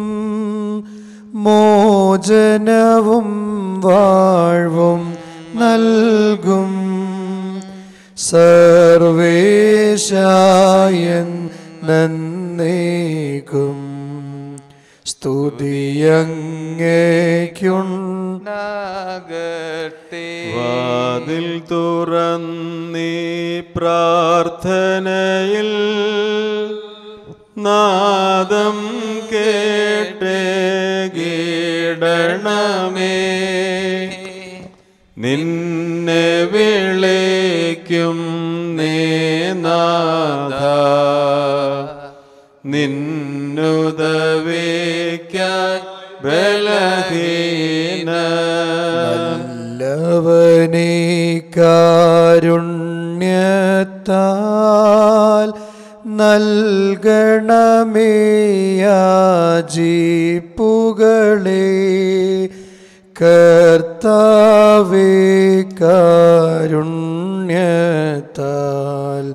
മോചനവും വാഴ്വും നൽകും സർവേശായൻ നന്നേക്കും സ്തുതിയങ്ങേക്കുണ്ടാകട്ടെ വാതിൽ തുറന്നീ പ്രാർത്ഥനയിൽ നാദം കേട്ടേ ഗീടണമേ നിന്നെ വിളിക്കും നേ നാഥ നിന്നുദവിക്കാൻ ബലഹീന നല്ലവനേ കാരുണ്യത്താൽ നൽകണമേ യാചിപ്പുകളെ കർത്താവേ കാരുണ്യത്താൽ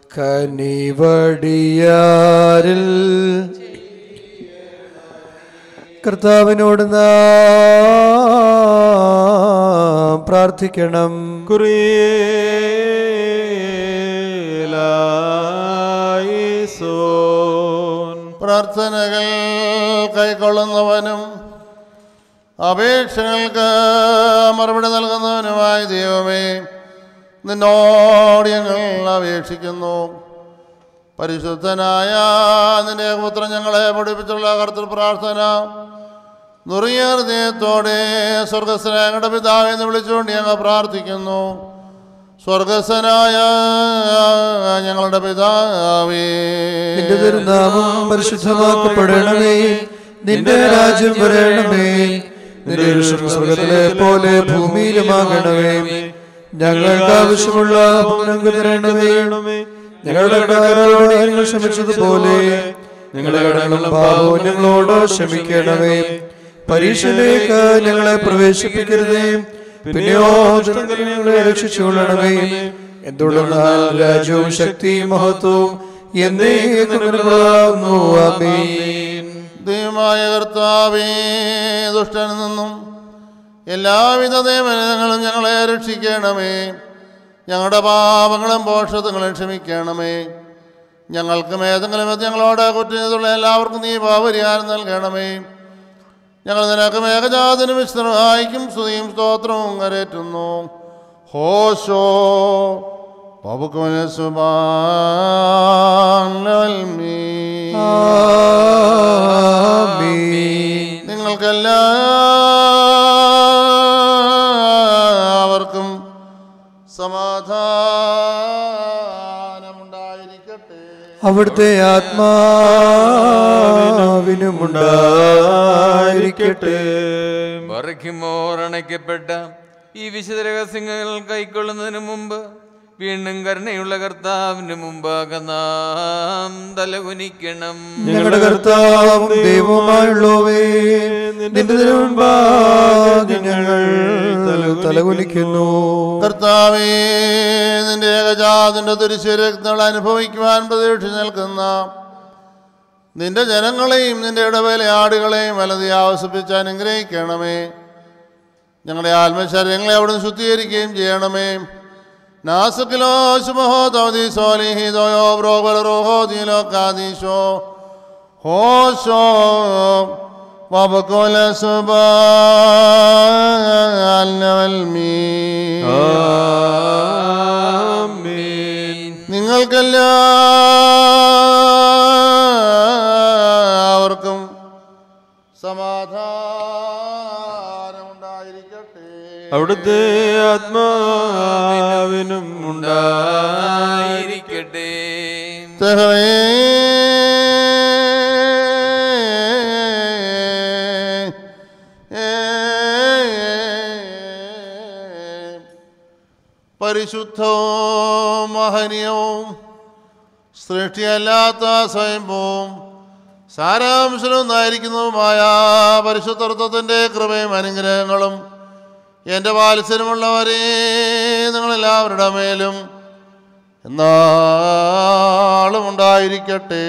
കനിവടിയാരിൽ കർത്താവിനോട് നാം പ്രാർത്ഥിക്കണം കുറിയേലായിസോൻ പ്രാർത്ഥനകൾ കൈക്കൊള്ളുന്നവനും അപേക്ഷകൾക്ക് മറുപടി നൽകുന്നവനുമായ ദൈവമേ നിന്നോട് ഞങ്ങൾ അപേക്ഷിക്കുന്നു പരിശുദ്ധനായ നിന്റെ പുത്രൻ ഞങ്ങളെ പഠിപ്പിച്ചുള്ള കർത്തൃ പ്രാർത്ഥന നുറിയ ഹൃദയത്തോടെ സ്വർഗസ്നായങ്ങളുടെ പിതാവ് എന്ന് വിളിച്ചുകൊണ്ട് ഞങ്ങൾ പ്രാർത്ഥിക്കുന്നു സ്വർഗസ്വനായ ഞങ്ങളുടെ പിതാവേ നിന്റെ തിരുനാമം പരിശുദ്ധമാക്കപ്പെടണമേ നിന്റെ രാജ്യം വരണമേ നിന്റെ ഇഷ്ടം സ്വർഗത്തിലെ പോലെ ഭൂമിയിലുമാകണമേ ഞങ്ങൾക്ക് ആവശ്യമുള്ള ഞങ്ങൾക്ക് തരണമേ ഞങ്ങളുടെ കടകാരോട് ഞങ്ങൾ ക്ഷമിച്ചതുപോലെ ഞങ്ങളുടെ കടകളും പാപവും ഞങ്ങളോട് ക്ഷമിക്കണമേ പരീക്ഷയിലേക്ക് ഞങ്ങളെ പ്രവേശിപ്പിക്കരുതേ പിന്നെയോ ദുഷ്ടത്തിൽ ഞങ്ങളെ രക്ഷിച്ചുകൊള്ളണമേ എന്തുകൊണ്ടെന്നാൽ രാജ്യവും ശക്തിയും മഹത്വവും എന്നേക്കുന്നു ആമേൻ ദൈവമായ കർത്താവേ ദുഷ്ടനിൽ നിന്നും എല്ലാവിധ നിയമനങ്ങളും ഞങ്ങളെ രക്ഷിക്കണമേ ഞങ്ങളുടെ പാപങ്ങളും പോഷത്വങ്ങളും ക്ഷമിക്കണമേ ഞങ്ങൾക്കും ഏതെങ്കിലും വിധത്തിൽ ഞങ്ങളോട് കുറ്റം ചെയ്തുള്ള എല്ലാവർക്കും നീ പാപരിഹാരം നൽകണമേ ഞങ്ങൾ നിനക്ക് മേഘജാതനും വിശ്രമായിക്കും സ്തുതിയും സ്തോത്രവും കരേറ്റുന്നു ഹോശോ ആമേൻ നിങ്ങൾക്കെല്ലാം അവിടുത്തെ ആത്മാവിനും ഉണ്ടായിരിക്കട്ടെ വറയ്ക്കുമോർ അണയ്ക്കപ്പെട്ട ഈ വിശുദ്ധ രഹസ്യങ്ങൾ കൈക്കൊള്ളുന്നതിന് മുമ്പ് വീണ്ടും കരുണയുള്ള കർത്താവിന് മുമ്പാകെ നാം തലകുനിക്കണം ഞങ്ങളുടെ കർത്താവും ദൈവവുമായുള്ളവേ നിന്റെ തിരുമുൻപാകെ ഞങ്ങൾ തലകുലിക്കുന്നു കർത്താവേ നിന്റെ ഏകജാതിന്റെ ദുരിശരക്തങ്ങൾ അനുഭവിക്കുവാൻ പ്രതീക്ഷിച്ച് നിൽക്കുന്ന നിന്റെ ജനങ്ങളെയും നിന്റെ ഇടവേല ആടുകളെയും വലതി ആവസിപ്പിച്ച് അനുഗ്രഹിക്കണമേ ഞങ്ങളുടെ ആത്മശരീരങ്ങളെ അവിടുന്ന് ശുദ്ധീകരിക്കുകയും ചെയ്യണമേ നാസുക്കിലോ ശുഭഹോ തൗദി സോലിഹി ദോയോ ബ്രോഗൽ റോഹോ ദീലോ കാദീശോ ഹോശോ വബക്കോല സുബാൽ മീ നിങ്ങൾക്കെല്ലാവർക്കും സമാധാനമുണ്ടായിരിക്കട്ടെ അവിടുത്തെ ആത്മാവിനും ഉണ്ടായിരിക്കട്ടെ തഹവേ പരിശുദ്ധവും മഹനീയവും സൃഷ്ടിയല്ലാത്ത സ്വയംഭവും സാരാംശനൊന്നായിരിക്കുന്നതുമായ പരിശുദ്ധത്വത്തിൻ്റെ കൃപയും അനുഗ്രഹങ്ങളും എൻ്റെ വാത്സര്യമുള്ളവരെ നിങ്ങളെല്ലാവരുടെ മേലും എന്നാളും ഉണ്ടായിരിക്കട്ടെ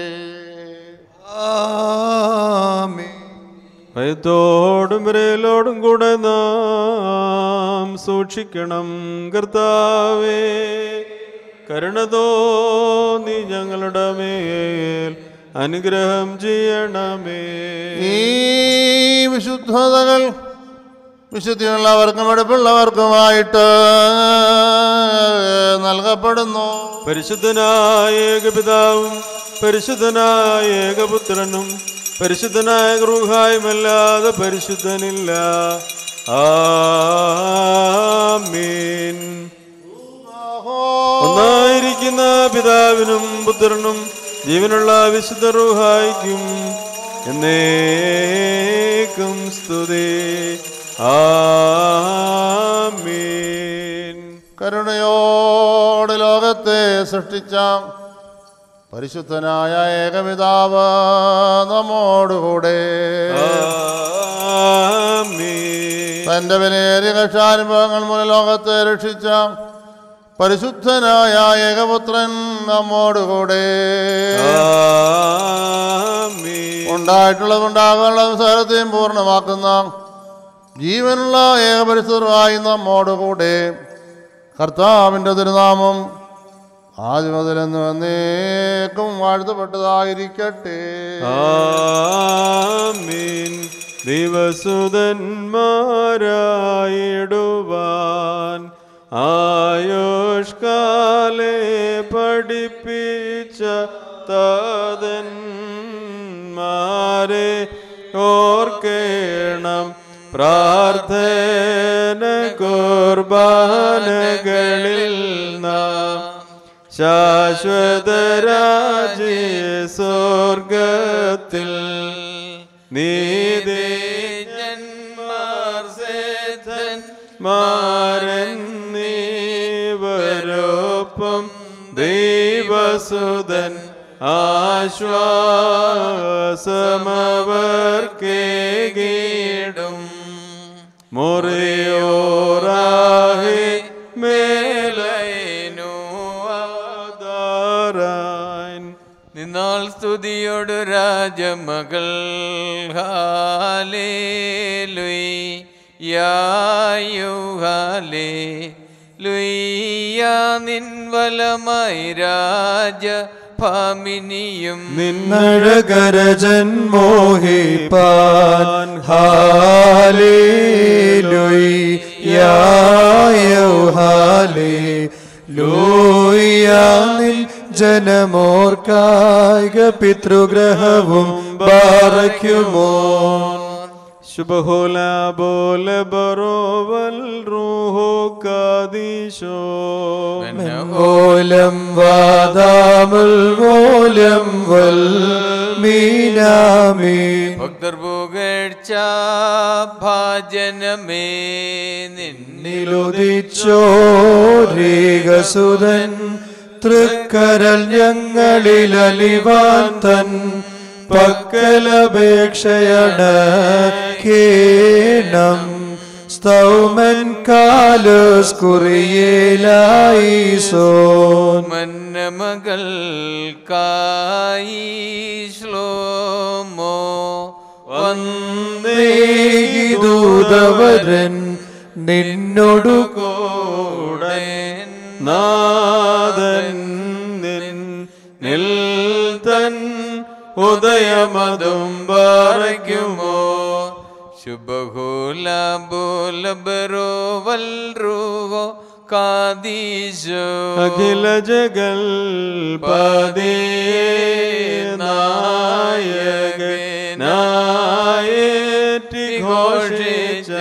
ആമേൻ ഭയത്തോടും വിരലോടും കൂടെ നാം സൂക്ഷിക്കണം കർത്താവേ കരുണ തോന്നി ഞങ്ങളുടെ മേൽ അനുഗ്രഹം ചെയ്യണമേ ഈ വിശുദ്ധതകൾ വിശുദ്ധിയുള്ളവർക്കും എടുപ്പുള്ളവർക്കുമായിട്ട് നൽകപ്പെടുന്നു പരിശുദ്ധനായ ഏകപിതാവും പരിശുദ്ധനായ ഏകപുത്രനും പരിശുദ്ധനായ ഗൃഹായുമല്ലാതെ പരിശുദ്ധനില്ല ആമീൻ ഒന്നായിരിക്കുന്ന പിതാവിനും പുത്രനും ജീവനുള്ള വിശുദ്ധ റൂഹായിക്കും എന്നേക്കും സ്തുതി ആമീൻ കരുണയോട് ലോകത്തെ സൃഷ്ടിച്ച പരിശുദ്ധനായ ഏകപിതാവ് നമ്മോടുകൂടെ ആമീൻ തന്റെ വിലയേറിയ കക്ഷാനുഭവങ്ങൾ മൂലം ലോകത്തെ രക്ഷിച്ച പരിശുദ്ധനായ ഏകപുത്രൻ നമ്മോടുകൂടെ ആമീൻ ഉണ്ടായിട്ടുള്ളത് ഉണ്ടാകാനുള്ള അവസരത്തെയും പൂർണ്ണമാക്കുന്ന ജീവനുള്ള ഏകപരിശുദ്ധമായി നമ്മോടുകൂടെ കർത്താവിൻ്റെ തിരുനാമം ആദ്യം മുതലെന്ന് എന്നേക്കും വാഴ്ത്തപ്പെട്ടതായിരിക്കട്ടെ ആമീൻ ദിവസുതന്മാരായിടുവാൻ ആയുഷ്കാലെ പഠിപ്പിച്ച താതന്മാരെ ഓർക്കേണം പ്രാർത്ഥന കുർബാനകളിൽ നാം ശാശ്വതരാജേ സ്വർഗത്തിൽ നീതി ജന്മാർ സേതൻ മാരന്നീവരൊപ്പം ദൈവസുതൻ ആശ്വാസമവർക്കേകീടും മുറിയോറാഹി മേലൈനു ആദാരാൻ നിന്നാൾ സ്തുതിയോട് രാജമകൾ ഹാലേ ലുയ് യായു ഹാലേ ലുയ്യാ നിൻ വലമായി രാജ ഭാമിനിയും നിന്നഴകരജൻ മോഹിപ്പാൻ ഹാലേലുയ്യായോ ഹാലേ ലൂയ്യാ നിൻ ജനമോർക്കായിക പിതൃഗ്രഹവും ബാറയ്ക്കുമോ ശുഭഹോല ബോല ബറോവൽ റൂഹോ കാദീശോ മൂലം വാദാമുൽ മൂലം വൽ മീനാമീൻ ഭക്തർ പുകഴ്ച ഭാജനമേ നിലുദിച്ചോരീകസുതൻ തൃക്കരൽ ഞങ്ങളിൽ അലിവാൻ തൻ പക്കലപേക്ഷയടക്കേണം സ്തൗമൻ കാലസ് കുറിയേലായി സോൻ മന്നമകൾ ശ്ലോമോ ദൂതവരൻ നിന്നോടു കൂടെ നാദൻ നിൻ നിൽ തൻ ഉദയമതും പാറയ്ക്കുമോ ശുഭഹൂല ബോലബരോ വൽറുവോ കാദീശോ അഖില ജഗൽ പദേ നായകനായേറ്റി ഘോഷിച്ച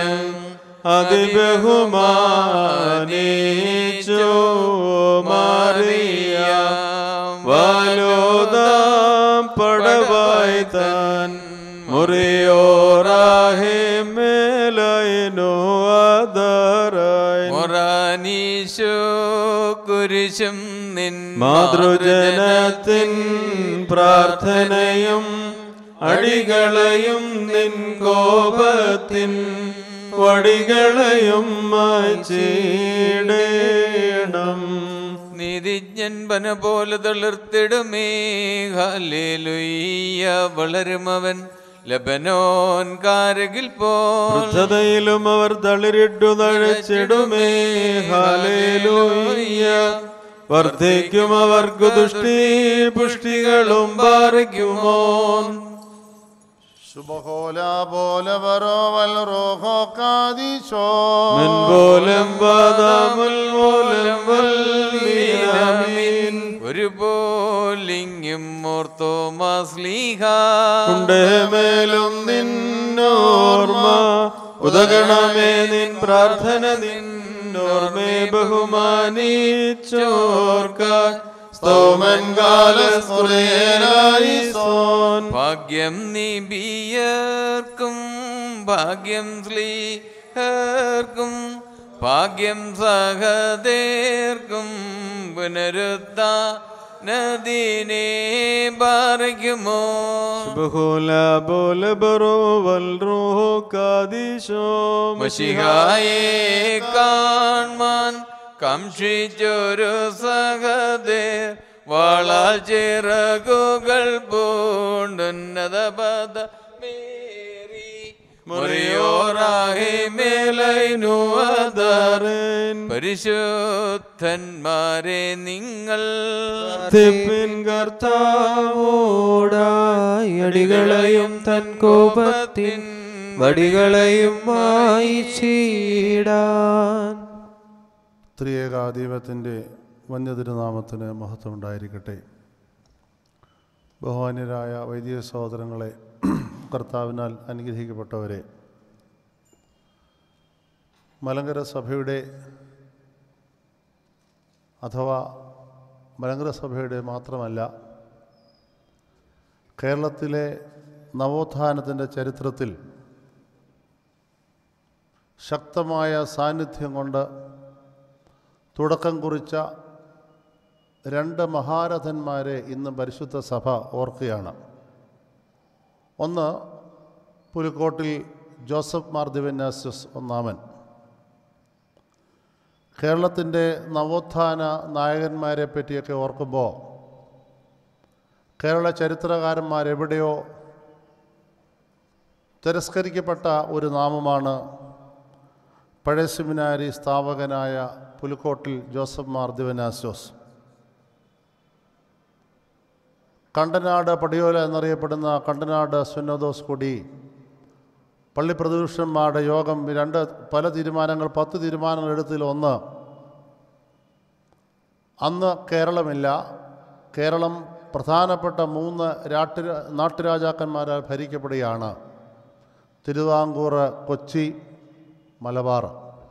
അതിബഹുമാനിച്ചോ മാറിയ വാലോദാം പടവായി താൻ മുറിയോറാഹെ മേലൈനോ ആദരായി മൊറാനീശോ കുരിശും നിൻ മാതൃജനത്തിൻ പ്രാർത്ഥനയും അടികളെയും നിൻ കോപത്തിൻ വടികളെയും മാച്ചിടേണം നീതിജ്ഞൻ പന പോലെ തളിർത്തിടുമേ ഹല്ലേലൂയ്യ വളരുമവൻ ലബനോൻ കാരകിൽ പോ വൃദ്ധതയിലും അവർ തളിരിട്ടു തഴച്ചിടുമേ ഹാലേലൂയ്യ വർദ്ധിക്കും അവർക്ക് ദുഷ്ടി പുഷ്ടികളും പാറിക്കുമോ ശുഭഹോല പോലെ വരോവൽ റോഹോ കാദീശോ മെൻപോലം ബാദാമുൽ മൂലം വൽമീനാമീൻ ഒരു പോലിങ്ങും ഓർത്തോ മാസ്ലീഹ ഉണ്ടേ മേലും നിന്നോർമ്മ ഉദകണമേ നിൻ പ്രാർത്ഥന നിന്നോർമ്മേ ബഹുമാനിച്ചോർക്ക സ്തോമൻ കാലസ്കുലേനായി സോൻ ഭാഗ്യം നിബിയർക്കും ഭാഗ്യം സ്ലീഹർക്കും ഭാഗ്യം സഹദേർക്കും പുനരുത്ത നദീനെ ബാറയ്ക്കുമോ ബഹുല ബോല ബറോ വൽ റൂഹോ കാദിശോ മഷിഹായെ കാൺമാൻ കംഷിച്ചൊരു സഹദേർ വാളാൽ ചിറകുകൾ പൂണ്ടുന്നത പദ മേരി മുറിയോറാഹി മേലൈനു ദാരൻ പരിശുദ്ധന്മാരെ നിങ്ങൾ തിപ്പിൻ കർത്താവോ ഓടായി അടികളെയും തൻ കോപത്തിൻ വടികളെയും വായിച്ചിടാൻ ത്രിയേകാദൈവത്തിൻ്റെ വന്യതിരുനാമത്തിന് മഹത്വം ഉണ്ടായിരിക്കട്ടെ ബഹുമാന്യരായ വൈദിക സഹോദരങ്ങളെ കർത്താവിനാൽ അനുഗ്രഹിക്കപ്പെട്ടവരെ മലങ്കര സഭയുടെ അഥവാ മലങ്കര സഭയുടെ മാത്രമല്ല കേരളത്തിലെ നവോത്ഥാനത്തിൻ്റെ ചരിത്രത്തിൽ ശക്തമായ സാന്നിധ്യം കൊണ്ട് തുടക്കം കുറിച്ച രണ്ട് മഹാരഥന്മാരെ ഇന്ന് പരിശുദ്ധ സഭ ഓർക്കുകയാണ് ഒന്ന് പുലിക്കോട്ടിൽ ജോസഫ് മാർ ദിവന്യാസസ് ഒന്നാമൻ കേരളത്തിൻ്റെ നവോത്ഥാന നായകന്മാരെ പറ്റിയൊക്കെ ഓർക്കുമ്പോൾ കേരള ചരിത്രകാരന്മാരെവിടെയോ തിരസ്കരിക്കപ്പെട്ട ഒരു നാമമാണ് പഴയ സെമിനാരി സ്ഥാപകനായ പുലിക്കോട്ടിൽ ജോസഫ് മാർ ദിവനാസോസ് കണ്ടനാട് പടിയോല എന്നറിയപ്പെടുന്ന കണ്ടനാട് സുന്നദോസ് കൊടി പള്ളി പ്രതിപുരുഷന്മാരുടെ യോഗം രണ്ട് പല തീരുമാനങ്ങൾ പത്ത് തീരുമാനങ്ങൾ എടുത്തതിൽ ഒന്ന് അന്ന് കേരളമില്ല കേരളം പ്രധാനപ്പെട്ട മൂന്ന് രാട്ട് നാട്ടുരാജാക്കന്മാരാൽ ഭരിക്കപ്പെടുകയാണ് തിരുവിതാംകൂർ കൊച്ചി മലബാർ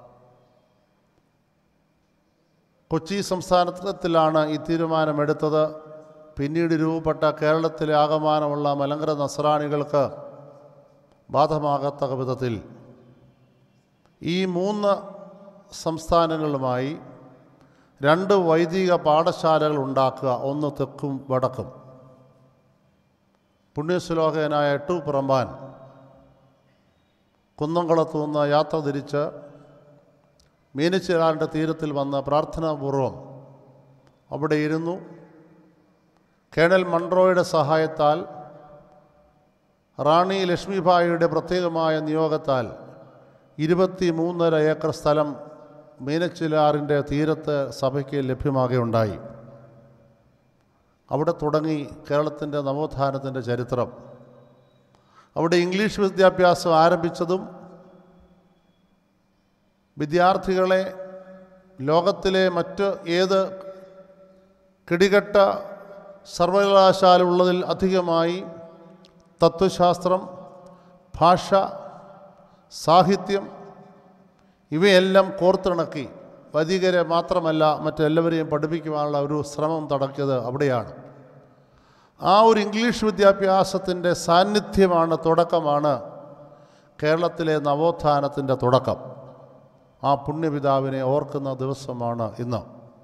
കൊച്ചി സംസ്ഥാനത്തിലാണ് ഈ തീരുമാനമെടുത്തത് പിന്നീട് രൂപപ്പെട്ട കേരളത്തിലെ ആകമാനമുള്ള മലങ്കര നസ്രാണികൾക്ക് ബാധമാകത്തക്ക വിധത്തിൽ ഈ മൂന്ന് സംസ്ഥാനങ്ങളുമായി രണ്ട് വൈദിക പാഠശാലകൾ ഉണ്ടാക്കുക ഒന്ന് തെക്കും വടക്കും പുണ്യശ്ലോകനായ എട്ടു പുറമ്പാൻ കുന്നംകുളത്തു നിന്ന് യാത്ര തിരിച്ച് മീനച്ചിലാറിൻ്റെ തീരത്തിൽ വന്ന് പ്രാർത്ഥനാപൂർവം അവിടെ ഇരുന്നു കേണൽ മൺട്രോയുടെ സഹായത്താൽ റാണി ലക്ഷ്മിഭായിയുടെ പ്രത്യേകമായ നിയോഗത്താൽ ഇരുപത്തി മൂന്നര ഏക്കർ സ്ഥലം മീനച്ചിലാറിൻ്റെ തീരത്ത് സഭയ്ക്ക് ലഭ്യമാകുകയുണ്ടായി അവിടെ തുടങ്ങി കേരളത്തിൻ്റെ നവോത്ഥാനത്തിൻ്റെ ചരിത്രം അവിടെ ഇംഗ്ലീഷ് വിദ്യാഭ്യാസം ആരംഭിച്ചതും വിദ്യാർത്ഥികളെ ലോകത്തിലെ മറ്റ് ഏത് കിടികെട്ട സർവകലാശാല ഉള്ളതിൽ അധികമായി തത്വശാസ്ത്രം ഭാഷ സാഹിത്യം ഇവയെല്ലാം കോർത്തിണക്കി വൈദികരെ മാത്രമല്ല മറ്റെല്ലാവരെയും പഠിപ്പിക്കുവാനുള്ള ഒരു ശ്രമം നടക്കിയത് അവിടെയാണ് ആ ഒരു ഇംഗ്ലീഷ് വിദ്യാഭ്യാസത്തിൻ്റെ സാന്നിധ്യമാണ് തുടക്കമാണ് കേരളത്തിലെ നവോത്ഥാനത്തിൻ്റെ തുടക്കം ആ പുണ്യപിതാവിനെ ഓർക്കുന്ന ദിവസമാണ് ഇന്ന്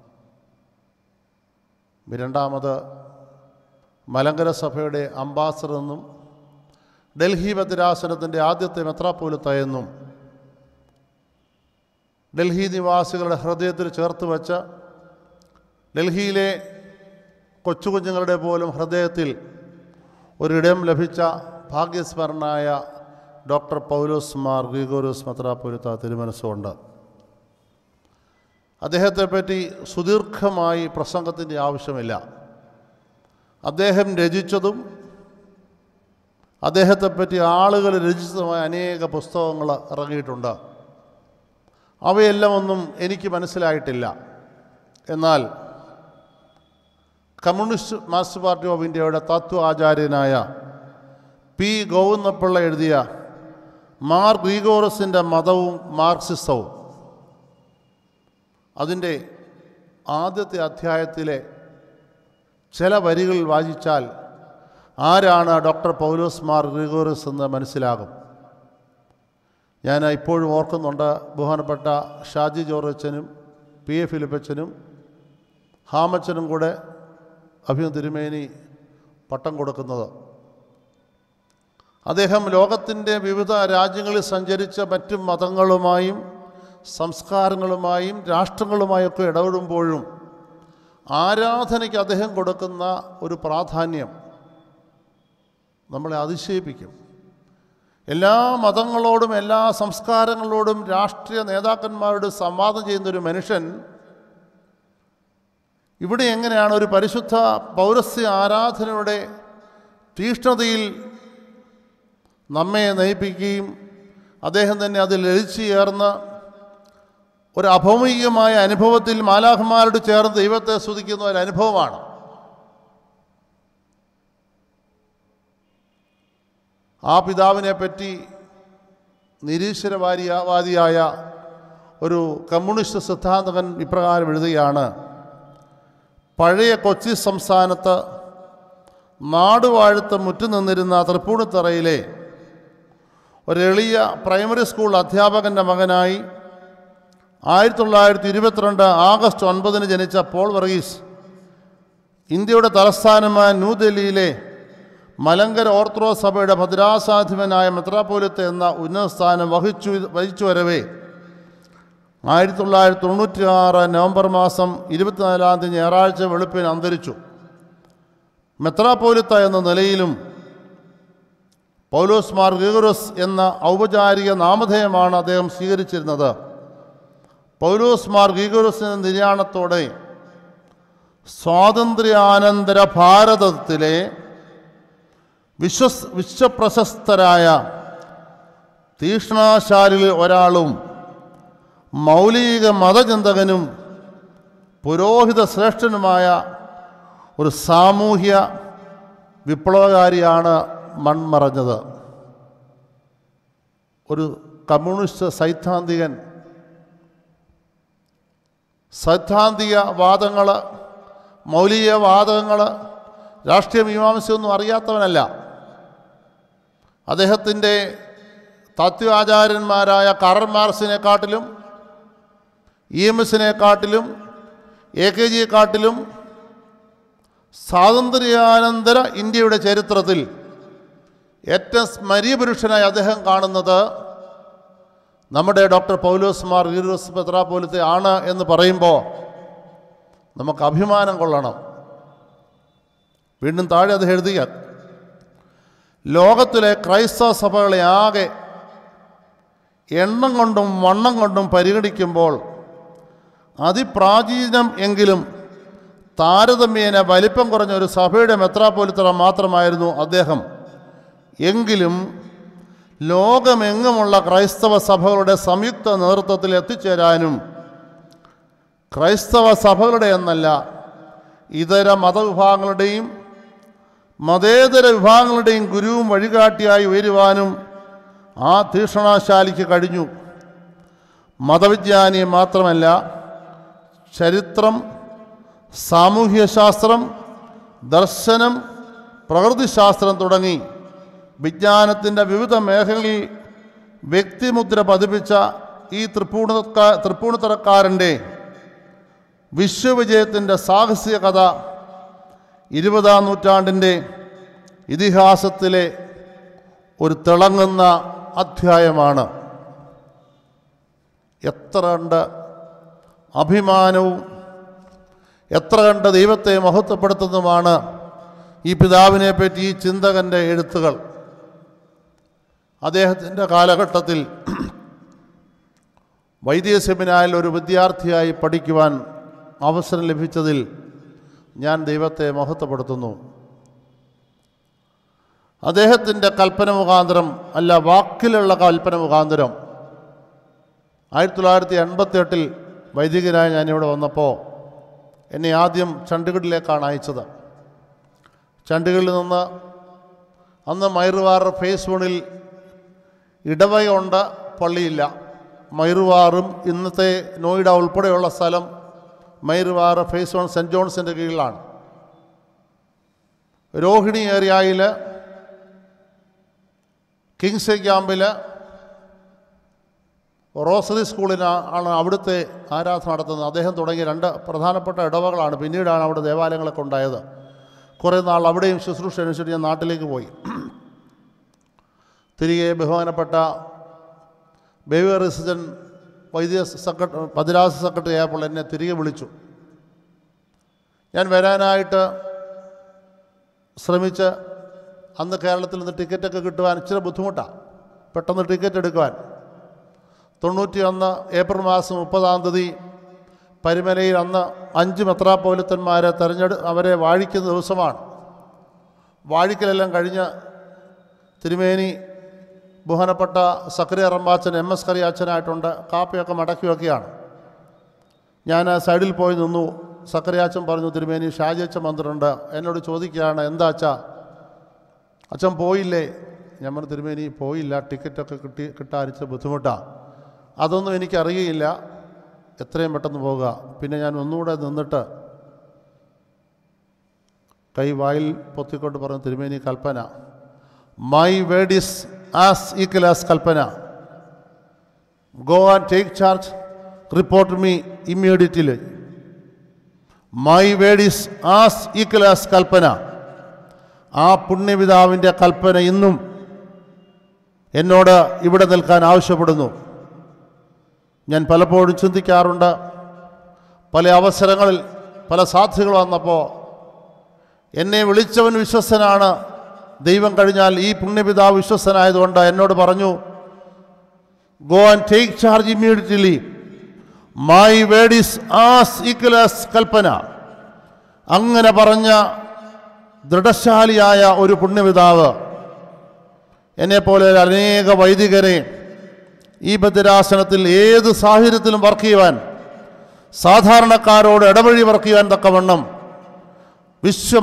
രണ്ടാമത് മലങ്കര സഭയുടെ അംബാസഡർ എന്നും ഡൽഹി ഭദ്രാസനത്തിൻ്റെ ആദ്യത്തെ മെത്രാപ്പോലിത്തയെന്നും ഡൽഹി നിവാസികളുടെ ഹൃദയത്തിൽ ചേർത്ത് വച്ച ഡൽഹിയിലെ കൊച്ചു കുഞ്ഞുങ്ങളുടെ പോലും ഹൃദയത്തിൽ ഒരിടം ലഭിച്ച ഭാഗ്യസ്മരണായ ഡോക്ടർ പൗലോസ് മാർ ഗ്രിഗോരോസ് മെത്രാപ്പൊലിത്ത തിരുമനസ്സുണ്ട് അദ്ദേഹത്തെപ്പറ്റി സുദീർഘമായി പ്രസംഗത്തിൻ്റെ ആവശ്യമില്ല അദ്ദേഹം രചിച്ചതും അദ്ദേഹത്തെപ്പറ്റി ആളുകൾ രചിച്ചതുമായ അനേക പുസ്തകങ്ങൾ ഇറങ്ങിയിട്ടുണ്ട് അവയെല്ലാം ഒന്നും എനിക്ക് മനസ്സിലായിട്ടില്ല എന്നാൽ കമ്മ്യൂണിസ്റ്റ് മാർക്സിസ്റ്റ് പാർട്ടി ഓഫ് ഇന്ത്യയുടെ തത്വ ആചാര്യനായ പി ഗോവിന്ദപ്പിള്ള എഴുതിയ മാർ ഗ്രീഗോറസിൻ്റെ മതവും മാർക്സിസവും അതിൻ്റെ ആദ്യത്തെ അധ്യായത്തിലെ ചില വരികൾ വായിച്ചാൽ ആരാണ് ഡോക്ടർ പൗലോസ് മാർ ഗ്രിഗോറസ് എന്ന് മനസ്സിലാകും ഞാൻ ഇപ്പോഴും ഓർക്കുന്നുണ്ട് ബഹുമാനപ്പെട്ട ഷാജി ജോർജച്ചനും പി എ ഫിലിപ്പച്ചനും ഹാമച്ചനും കൂടെ അഭിയം തിരുമേനി പട്ടം കൊടുക്കുന്നത് അദ്ദേഹം ലോകത്തിൻ്റെ വിവിധ രാജ്യങ്ങളിൽ സഞ്ചരിച്ച മറ്റു മതങ്ങളുമായും സംസ്കാരങ്ങളുമായും രാഷ്ട്രങ്ങളുമായൊക്കെ ഇടപെടുമ്പോഴും ആരാധനയ്ക്ക് അദ്ദേഹം കൊടുക്കുന്ന ഒരു പ്രാധാന്യം നമ്മളെ അതിശയിപ്പിക്കും എല്ലാ മതങ്ങളോടും എല്ലാ സംസ്കാരങ്ങളോടും രാഷ്ട്രീയ നേതാക്കന്മാരോട് സംവാദം ചെയ്യുന്ന ഒരു മനുഷ്യൻ ഇവിടെ എങ്ങനെയാണ് ഒരു പരിശുദ്ധ പൗരസ്യ ആരാധനയുടെ തീഷ്ണതയിൽ നമ്മെ നയിപ്പിക്കുകയും അദ്ദേഹം തന്നെ അതിൽ ലളിച്ചു ചേർന്ന് ഒരു അഭൗമികമായ അനുഭവത്തിൽ മാലാഹന്മാരോട് ചേർന്ന് ദൈവത്തെ സ്തുതിക്കുന്ന ഒരു അനുഭവമാണ് ആ പിതാവിനെ പറ്റി നിരീശ്വരവാദിയായ ഒരു കമ്മ്യൂണിസ്റ്റ് സിദ്ധാന്തകൻ ഇപ്രകാരം എഴുതുകയാണ് പഴയ കൊച്ചി സംസ്ഥാനത്ത് നാടുവാഴുത്ത് മുറ്റുനിന്നിരുന്ന തൃപ്പൂണിത്തറയിലെ ഒരു എളിയ പ്രൈമറി സ്കൂൾ അധ്യാപകൻ്റെ മകനായി ആയിരത്തി തൊള്ളായിരത്തി ഇരുപത്തിരണ്ട് ആഗസ്റ്റ് ഒൻപതിന് ജനിച്ച പോൾ വർഗീസ് ഇന്ത്യയുടെ തലസ്ഥാനമായ ന്യൂഡൽഹിയിലെ മലങ്കര ഓർത്തഡോക്സ് സഭയുടെ ഭദ്രാസാധിപനായ മെത്രാപോലിത്ത എന്ന ഉന്നത സ്ഥാനം വഹിച്ചു വഹിച്ചു വരവേ ആയിരത്തി തൊള്ളായിരത്തി തൊണ്ണൂറ്റി ആറ് നവംബർ മാസം ഇരുപത്തിനാലാം തീയതി ഞായറാഴ്ച വെളുപ്പിന് അന്തരിച്ചു മെത്രാപോലിത്ത എന്ന നിലയിലും പൗലോസ് മാർ ഗീഗറസ് എന്ന ഔപചാരിക നാമധേയമാണ് അദ്ദേഹം സ്വീകരിച്ചിരുന്നത് പൗലോസ് മാർ ഗീഗറസിൻ്റെ നിര്യാണത്തോടെ സ്വാതന്ത്ര്യാനന്തര ഭാരതത്തിലെ വിശ്വസ് വിശ്വപ്രശസ്തരായ തീഷ്ണാശാലികളിൽ ഒരാളും മൗലിക മതചിന്തകനും പുരോഹിത ശ്രേഷ്ഠനുമായ ഒരു സാമൂഹ്യ വിപ്ലവകാരിയാണ് മൺമറഞ്ഞത് ഒരു കമ്മ്യൂണിസ്റ്റ് സൈദ്ധാന്തികൻ സൈദ്ധാന്തിക വാദങ്ങൾ മൗലിക വാദങ്ങൾ രാഷ്ട്രീയ മീമാംസയൊന്നും അറിയാത്തവനല്ല അദ്ദേഹത്തിൻ്റെ തത്വാചാര്യന്മാരായ കാറൽ മാർസിനെക്കാട്ടിലും ഇ എം എസിനെക്കാട്ടിലും എ കെ ജിയെക്കാട്ടിലും സ്വാതന്ത്ര്യാനന്തര ഇന്ത്യയുടെ ചരിത്രത്തിൽ ഏറ്റവും സ്മരീയ പുരുഷനായി അദ്ദേഹം കാണുന്നത് നമ്മുടെ ഡോക്ടർ പൗലോസ് മാർ ഈറോസ് പെത്രാപോലത്തെ ആണ് എന്ന് പറയുമ്പോൾ നമുക്ക് അഭിമാനം കൊള്ളണം വീണ്ടും താഴെ അത് എഴുതിയ ലോകത്തിലെ ക്രൈസ്തവ സഭകളെ ആകെ എണ്ണം കൊണ്ടും വണ്ണം കൊണ്ടും പരിഗണിക്കുമ്പോൾ അതിപ്രാചീനം എങ്കിലും താരതമ്യേന വലിപ്പം കുറഞ്ഞ ഒരു സഭയുടെ മെത്രാപോലിത്തറ മാത്രമായിരുന്നു അദ്ദേഹം എങ്കിലും ലോകമെങ്ങുമുള്ള ക്രൈസ്തവ സഭകളുടെ സംയുക്ത നേതൃത്വത്തിൽ എത്തിച്ചേരാനും ക്രൈസ്തവ സഭകളുടെ എന്നല്ല ഇതര മതവിഭാഗങ്ങളുടെയും മതേതര വിഭാഗങ്ങളുടെയും ഗുരുവും വഴികാട്ടിയായി ഉയരുവാനും ആ തീക്ഷണാശാലിക്ക് കഴിഞ്ഞു മതവിജ്ഞാനി മാത്രമല്ല ചരിത്രം സാമൂഹ്യശാസ്ത്രം ദർശനം പ്രകൃതിശാസ്ത്രം തുടങ്ങി വിജ്ഞാനത്തിൻ്റെ വിവിധ മേഖലകളിൽ വ്യക്തിമുദ്ര പതിപ്പിച്ച ഈ തൃപ്പൂണിത്തറ തൃപ്പൂണിത്തറക്കാരൻ്റെ വിശ്വവിജയത്തിൻ്റെ സാഹസിക കഥ ഇരുപതാം നൂറ്റാണ്ടിൻ്റെ ഇതിഹാസത്തിലെ ഒരു തിളങ്ങുന്ന അധ്യായമാണ് എത്ര കണ്ട് അഭിമാനവും എത്ര കണ്ട് ദൈവത്തെ മഹത്വപ്പെടുത്തുന്നതുമാണ് ഈ പിതാവിനെ പറ്റി ഈ ചിന്തകൻ്റെ എഴുത്തുകൾ അദ്ദേഹത്തിൻ്റെ കാലഘട്ടത്തിൽ വൈദ്യ സെമിനാറിൽ ഒരു വിദ്യാർത്ഥിയായി പഠിക്കുവാൻ അവസരം ലഭിച്ചതിൽ ഞാൻ ദൈവത്തെ മഹത്വപ്പെടുത്തുന്നു അദ്ദേഹത്തിൻ്റെ കൽപ്പന മുഖാന്തരം അല്ല വാക്കിലുള്ള കൽപ്പന മുഖാന്തരം ആയിരത്തി തൊള്ളായിരത്തി എൺപത്തി എട്ടിൽ വൈദികനായി ഞാനിവിടെ വന്നപ്പോൾ എന്നെ ആദ്യം ചണ്ഡീഗഡിലേക്കാണ് അയച്ചത് ചണ്ഡീഗഡിൽ നിന്ന് അന്ന് മൈറുവാർ ഫേസ് വണിൽ ഇടവകയുണ്ട് പള്ളിയില്ല മൈറുവാറും ഇന്നത്തെ നോയിഡ ഉൾപ്പെടെയുള്ള സ്ഥലം മൈറുവാർ ഫേസ് വൺ സെൻറ്റ് ജോൺസിൻ്റെ കീഴിലാണ് രോഹിണി ഏരിയയിൽ കിങ്സ് ക്യാമ്പിൽ റോസറി സ്കൂളിന് ആണ് അവിടുത്തെ ആരാധന നടത്തുന്നത് അദ്ദേഹം തുടങ്ങിയ രണ്ട് പ്രധാനപ്പെട്ട ഇടവകളാണ് പിന്നീടാണ് അവിടെ ദേവാലയങ്ങളൊക്കെ ഉണ്ടായത് കുറേ നാൾ അവിടെയും ശുശ്രൂഷ അനുസരിച്ച് ഞാൻ നാട്ടിലേക്ക് പോയി തിരികെ ബഹുമാനപ്പെട്ട ബേബി റെസിഡൻ വൈദ്യ സെക്രട്ടറി ഭദ്രാസ സെക്രട്ടറി ആയപ്പോൾ എന്നെ തിരികെ വിളിച്ചു ഞാൻ വരാനായിട്ട് ശ്രമിച്ച് അന്ന് കേരളത്തിൽ നിന്ന് ടിക്കറ്റൊക്കെ കിട്ടുവാൻ ഇച്ചിരി ബുദ്ധിമുട്ടാണ് പെട്ടെന്ന് ടിക്കറ്റ് എടുക്കുവാൻ തൊണ്ണൂറ്റി ഒന്ന് ഏപ്രിൽ മാസം മുപ്പതാം തീയതി പരിമലയിൽ അന്ന് അഞ്ച് മെത്രാപ്പോലിത്തന്മാരെ തെരഞ്ഞെടു അവരെ വാഴിക്കുന്ന ദിവസമാണ് വാഴിക്കലെല്ലാം കഴിഞ്ഞ് തിരുമേനി ബഹുമാനപ്പെട്ട സക്രിയ റമ്പാച്ചൻ എം എസ് കറിയാച്ചനായിട്ടുണ്ട് കാപ്പിയൊക്കെ മടക്കി വെക്കുകയാണ് ഞാൻ ആ സൈഡിൽ പോയി നിന്നു സക്രിയാച്ചൻ പറഞ്ഞു തിരുമേനി ഷാജിയച്ചൻ വന്നിട്ടുണ്ട് എന്നോട് ചോദിക്കുകയാണ് എന്താ അച്ഛാ അച്ഛൻ പോയില്ലേ ഞാൻ പറഞ്ഞു തിരുമേനി പോയില്ല ടിക്കറ്റൊക്കെ കിട്ടി കിട്ടാനിച്ച ബുദ്ധിമുട്ടാണ് അതൊന്നും എനിക്കറിയില്ല എത്രയും പെട്ടെന്ന് പോകുക പിന്നെ ഞാൻ ഒന്നുകൂടെ നിന്നിട്ട് കൈ വായിൽ പൊത്തിക്കൊണ്ട് പറഞ്ഞു തിരുമേനി കൽപ്പന my word is as equal as കൽപ്പന go and take charge report me immediately my word is as equal as കൽപ്പന ആ പുണ്യപിതാവിൻ്റെ കൽപ്പന ഇന്നും എന്നോട് ഇവിടെ നിൽക്കാൻ ആവശ്യപ്പെടുന്നു ഞാൻ പലപ്പോഴും ചിന്തിക്കാറുണ്ട് പല അവസരങ്ങളിൽ പല സാധ്യതകൾ വന്നപ്പോൾ എന്നെ വിളിച്ചവൻ വിശ്വസ്തനാണ് ദൈവം കഴിഞ്ഞാൽ ഈ പുണ്യപിതാവ് വിശ്വസ്തനായതുകൊണ്ട് എന്നോട് പറഞ്ഞു go and take charge immediately my word is as equal as കൽപ്പന അങ്ങനെ പറഞ്ഞ ദൃഢശാലിയായ ഒരു പുണ്യപിതാവ് എന്നെപ്പോലെ അനേക വൈദികരെ ഈ ഭദ്രാസനത്തിൽ ഏത് സാഹചര്യത്തിലും വർക്ക് ചെയ്യുവാൻ സാധാരണക്കാരോട് ഇടവഴി വർക്ക് ചെയ്യുവാൻ തക്കവണ്ണം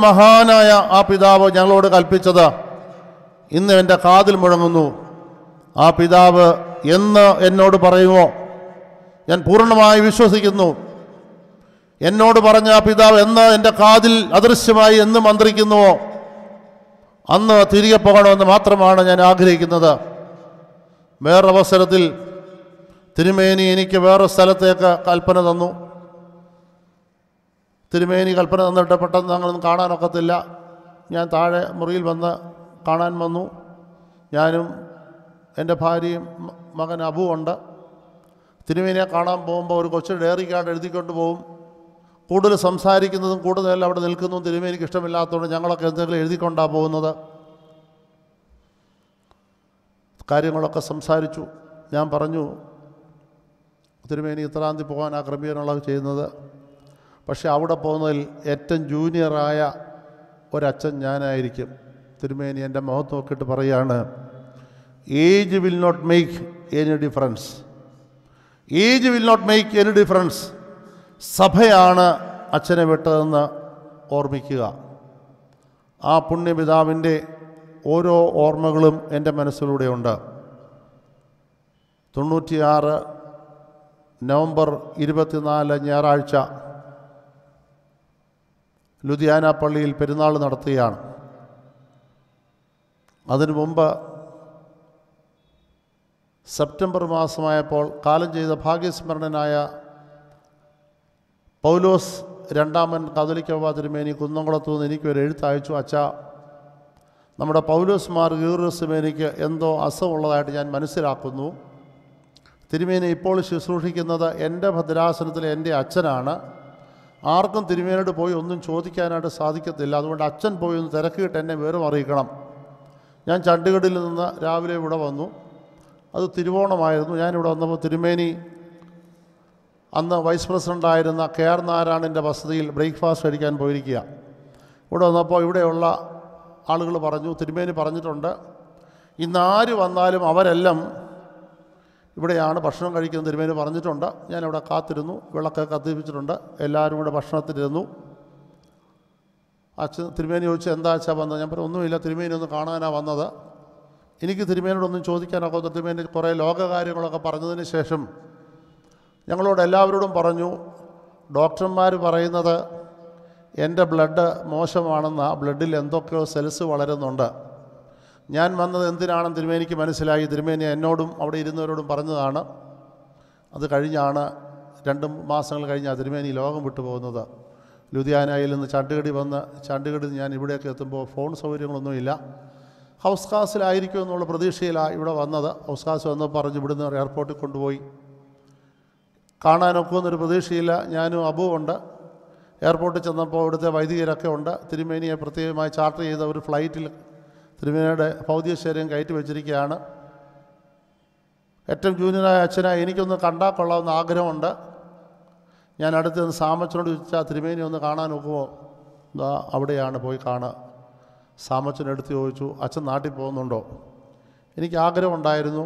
വിശ്വമഹാനായ ആ പിതാവ് ഞങ്ങളോട് കൽപ്പിച്ചത് ഇന്ന് എൻ്റെ കാതിൽ മുഴങ്ങുന്നു ആ പിതാവ് എന്ന് എന്നോട് പറയുമോ ഞാൻ പൂർണ്ണമായി വിശ്വസിക്കുന്നു എന്നോട് പറഞ്ഞ ആ പിതാവ് എന്ന് എൻ്റെ കാതിൽ അദൃശ്യമായി എന്ന് മന്ത്രിക്കുന്നുവോ അന്ന് തിരികെ പോകണമെന്ന് മാത്രമാണ് ഞാൻ ആഗ്രഹിക്കുന്നത് വേറൊരവസരത്തിൽ തിരുമേനി എനിക്ക് വേറെ സ്ഥലത്തേക്ക് കൽപ്പന തന്നു തിരുമേനി കൽപ്പന തന്നിട്ട് പെട്ടെന്ന് ഞങ്ങളൊന്നും കാണാനൊക്കത്തില്ല ഞാൻ താഴെ മുറിയിൽ വന്ന് കാണാൻ വന്നു ഞാനും എൻ്റെ ഭാര്യയും മ- മകൻ അബു ഉണ്ട് തിരുമേനിയെ കാണാൻ പോകുമ്പോൾ ഒരു കൊച്ചു ഡയറി കാർഡ് എഴുതിക്കൊണ്ട് പോകും കൂടുതൽ സംസാരിക്കുന്നതും കൂടുതൽ അവിടെ നിൽക്കുന്നതും തിരുമേനിക്ക് ഇഷ്ടമില്ലാത്തതുകൊണ്ട് ഞങ്ങളൊക്കെ എന്തെങ്കിലും എഴുതിക്കൊണ്ടാണ് പോകുന്നത് കാര്യങ്ങളൊക്കെ സംസാരിച്ചു ഞാൻ പറഞ്ഞു തിരുമേനി ഇത്രാം തീയതി പോകാൻ ആ ക്രമീകരണങ്ങളൊക്കെ ചെയ്യുന്നത് പക്ഷേ അവിടെ പോകുന്നതിൽ ഏറ്റവും ജൂനിയറായ ഒരച്ഛൻ ഞാനായിരിക്കും തിരുമേനി എൻ്റെ മുഖത്ത് നോക്കിയിട്ട് പറയുകയാണ് age will not make any difference age will not make any difference സഭയാണ് അച്ഛനെ വിട്ടതെന്ന് ഓർമ്മിക്കുക ആ പുണ്യപിതാവിൻ്റെ ഓരോ ഓർമ്മകളും എൻ്റെ മനസ്സിലൂടെയുണ്ട് തൊണ്ണൂറ്റിയാറ് നവംബർ ഇരുപത്തിനാല് ഞായറാഴ്ച ലുധിയാന പള്ളിയിൽ പെരുന്നാൾ നടത്തുകയാണ് അതിനു മുമ്പ് സെപ്റ്റംബർ മാസമായപ്പോൾ കാലം ചെയ്ത ഭാഗ്യസ്മരണനായ പൗലോസ് രണ്ടാമൻ കാതലിക്കവ തിരുമേനി കുന്നംകുളത്തു നിന്ന് എനിക്കൊരു എഴുത്തയച്ചു അച്ഛ നമ്മുടെ പൗലോസ് മാർ ഗീറുസ്മേനിക്ക് എന്തോ അസുഖമുള്ളതായിട്ട് ഞാൻ മനസ്സിലാക്കുന്നു തിരുമേനി ഇപ്പോൾ ശുശ്രൂഷിക്കുന്നത് എൻ്റെ ഭദ്രാസനത്തിലെ എൻ്റെ അച്ഛനാണ് ആർക്കും തിരുമേനോട് പോയി ഒന്നും ചോദിക്കാനായിട്ട് സാധിക്കത്തില്ല അതുകൊണ്ട് അച്ഛൻ പോയി ഒന്ന് തിരക്കിയിട്ട് എന്നെ വിവരം അറിയിക്കണം ഞാൻ ചണ്ഡീഗഡിൽ നിന്ന് രാവിലെ ഇവിടെ വന്നു അത് തിരുവോണമായിരുന്നു ഞാനിവിടെ വന്നപ്പോൾ തിരുമേനി അന്ന് വൈസ് പ്രസിഡൻ്റായിരുന്ന കെ ആർ നാരായണൻ്റെ വസതിയിൽ ബ്രേക്ക്ഫാസ്റ്റ് കഴിക്കാൻ പോയിരിക്കുക ഇവിടെ വന്നപ്പോൾ ഇവിടെയുള്ള ആളുകൾ പറഞ്ഞു തിരുമേനി പറഞ്ഞിട്ടുണ്ട് ഇന്ന് ആര് വന്നാലും അവരെല്ലാം ഇവിടെയാണ് ഭക്ഷണം കഴിക്കുന്നത് തിരുമേനി പറഞ്ഞിട്ടുണ്ട് ഞാനിവിടെ കാത്തിരുന്നു വിളക്കൊക്കെ കത്തിപ്പിച്ചിട്ടുണ്ട് എല്ലാവരും കൂടെ ഭക്ഷണത്തിലിരുന്നു അച്ഛൻ തിരുമേനി ചോദിച്ചു എന്താ അച്ഛാ വന്നത് ഞാൻ പറഞ്ഞു ഒന്നുമില്ല തിരുമേനി ഒന്ന് കാണാനാണ് വന്നത് എനിക്ക് തിരുമേനോടൊന്നും ചോദിക്കാനൊക്കെ തിരുമേനി കുറേ ലോകകാര്യങ്ങളൊക്കെ പറഞ്ഞതിന് ശേഷം ഞങ്ങളോട് എല്ലാവരോടും പറഞ്ഞു ഡോക്ടർമാർ പറയുന്നത് എൻ്റെ ബ്ലഡ് മോശമാണെന്ന് ആ ബ്ലഡിൽ എന്തൊക്കെയോ സെൽസ് വളരുന്നുണ്ട് ഞാൻ വന്നത് എന്തിനാണെന്ന് തിരുമേനിക്ക് മനസ്സിലായി തിരുമേനി എന്നോടും അവിടെ ഇരുന്നവരോടും പറഞ്ഞതാണ് അത് കഴിഞ്ഞാണ് രണ്ട് മാസങ്ങൾ കഴിഞ്ഞാണ് തിരുമേനി ലോകം വിട്ടു പോകുന്നത് ലുധിയാനയിൽ നിന്ന് ചാണ്ടുകടി വന്ന് ചാണ്ടുകടി നിന്ന് ഞാൻ ഇവിടേക്ക് എത്തുമ്പോൾ ഫോൺ സൗകര്യങ്ങളൊന്നുമില്ല ഹൗസ് കാസിലായിരിക്കും എന്നുള്ള പ്രതീക്ഷയിലാണ് ഇവിടെ വന്നത് ഹൗസ് കാസ് വന്ന് പറഞ്ഞ് ഇവിടുന്ന് എയർപോർട്ടിൽ കൊണ്ടുപോയി കാണാനൊക്കെ എന്നൊരു പ്രതീക്ഷയില്ല ഞാനും അബു ഉണ്ട് എയർപോർട്ടിൽ ചെന്നപ്പോൾ ഇവിടുത്തെ വൈദികരൊക്കെ ഉണ്ട് തിരുമേനിയെ പ്രത്യേകമായി ചാർട്ടർ ചെയ്ത ഒരു ഫ്ലൈറ്റിൽ തിരുമേനിയുടെ ഭൗതിക ശരീരം കയറ്റി വെച്ചിരിക്കുകയാണ് ഏറ്റവും ജൂനിയറായ അച്ഛനായി എനിക്കൊന്ന് കണ്ടാൽ കൊള്ളാമെന്ന് ആഗ്രഹമുണ്ട് ഞാൻ അടുത്ത് നിന്ന് സാമച്ചനോട് ചോദിച്ചാൽ തിരുമേനി ഒന്ന് കാണാൻ നോക്കുമോ എന്താ അവിടെയാണ് പോയി കാണുക സാമച്ചൻ എടുത്ത് ചോദിച്ചു അച്ഛൻ നാട്ടിൽ പോകുന്നുണ്ടോ എനിക്ക് ആഗ്രഹമുണ്ടായിരുന്നു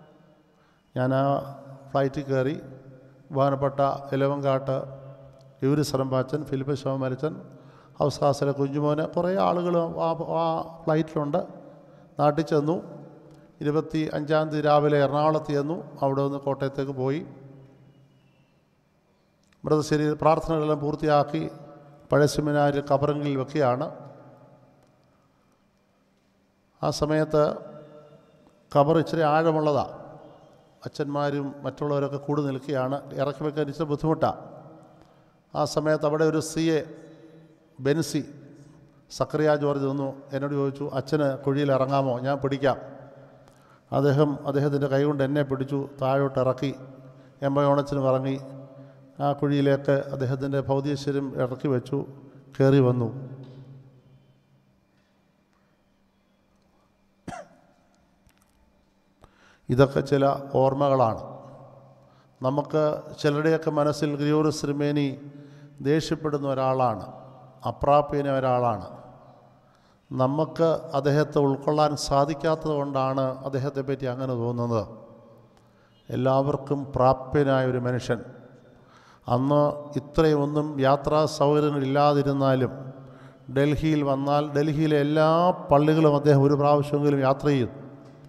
ഞാൻ ആ ഫ്ലൈറ്റിൽ കയറി ബഹുമാനപ്പെട്ട ഇലവങ്കാട്ട് യൂരി സറമ്പാച്ചൻ ഫിലിപ്പ് ശോമരച്ചൻ ഹൗസ് ഹാസിലെ കുഞ്ഞുമോന് കുറേ ആളുകൾ ആ ആ ഫ്ലൈറ്റിലുണ്ട് നാട്ടിൽ ചെന്നു ഇരുപത്തി അഞ്ചാം തീയതി രാവിലെ എറണാകുളത്ത് ചെന്നു അവിടെ നിന്ന് കോട്ടയത്തേക്ക് പോയി മൃതശരീര പ്രാർത്ഥനകളെല്ലാം പൂർത്തിയാക്കി പഴയ സെമിനാരിൽ കബറങ്ങളിൽ വെക്കുകയാണ് ആ സമയത്ത് കബർ ഇച്ചിരി ആഴമുള്ളതാണ് അച്ഛന്മാരും മറ്റുള്ളവരൊക്കെ കൂടി നിൽക്കുകയാണ് ഇറക്കി വെക്കാൻ ഇച്ചിരി ബുദ്ധിമുട്ടാണ് ആ സമയത്ത് അവിടെ ഒരു സി എ ബെൻസി സക്രിയ ജോർജ് നിന്നു എന്നോട് ചോദിച്ചു അച്ഛന് കുഴിയിൽ ഇറങ്ങാമോ ഞാൻ പിടിക്കാം അദ്ദേഹം അദ്ദേഹത്തിൻ്റെ കൈകൊണ്ട് എന്നെ പിടിച്ചു താഴോട്ട് ഇറക്കി എമ്പയോണച്ചിനും ഇറങ്ങി ആ കുഴിയിലേക്ക് അദ്ദേഹത്തിൻ്റെ ഭൗതികശരീരം ഇറക്കി വെച്ചു കയറി വന്നു ഇതൊക്കെ ചില ഓർമ്മകളാണ് നമുക്ക് ചിലരുടെയൊക്കെ മനസ്സിൽ ഗ്രിയോറ് ശ്രീമേനി ദേഷ്യപ്പെടുന്ന ഒരാളാണ് അപ്രാപ്യന ഒരാളാണ് നമുക്ക് അദ്ദേഹത്തെ ഉൾക്കൊള്ളാൻ സാധിക്കാത്തത് കൊണ്ടാണ് അദ്ദേഹത്തെ പറ്റി അങ്ങനെ തോന്നുന്നത് എല്ലാവർക്കും പ്രാപ്യനായ ഒരു മനുഷ്യൻ അന്ന് ഇത്രയൊന്നും യാത്രാ സൗകര്യങ്ങളില്ലാതിരുന്നാലും ഡൽഹിയിൽ വന്നാൽ ഡൽഹിയിലെ എല്ലാ പള്ളികളും അദ്ദേഹം ഒരു പ്രാവശ്യമെങ്കിലും യാത്ര ചെയ്തു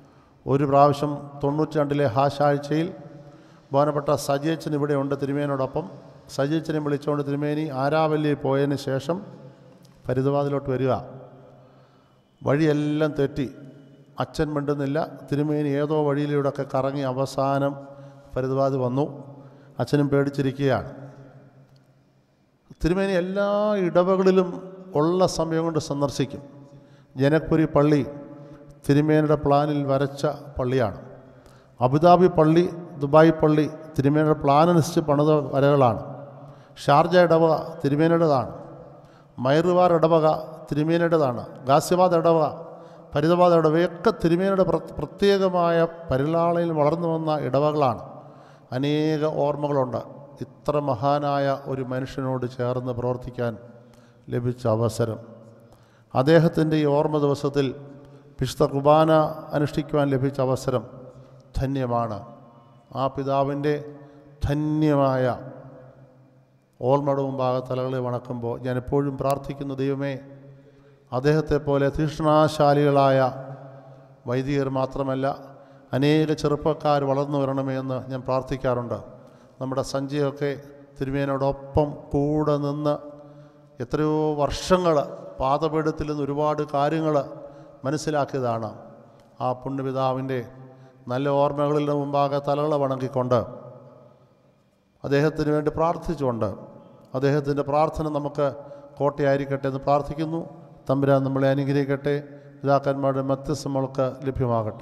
ഒരു പ്രാവശ്യം തൊണ്ണൂറ്റി രണ്ടിലെ ഹാശാഴ്ചയിൽ ബഹുമാനപ്പെട്ട സജിയച്ചൻ ഇവിടെയുണ്ട് തിരുമേനോടൊപ്പം സജിയച്ചനെ വിളിച്ചുകൊണ്ട് തിരുമേനി ആരാവല്ലി പോയതിന് ശേഷം ഫരിദാബാദിലോട്ട് വരിക വഴിയെല്ലാം തെറ്റി അച്ഛൻ മിണ്ടുന്നില്ല തിരുമേനി ഏതോ വഴിയിലൂടെയൊക്കെ കറങ്ങി അവസാനം ഫരിദാബാദ് വന്നു അച്ഛനും പേടിച്ചിരിക്കുകയാണ് തിരുമേനി എല്ലാ ഇടവകളിലും ഉള്ള സമയം കൊണ്ട് സന്ദർശിക്കും ജനക്പുരി പള്ളി തിരുമേനിയുടെ പ്ലാനിൽ വരച്ച പള്ളിയാണ് അബുദാബി പള്ളി ദുബായ് പള്ളി തിരുമേനിയുടെ പ്ലാൻ അനുസരിച്ച് പണിത വരകളാണ് ഷാർജ ഇടവക തിരുമേനിയുടേതാണ് മൈറുവാർ ഇടവക തിരുമേനിയുടേതാണ് ഗാസിയാബാദ് ഇടവക ഫരീദാബാദ് ഇടവയൊക്കെ തിരുമേനിയുടെ പ്ര- പ്രത്യേകമായ പരിലാളയിൽ വളർന്നു വന്ന ഇടവകളാണ് അനേക ഓർമ്മകളുണ്ട് ഇത്ര മഹാനായ ഒരു മനുഷ്യനോട് ചേർന്ന് പ്രവർത്തിക്കാൻ ലഭിച്ച അവസരം അദ്ദേഹത്തിൻ്റെ ഈ ഓർമ്മ ദിവസത്തിൽ വിശുദ്ധ കുർബാന അനുഷ്ഠിക്കുവാൻ ലഭിച്ച അവസരം ധന്യമാണ് ആ പിതാവിൻ്റെ ധന്യമായ ഓർമ്മയുടെ മുമ്പാകെ തലകളെ വണക്കുമ്പോൾ ഞാൻ എപ്പോഴും പ്രാർത്ഥിക്കുന്നു ദൈവമേ അദ്ദേഹത്തെ പോലെ തീക്ഷ്ണാശാലികളായ വൈദികർ മാത്രമല്ല അനേക ചെറുപ്പക്കാർ വളർന്നു വരണമേ എന്ന് ഞാൻ പ്രാർത്ഥിക്കാറുണ്ട് നമ്മുടെ സഞ്ജയൊക്കെ തിരുമേനോടൊപ്പം കൂടെ നിന്ന് എത്രയോ വർഷങ്ങൾ പാതപീഠത്തിൽ നിന്ന് ഒരുപാട് കാര്യങ്ങൾ മനസ്സിലാക്കിയതാണ് ആ പുണ്യപിതാവിൻ്റെ നല്ല ഓർമ്മകളിൽ മുമ്പാകെ തലകളെ വണങ്ങിക്കൊണ്ട് അദ്ദേഹത്തിന് വേണ്ടി പ്രാർത്ഥിച്ചുകൊണ്ട് അദ്ദേഹത്തിൻ്റെ പ്രാർത്ഥന നമുക്ക് കോട്ടയായിരിക്കട്ടെ എന്ന് പ്രാർത്ഥിക്കുന്നു തമ്പുരാൻ നമ്മളെ അനുഗ്രഹിക്കട്ടെ പിതാക്കന്മാരുടെ മധ്യസ്ഥം നമ്മൾക്ക് ലഭ്യമാകട്ടെ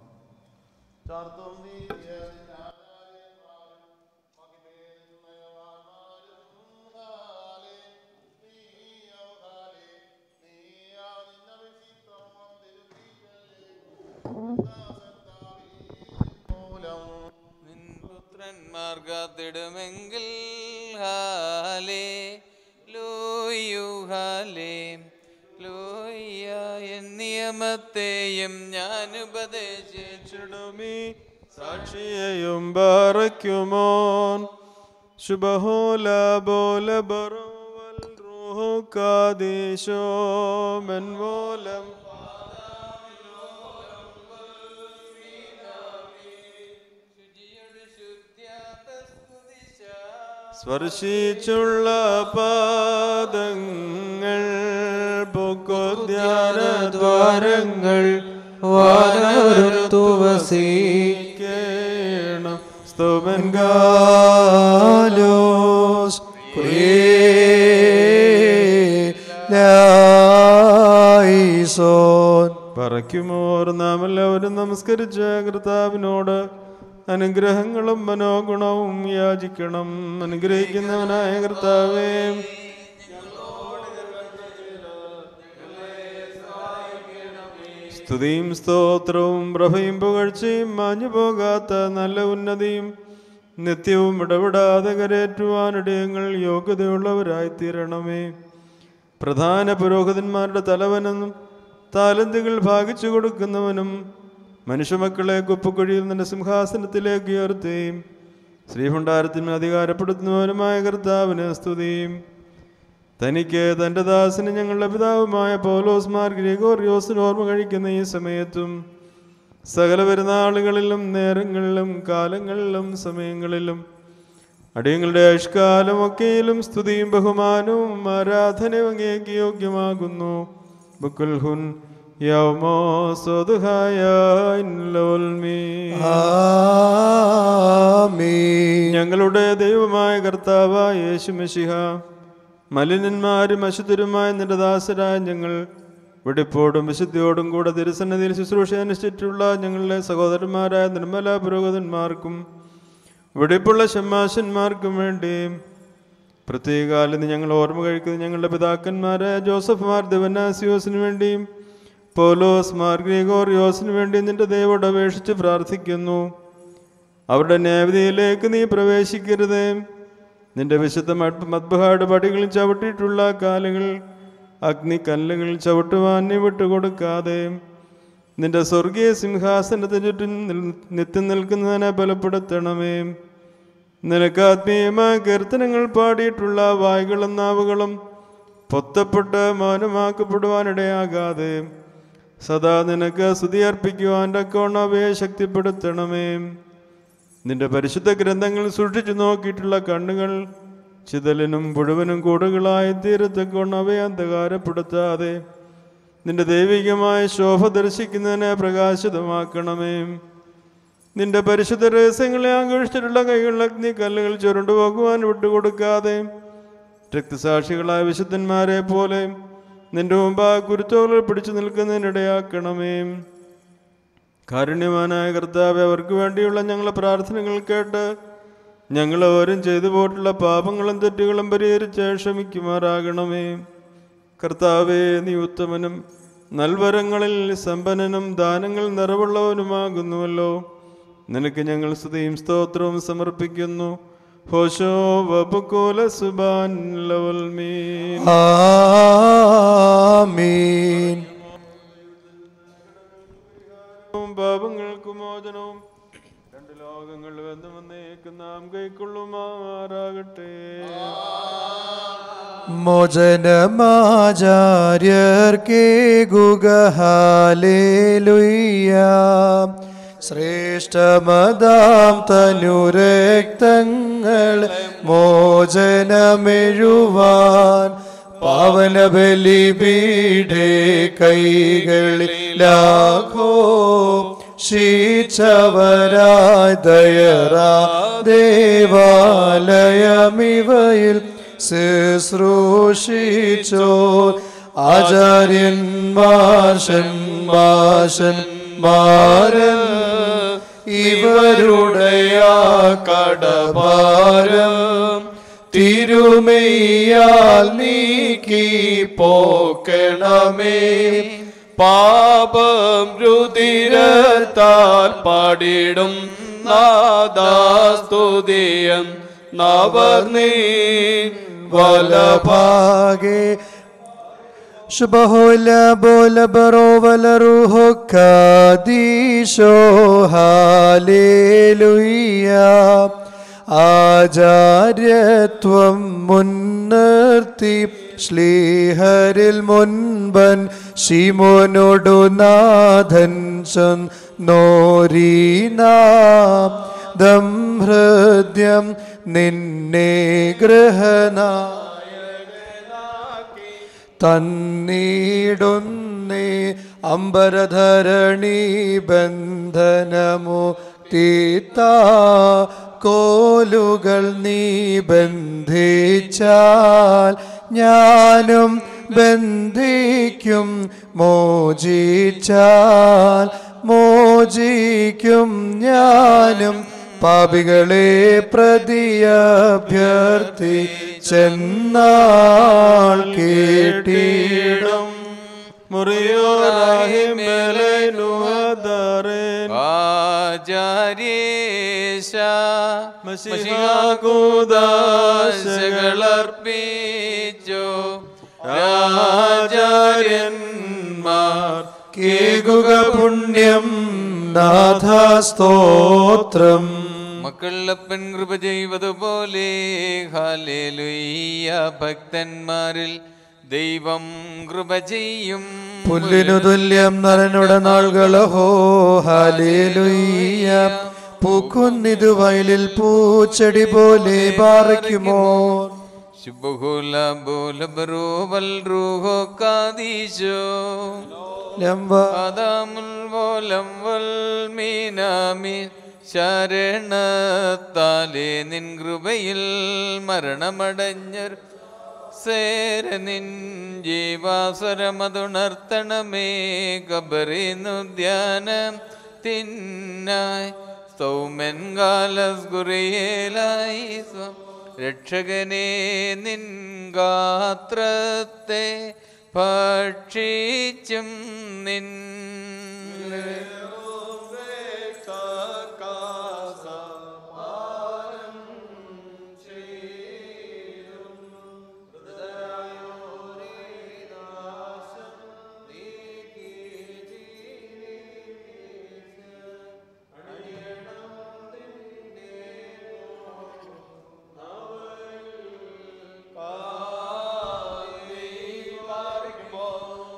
നിൻ പുത്രന്മാർ കാത്തിടുമെങ്കിൽ ഹാലേ ലൂയു ഹാലേ ലൂയ എൻ നിയമത്തെയും ഞാൻ ഉപദേശിച്ചു ിടുമി സാക്ഷിയെയും ബാറയ്ക്കുമോൻ ശുഭഹോല ബോല ബറോവൽ റൂഹു കാദീശോ മെൻമോലം സ്പർശിച്ചുള്ള പാദങ്ങൾ പൊക്കൊധ്യാനദ്വാരങ്ങൾ വാനവരുത്തു വസീ കേണം സ്തുമൻ ഗാലോസ് ോൻ പറയ്ക്കുമോർ നാം എല്ലാവരും നമസ്കരിച്ച കർത്താവിനോട് അനുഗ്രഹങ്ങളും മനോഗുണവും യാചിക്കണം അനുഗ്രഹിക്കുന്നവനായ കർത്താവേ സ്തുതിയും സ്തോത്രവും പ്രഭയും പുകഴ്ചയും മാഞ്ഞു പോകാത്ത നല്ല ഉന്നതിയും നിത്യവും ഇടപെടാതെ കരേറ്റുവാനിടയങ്ങൾ യോഗ്യതയുള്ളവരായി തീരണമേ പ്രധാന പുരോഹിതന്മാരുടെ തലവനെന്നും താലന്തുകൾ ഭാഗിച്ചു കൊടുക്കുന്നവനും മനുഷ്യമക്കളെ കുപ്പക്കുഴിയിൽ നിന്റെ സിംഹാസനത്തിലേക്ക് ഉയർത്തുകയും ശ്രീഭണ്ഡാരത്തിന് അധികാരപ്പെടുത്തുന്നവനുമായ കർത്താവിന് സ്തുതിയും തനിക്ക് തൻ്റെ ദാസന് ഞങ്ങളുടെ പിതാവുമായ പൗലോസ് മാർ ഗ്രിഗോറിയോസിന് ഓർമ്മ കഴിക്കുന്ന ഈ സമയത്തും സകല പെരുന്നാളുകളിലും നേരങ്ങളിലും കാലങ്ങളിലും സമയങ്ങളിലും അടിയങ്ങളുടെ ആയുഷ്കാലമൊക്കെയിലും സ്തുതിയും ബഹുമാനവും ആരാധനയും അങ്ങേക്ക് യോഗ്യമാകുന്നു ബുക്കുൽ ഹുൻ യൗമോ സ്വതുഹായ ഇൻലോൽമീ. ഞങ്ങളുടെ ദൈവമായ കർത്താവായ യേശു മെഷിഹ മലിനന്മാരും അശുദ്ധരുമായ നിന്റെ ദാസരായ ഞങ്ങൾ വെടിപ്പോടും വിശുദ്ധിയോടും കൂടെ തിരുസന്നിധിയിൽ ശുശ്രൂഷ അനുഷ്ഠിച്ചിട്ടുള്ള ഞങ്ങളുടെ സഹോദരന്മാരായ നിർമ്മല പുരോഗതന്മാർക്കും വെടിപ്പുള്ള ഷമ്മാശന്മാർക്കും വേണ്ടി പ്രത്യേകാലം ഞങ്ങൾ ഓർമ്മ കഴിക്കുന്ന ഞങ്ങളുടെ പിതാക്കന്മാരായ ജോസഫ് മാർ ദിവനാസിയോസിന് വേണ്ടിയും പോലോസ് മാർ ഗ്രിഗോറിയോസിന് വേണ്ടി നിന്റെ ദൈവോട് അപേക്ഷിച്ച് പ്രാർത്ഥിക്കുന്നു അവരുടെ ന്യായവിധിയിലേക്ക് നീ പ്രവേശിക്കരുതേ നിന്റെ വിശുദ്ധ മദ്ബഹാട് പടികളിൽ ചവിട്ടിയിട്ടുള്ള കാലുകൾ അഗ്നി കല്ലുകൾ ചവിട്ടുവാൻ നീ വിട്ടുകൊടുക്കാതെ നിന്റെ സ്വർഗീയ സിംഹാസനത്തിന് ചുറ്റും നിൽ- നിത്യം നിൽക്കുന്നതിനെ ബലപ്പെടുത്തണമേ നിനക്ക് ആത്മീയമായ കീർത്തനങ്ങൾ പാടിയിട്ടുള്ള വായുകളും നാവുകളും പൊത്തപ്പെട്ട് മൗനമാക്കപ്പെടുവാനിടയാകാതെ സദാ നിനക്ക് സ്തുതി അർപ്പിക്കുവാൻ തക്കവണ്ണം അവയെ ശക്തിപ്പെടുത്തണമേ നിന്റെ പരിശുദ്ധ ഗ്രന്ഥങ്ങൾ സൂക്ഷിച്ചു നോക്കിയിട്ടുള്ള കണ്ണുകൾ ചിതലിനും പുഴുവനും കൂടുകളായി തീരത്തക്കവണ്ണം അവയെ അന്ധകാരപ്പെടുത്താതെ നിന്റെ ദൈവികമായ ശോഭ ദർശിക്കുന്നതിനെ പ്രകാശിതമാക്കണമേ നിന്റെ പരിശുദ്ധ രഹസ്യങ്ങളെ ആഘോഷിച്ചിട്ടുള്ള കൈകളിൽ അഗ്നി കല്ലുകൾ ചുരുണ്ടുപോകുവാൻ വിട്ടുകൊടുക്കാതെ രക്തസാക്ഷികളായ വിശുദ്ധന്മാരെ പോലെ നിന്റെ മുമ്പ് ആ കുരുത്തോകൾ പിടിച്ചു നിൽക്കുന്നതിനിടയാക്കണമേ കാരുണ്യവാനായ കർത്താവ് അവർക്ക് വേണ്ടിയുള്ള ഞങ്ങളെ പ്രാർത്ഥനകൾ കേട്ട് ഞങ്ങൾ ഓരും ചെയ്തു പോയിട്ടുള്ള പാപങ്ങളും തെറ്റുകളും പരിഹരിച്ച് ക്ഷമിക്കുമാറാകണമേ കർത്താവേ നീ ഉത്തമനും നൽവരങ്ങളിൽ സമ്പന്നനും ദാനങ്ങൾ നിറവുള്ളവനുമാകുന്നുവല്ലോ നിനക്ക് ഞങ്ങൾ സ്തുതിയും സ്തോത്രവും സമർപ്പിക്കുന്നു ഹോശോ വബുക്കോല സുബാൻ ലവൽ മീൻ ആമീൻ പാപങ്ങൾക്ക് മോചനവും രണ്ട് ലോകങ്ങൾ വന്നേക്കും നാം കൈക്കൊള്ളുമാറാകട്ടെ മോചനമാചാര്യർക്കേ ഗുഗഹാലേലുയ്യ ശ്രേഷ്ഠമതാം തനുരക്തങ്ങൾ മോചനമെഴുവാൻ പാവന ബലിപീഠേ കൈകളിലാഘോ ശീച്ചവരായ ദയറാ ദേവാലയമിവയിൽ ശുശ്രൂഷിച്ചോ ആചാര്യന്മാർ ഷന്മാശൻ മാരൻ ഇവരുടെയാ കടഭാരം തിരുമയ്യാൽ നീക്കി പോക്കണമേ പാപം രുതിരത്താൽ പാടിടും നാദാസ്തുതിയം നവർനീ വലഭാഗേ ശുഭഹോല ബോല ബറോവല റുഹോ കാദീശോ ഹാലേലുയ്യ ആചാര്യത്വം മുൻനിർത്തി ശ്ലീഹരിൽ മുൻപൻ ശിമോനോടു നാഥൻ നോരീനാം ഹൃദ്യം നിന്നെ ഗ്രഹനാ തന്നീടുന്നേ അമ്പരധരണി ബന്ധനമു തീത്താ കോലുകൾ നീ ബന്ധിച്ചാൽ ഞാനും ബന്ധിക്കും മോചിച്ചാൽ മോചിക്കും ഞാനും പാപികളെ പ്രതിയഭ്യർത്ഥി ചെന്നാൾ കേട്ടിടും മുറിയോറാഹിമേലനുഹദാരേൻ ആചാര്യേശ മശിഹാകൂദാശകളർപ്പിച്ചു രാജാര്യന്മാർ കേകുക പുണ്യം നാഥാസ്തോത്രം മക്കളപ്പൻ കൃപ ചെയ്വതുപോലെ ഹാലേലുയ്യ ഭക്തന്മാരിൽ ദൈവം കൃപ ചെയ്യും പുല്ലിനു തുല്യം നരനുടെ നാളുകളഹോ ഹാലേലുയ്യ പൂക്കുന്നിതു വയലിൽ പൂച്ചെടി പോലെ പാറയ്ക്കുമോ ശുഭഹുല ബോലബറോവൽ റൂഹോ കാദീശോ ലംബ ആദാമുൽ വോലം വൽ മീനാമീൻ ശരണത്താലേ നിൻ കൃപയിൽ മരണമടഞ്ഞർ സേര നിൻ ജീവാസുരമതുണർത്തണമേ കബറിന്നു ധ്യാനം തിന്നായി സൗമൻ കാലസ് ഗുറിയേലായി സ്വം രക്ഷകനെ നിൻ ഗാത്രത്തെ ഭക്ഷിച്ചും നിൻ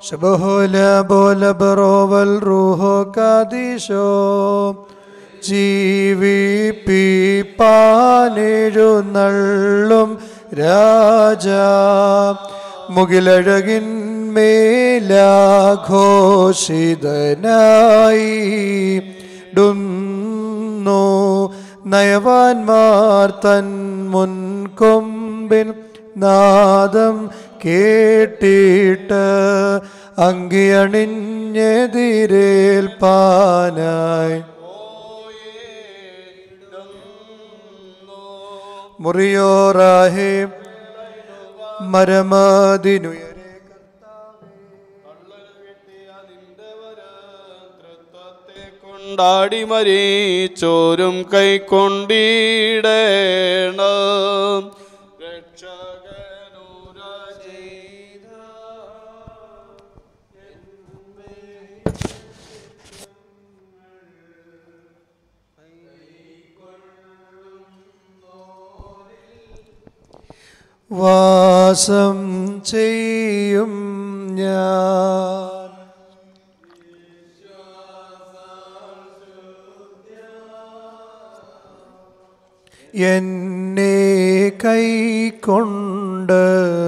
ശബഹോല ബോല ബറോവൽ റൂഹോ കാദിശോ ജീവിപ്പിപ്പാനെഴുന്നള്ളും രാജാ മുകിലഴകിന്മേലാഘോഷിതനായി ഡുന്നു നയവാൻമാർ തൻ മുൻകൊമ്പിൻ നാദം കേട്ടിട്ട് അങ്കിയണിഞ്ഞെതിരേൽപ്പാനായി മുറിയോറാഹേ മരമതിനുയരെ കൊണ്ടാടി മരിച്ചോരും കൈക്കൊണ്ടിടേണം വാസം ചെയ്യും ഞാൻ എന്നെ കൈക്കൊണ്ട്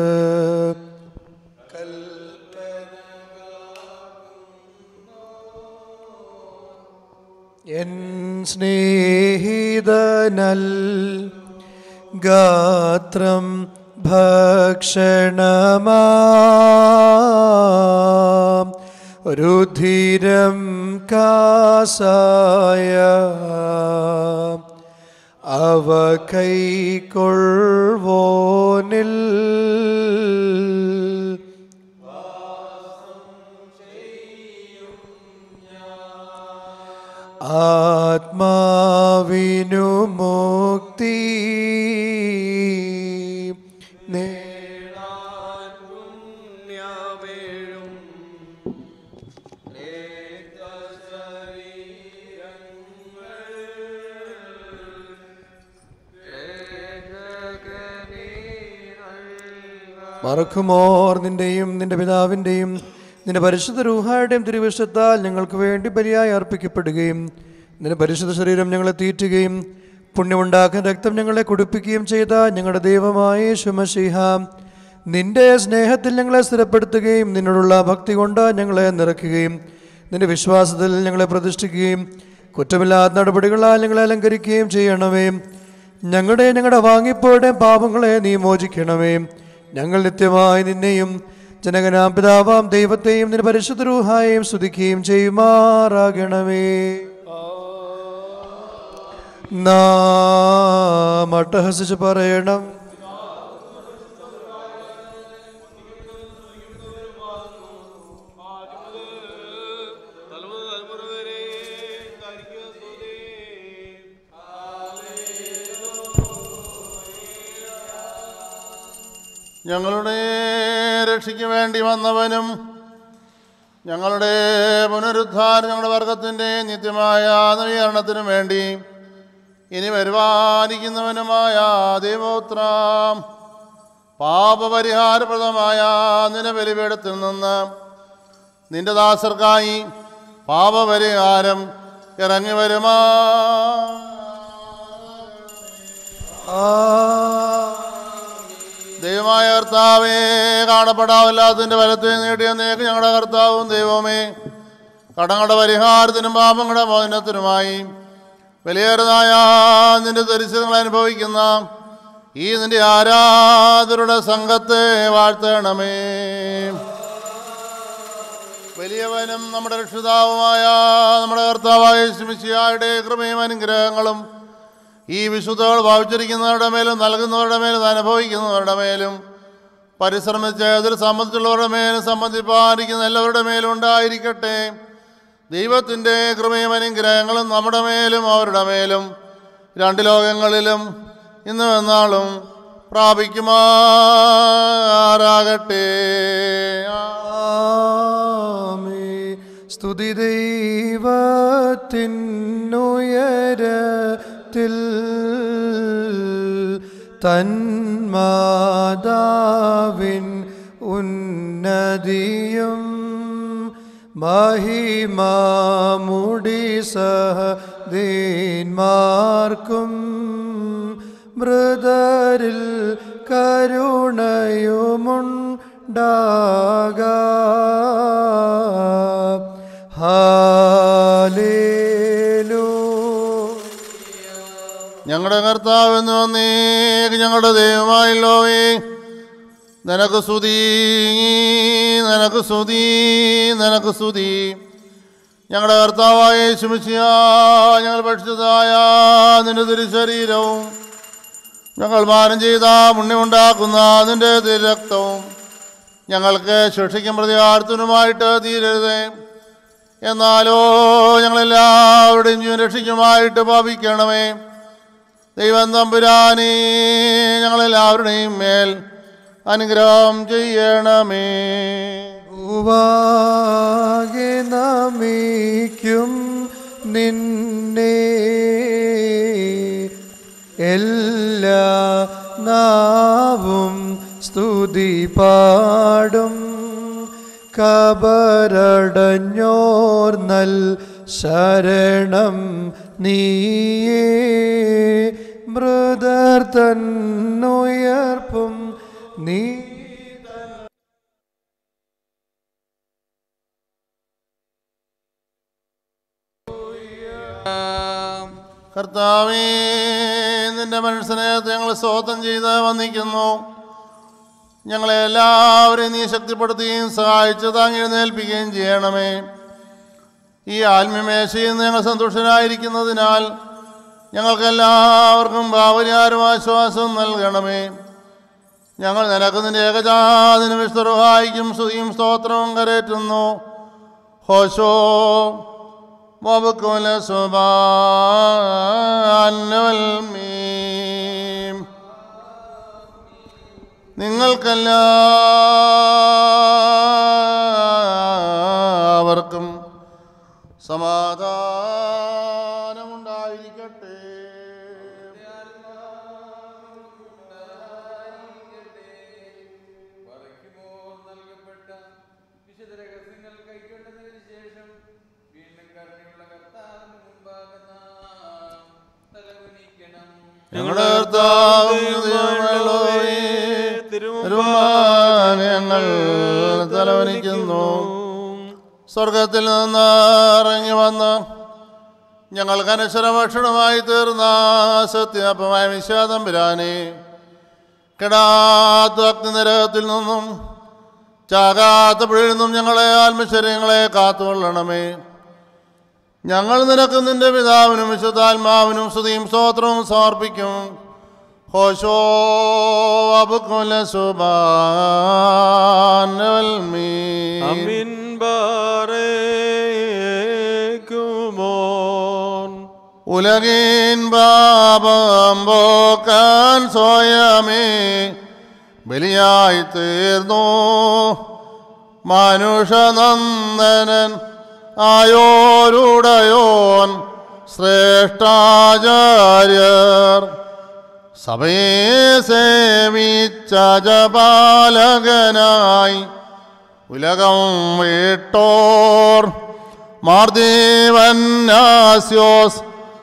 എൻ സ്നേഹിതനൽ ഗാത്രം ഭക്ഷണമാ രുധിരം കാസായ അവ കൈക്കൊള്ളുവോനിൽ ആത്മാവിനു മുക്തി നേടാൻ പുണ്യമേഴും മറക്കുമോർ നിന്റെയും നിന്റെ പിതാവിൻ്റെയും നിന്റെ പരിശുദ്ധ രൂഹായുടെയും തിരുവിഷ്ടത്താൽ ഞങ്ങൾക്ക് വേണ്ടി ബലിയായി അർപ്പിക്കപ്പെടുകയും നിന്റെ പരിശുദ്ധ ശരീരം ഞങ്ങളെ തീറ്റുകയും പുണ്യമുണ്ടാക്കുന്ന രക്തം ഞങ്ങളെ കുടിപ്പിക്കുകയും ചെയ്ത ഞങ്ങളുടെ ദൈവമായ ശുമശിഹ നിന്റെ സ്നേഹത്തിൽ ഞങ്ങളെ സ്ഥിരപ്പെടുത്തുകയും നിന്നോടുള്ള ഭക്തി കൊണ്ട് ഞങ്ങളെ നിറയ്ക്കുകയും നിന്റെ വിശ്വാസത്തിൽ ഞങ്ങളെ പ്രതിഷ്ഠിക്കുകയും കുറ്റമില്ലാത്ത നടപടികളാൽ ഞങ്ങളെ അലങ്കരിക്കുകയും ചെയ്യണമേ ഞങ്ങളുടെ ഞങ്ങളുടെ വാങ്ങിപ്പോയുടെ പാപങ്ങളെ നീ മോചിക്കണമേ ഞങ്ങൾ നിത്യമായി നിന്നെയും ജനകനാം പിതാവാം ദൈവത്തെയും നിന്റെ പരിശുദ്ധ രൂഹായെയും സ്തുതിക്കുകയും ചെയ്യുമാറാകണമേ നാം അട്ടഹസിച്ച് പറയണം ഞങ്ങളുടെ രക്ഷയ്ക്ക് വേണ്ടി വന്നവനും ഞങ്ങളുടെ പുനരുദ്ധാരം ഞങ്ങളുടെ വർഗത്തിൻ്റെ നിത്യമായ നവീകരണത്തിനും വേണ്ടി ഇനി വരുവാനിക്കുന്നവനുമായ ദൈവോത്രം പാപപരിഹാരപ്രദമായ നിന്റെ ബലിപീഠത്തിൽ നിന്ന് നിന്റെ ദാസർക്കായി പാപപരിഹാരം ഇറങ്ങി വരുമാ ദൈവമായ കർത്താവേ കാണപ്പെടാവില്ലാത്തതിൻ്റെ വലത്തെ നേടിയ നേക്ക് ഞങ്ങളുടെ കർത്താവും ദൈവമേ കടങ്ങളുടെ പരിഹാരത്തിനും പാപങ്ങളുടെ മോചനത്തിനുമായി വിലയേറതായ നിന്റെ ദരിശനങ്ങൾ അനുഭവിക്കുന്ന ഈ നിന്റെ ആരാധരുടെ സംഘത്തെ വാഴ്ത്തണമേ വലിയവനും നമ്മുടെ രക്ഷിതാവുമായ നമ്മുടെ കർത്താവായ ശിമിശിയായുടെ കൃപയും അനുഗ്രഹങ്ങളും ഈ വിശുദ്ധകൾ ഭാവിച്ചിരിക്കുന്നവരുടെ മേലും നൽകുന്നവരുടെ മേലും അനുഭവിക്കുന്നവരുടെ മേലും പരിശ്രമിച്ച് അതിൽ സംബന്ധിച്ചുള്ളവരുടെ മേലും സംബന്ധിപ്പാനിരിക്കുന്ന എല്ലാവരുടെ മേലും ഉണ്ടായിരിക്കട്ടെ ദൈവത്തിൻ്റെ കൃപയും അനുഗ്രഹങ്ങളും നമ്മുടെ മേലും അവരുടെ മേലും രണ്ട് ലോകങ്ങളിലും ഇന്നും എന്നാളും പ്രാപിക്കുമാറാകട്ടെ ആമേ. സ്തുതി ദൈവത്തിനുയരത്തിൽ തന്മാതാവിൻ ഉന്നതിയും മഹിമാമുടി സഹദീന്മാർക്കും മൃതരിൽ കരുണയുമുണ്ടാക ഹാലേലൂ ഞങ്ങളുടെ കർത്താവെന്ന് വന്നേക്ക് ഞങ്ങളുടെ ദൈവമായല്ലോവേ നിനക്ക് സ്തുതി നിനക്ക് സ്തുതി നിനക്ക് സ്തുതി ഞങ്ങളുടെ കർത്താവായ ശുമിച്ചിയ ഞങ്ങൾ ഭക്ഷിച്ചതായ നിന്റെ തിരുശരീരവും ഞങ്ങൾ മാനം ചെയ്ത പുണ്യമുണ്ടാക്കുന്ന നിന്റെ തിരക്തവും ഞങ്ങൾക്ക് ശിക്ഷിക്കും പ്രതികാരത്തിനുമായിട്ട് തീരരുതേ എന്നാലോ ഞങ്ങളെല്ലാവരുടെയും ജീവൻ രക്ഷിക്കുമായിട്ട് ഭാവിക്കണമേ ദൈവം തമ്പുരാനേ ഞങ്ങളെല്ലാവരുടെയും മേൽ അനുഗ്രഹം ചെയ്യണമേ ഭൂവാകെ നമിക്കും നിന്നെ എല്ലാ നാവും സ്തുതി പാടും കബരടഞ്ഞോർ നൽ ശരണം നീയേ മൃദർ തന്നുയർപ്പും നീ കർത്താവേ നിന്റെ മനുഷ്യനേഹത്തെ ഞങ്ങൾ സ്തോത്രം ചെയ്ത് വന്നിക്കുന്നു ഞങ്ങളെ എല്ലാവരെയും നീ ശക്തിപ്പെടുത്തുകയും സഹായിച്ച് താങ്ങി എഴുന്നേൽപ്പിക്കുകയും ചെയ്യണമേ ഈ ആത്മീയമേശയിൽ നിന്ന് ഞങ്ങൾ സന്തോഷനായിരിക്കുന്നതിനാൽ ഞങ്ങൾക്കെല്ലാവർക്കും ഭാവര്യാരും ആശ്വാസവും നൽകണമേ ഞങ്ങൾ നിനക്ക് നിന്റെ ഏകജാതിന് വിസ്തരഹായിക്കും സ്തുതിയും സ്തോത്രവും കരേറ്റുന്നു ഹോശോ വബുക്കുല സുബാനവൽമീം നിങ്ങൾക്കെല്ലാവർക്കും സമാധാനമുണ്ടായിരിക്കട്ടെ നൽകപ്പെട്ട വിശുദ്ധ രഹസ്യങ്ങൾ കൈക്കൊണ്ടതിന് ശേഷം വീണ്ടും കരുണയുള്ള കർത്താവിന് മുമ്പാകെ നാം തലകുനിക്കണം ഞങ്ങളുടെ കർത്താവേ തിരുമാൻ ഞങ്ങൾ തലവനിക്കുന്നു സ്വർഗത്തിൽ നിന്ന് ഇറങ്ങി വന്ന് ഞങ്ങൾക്ക് അനശ്വര ഭക്ഷണമായി തീർന്ന സത്യപ്പമായ വിശ്വാസം പിരാനെ കിടാത്ത അഗ്നിനരകത്തിൽ നിന്നും ചാകാത്ത പുഴയിൽ നിന്നും ഞങ്ങളെ ആത്മശരീരങ്ങളെ കാത്തുകൊള്ളണമേ ഞങ്ങൾ നിനക്ക് നിന്റെ പിതാവിനും വിശുദ്ധാത്മാവിനും സ്തുതിയും സ്തോത്രവും സമർപ്പിക്കും ഹോശോ അബുക്കുല സുബാനവൽമീ അമിൻ ബാറേക്കുമോൻ ഉലകിൻ പാപം പോക്കാൻ സ്വയമേ ബലിയായി തീർന്നു മനുഷ്യനന്ദനൻ ആയോരുടയോൻ ശ്രേഷ്ഠാചാര്യർ സഭയെ സേവിച്ച ജപാലകനായി ഉലകം വിട്ടോർ മാർദീവന്നാസ്യോസ്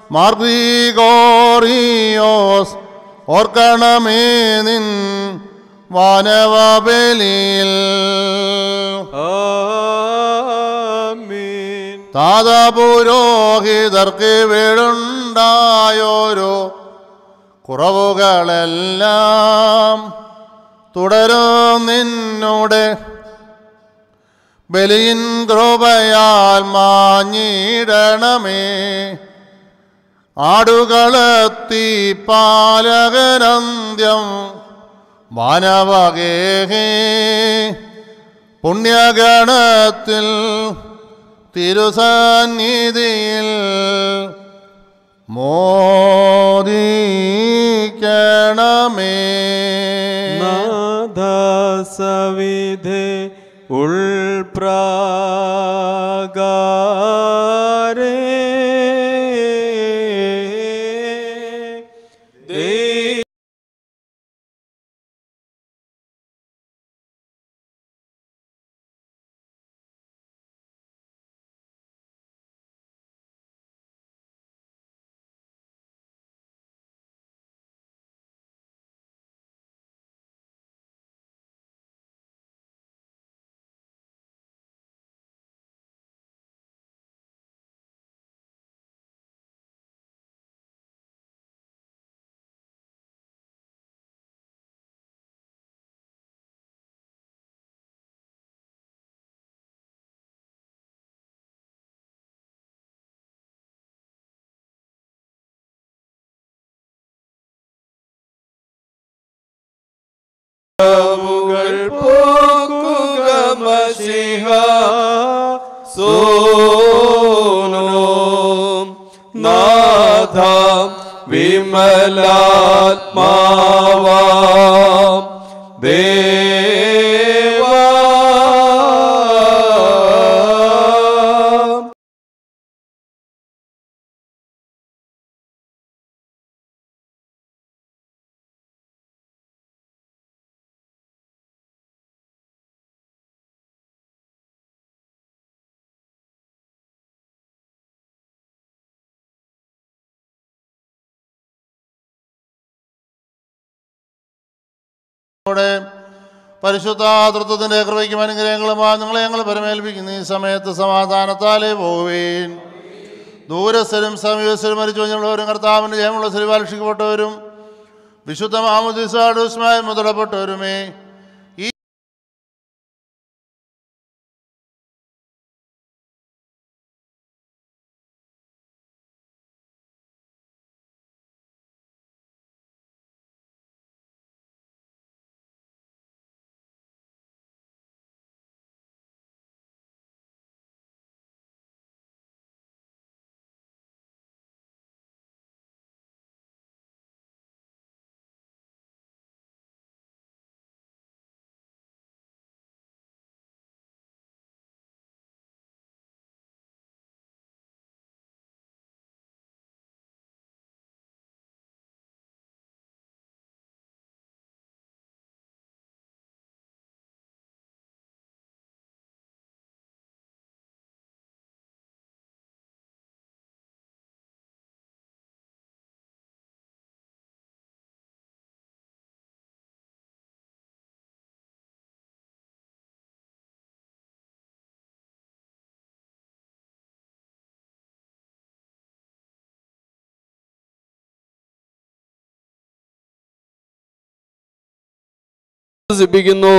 മാർഗ്രീഗോറിയോസ് ഓർക്കണമേ നിൻ വാനവബലിയിൽ ആമീൻ താതപുരോഹിതർക്ക് വീടുണ്ടായോരോ കുറവുകളെല്ലാം തുടരും നിന്നോടെ ബലിയിൻ കൃപയാൽ മാഞ്ഞിടണമേ ആടുകളെത്തി പാലകരന്ത്യം മാനവകേഹേ പുണ്യഗണത്തിൽ തിരുസന്നിധിയിൽ മോദിക്കണമേ നാദസവിധേ ഉൾപ്രാകാരേ പരിശുദ്ധ വിമലാത്മാവാം ദേവാ ഇവിടെ പരിശുദ്ധാതൃത്വത്തിന്റെ കൃപയ്ക്കും അനുഗ്രഹങ്ങളുമായി നിങ്ങളെ ഞങ്ങൾ പരമേൽപ്പിക്കുന്ന ഈ സമയത്ത് സമാധാനത്താലേ പോവുകയും ദൂരസ്ഥരും സമീപസ്ഥരും മരിച്ചു കഴിഞ്ഞുള്ളവരും കർത്താവിൻ്റെ ജയമുള്ള ശ്രീപാലക്ഷിക്കപ്പെട്ടവരും വിശുദ്ധ മാമുദിസാഡുസ്മായി മുതലപ്പെട്ടവരുമേ ഈ വിശ്വസിപ്പിക്കുന്നു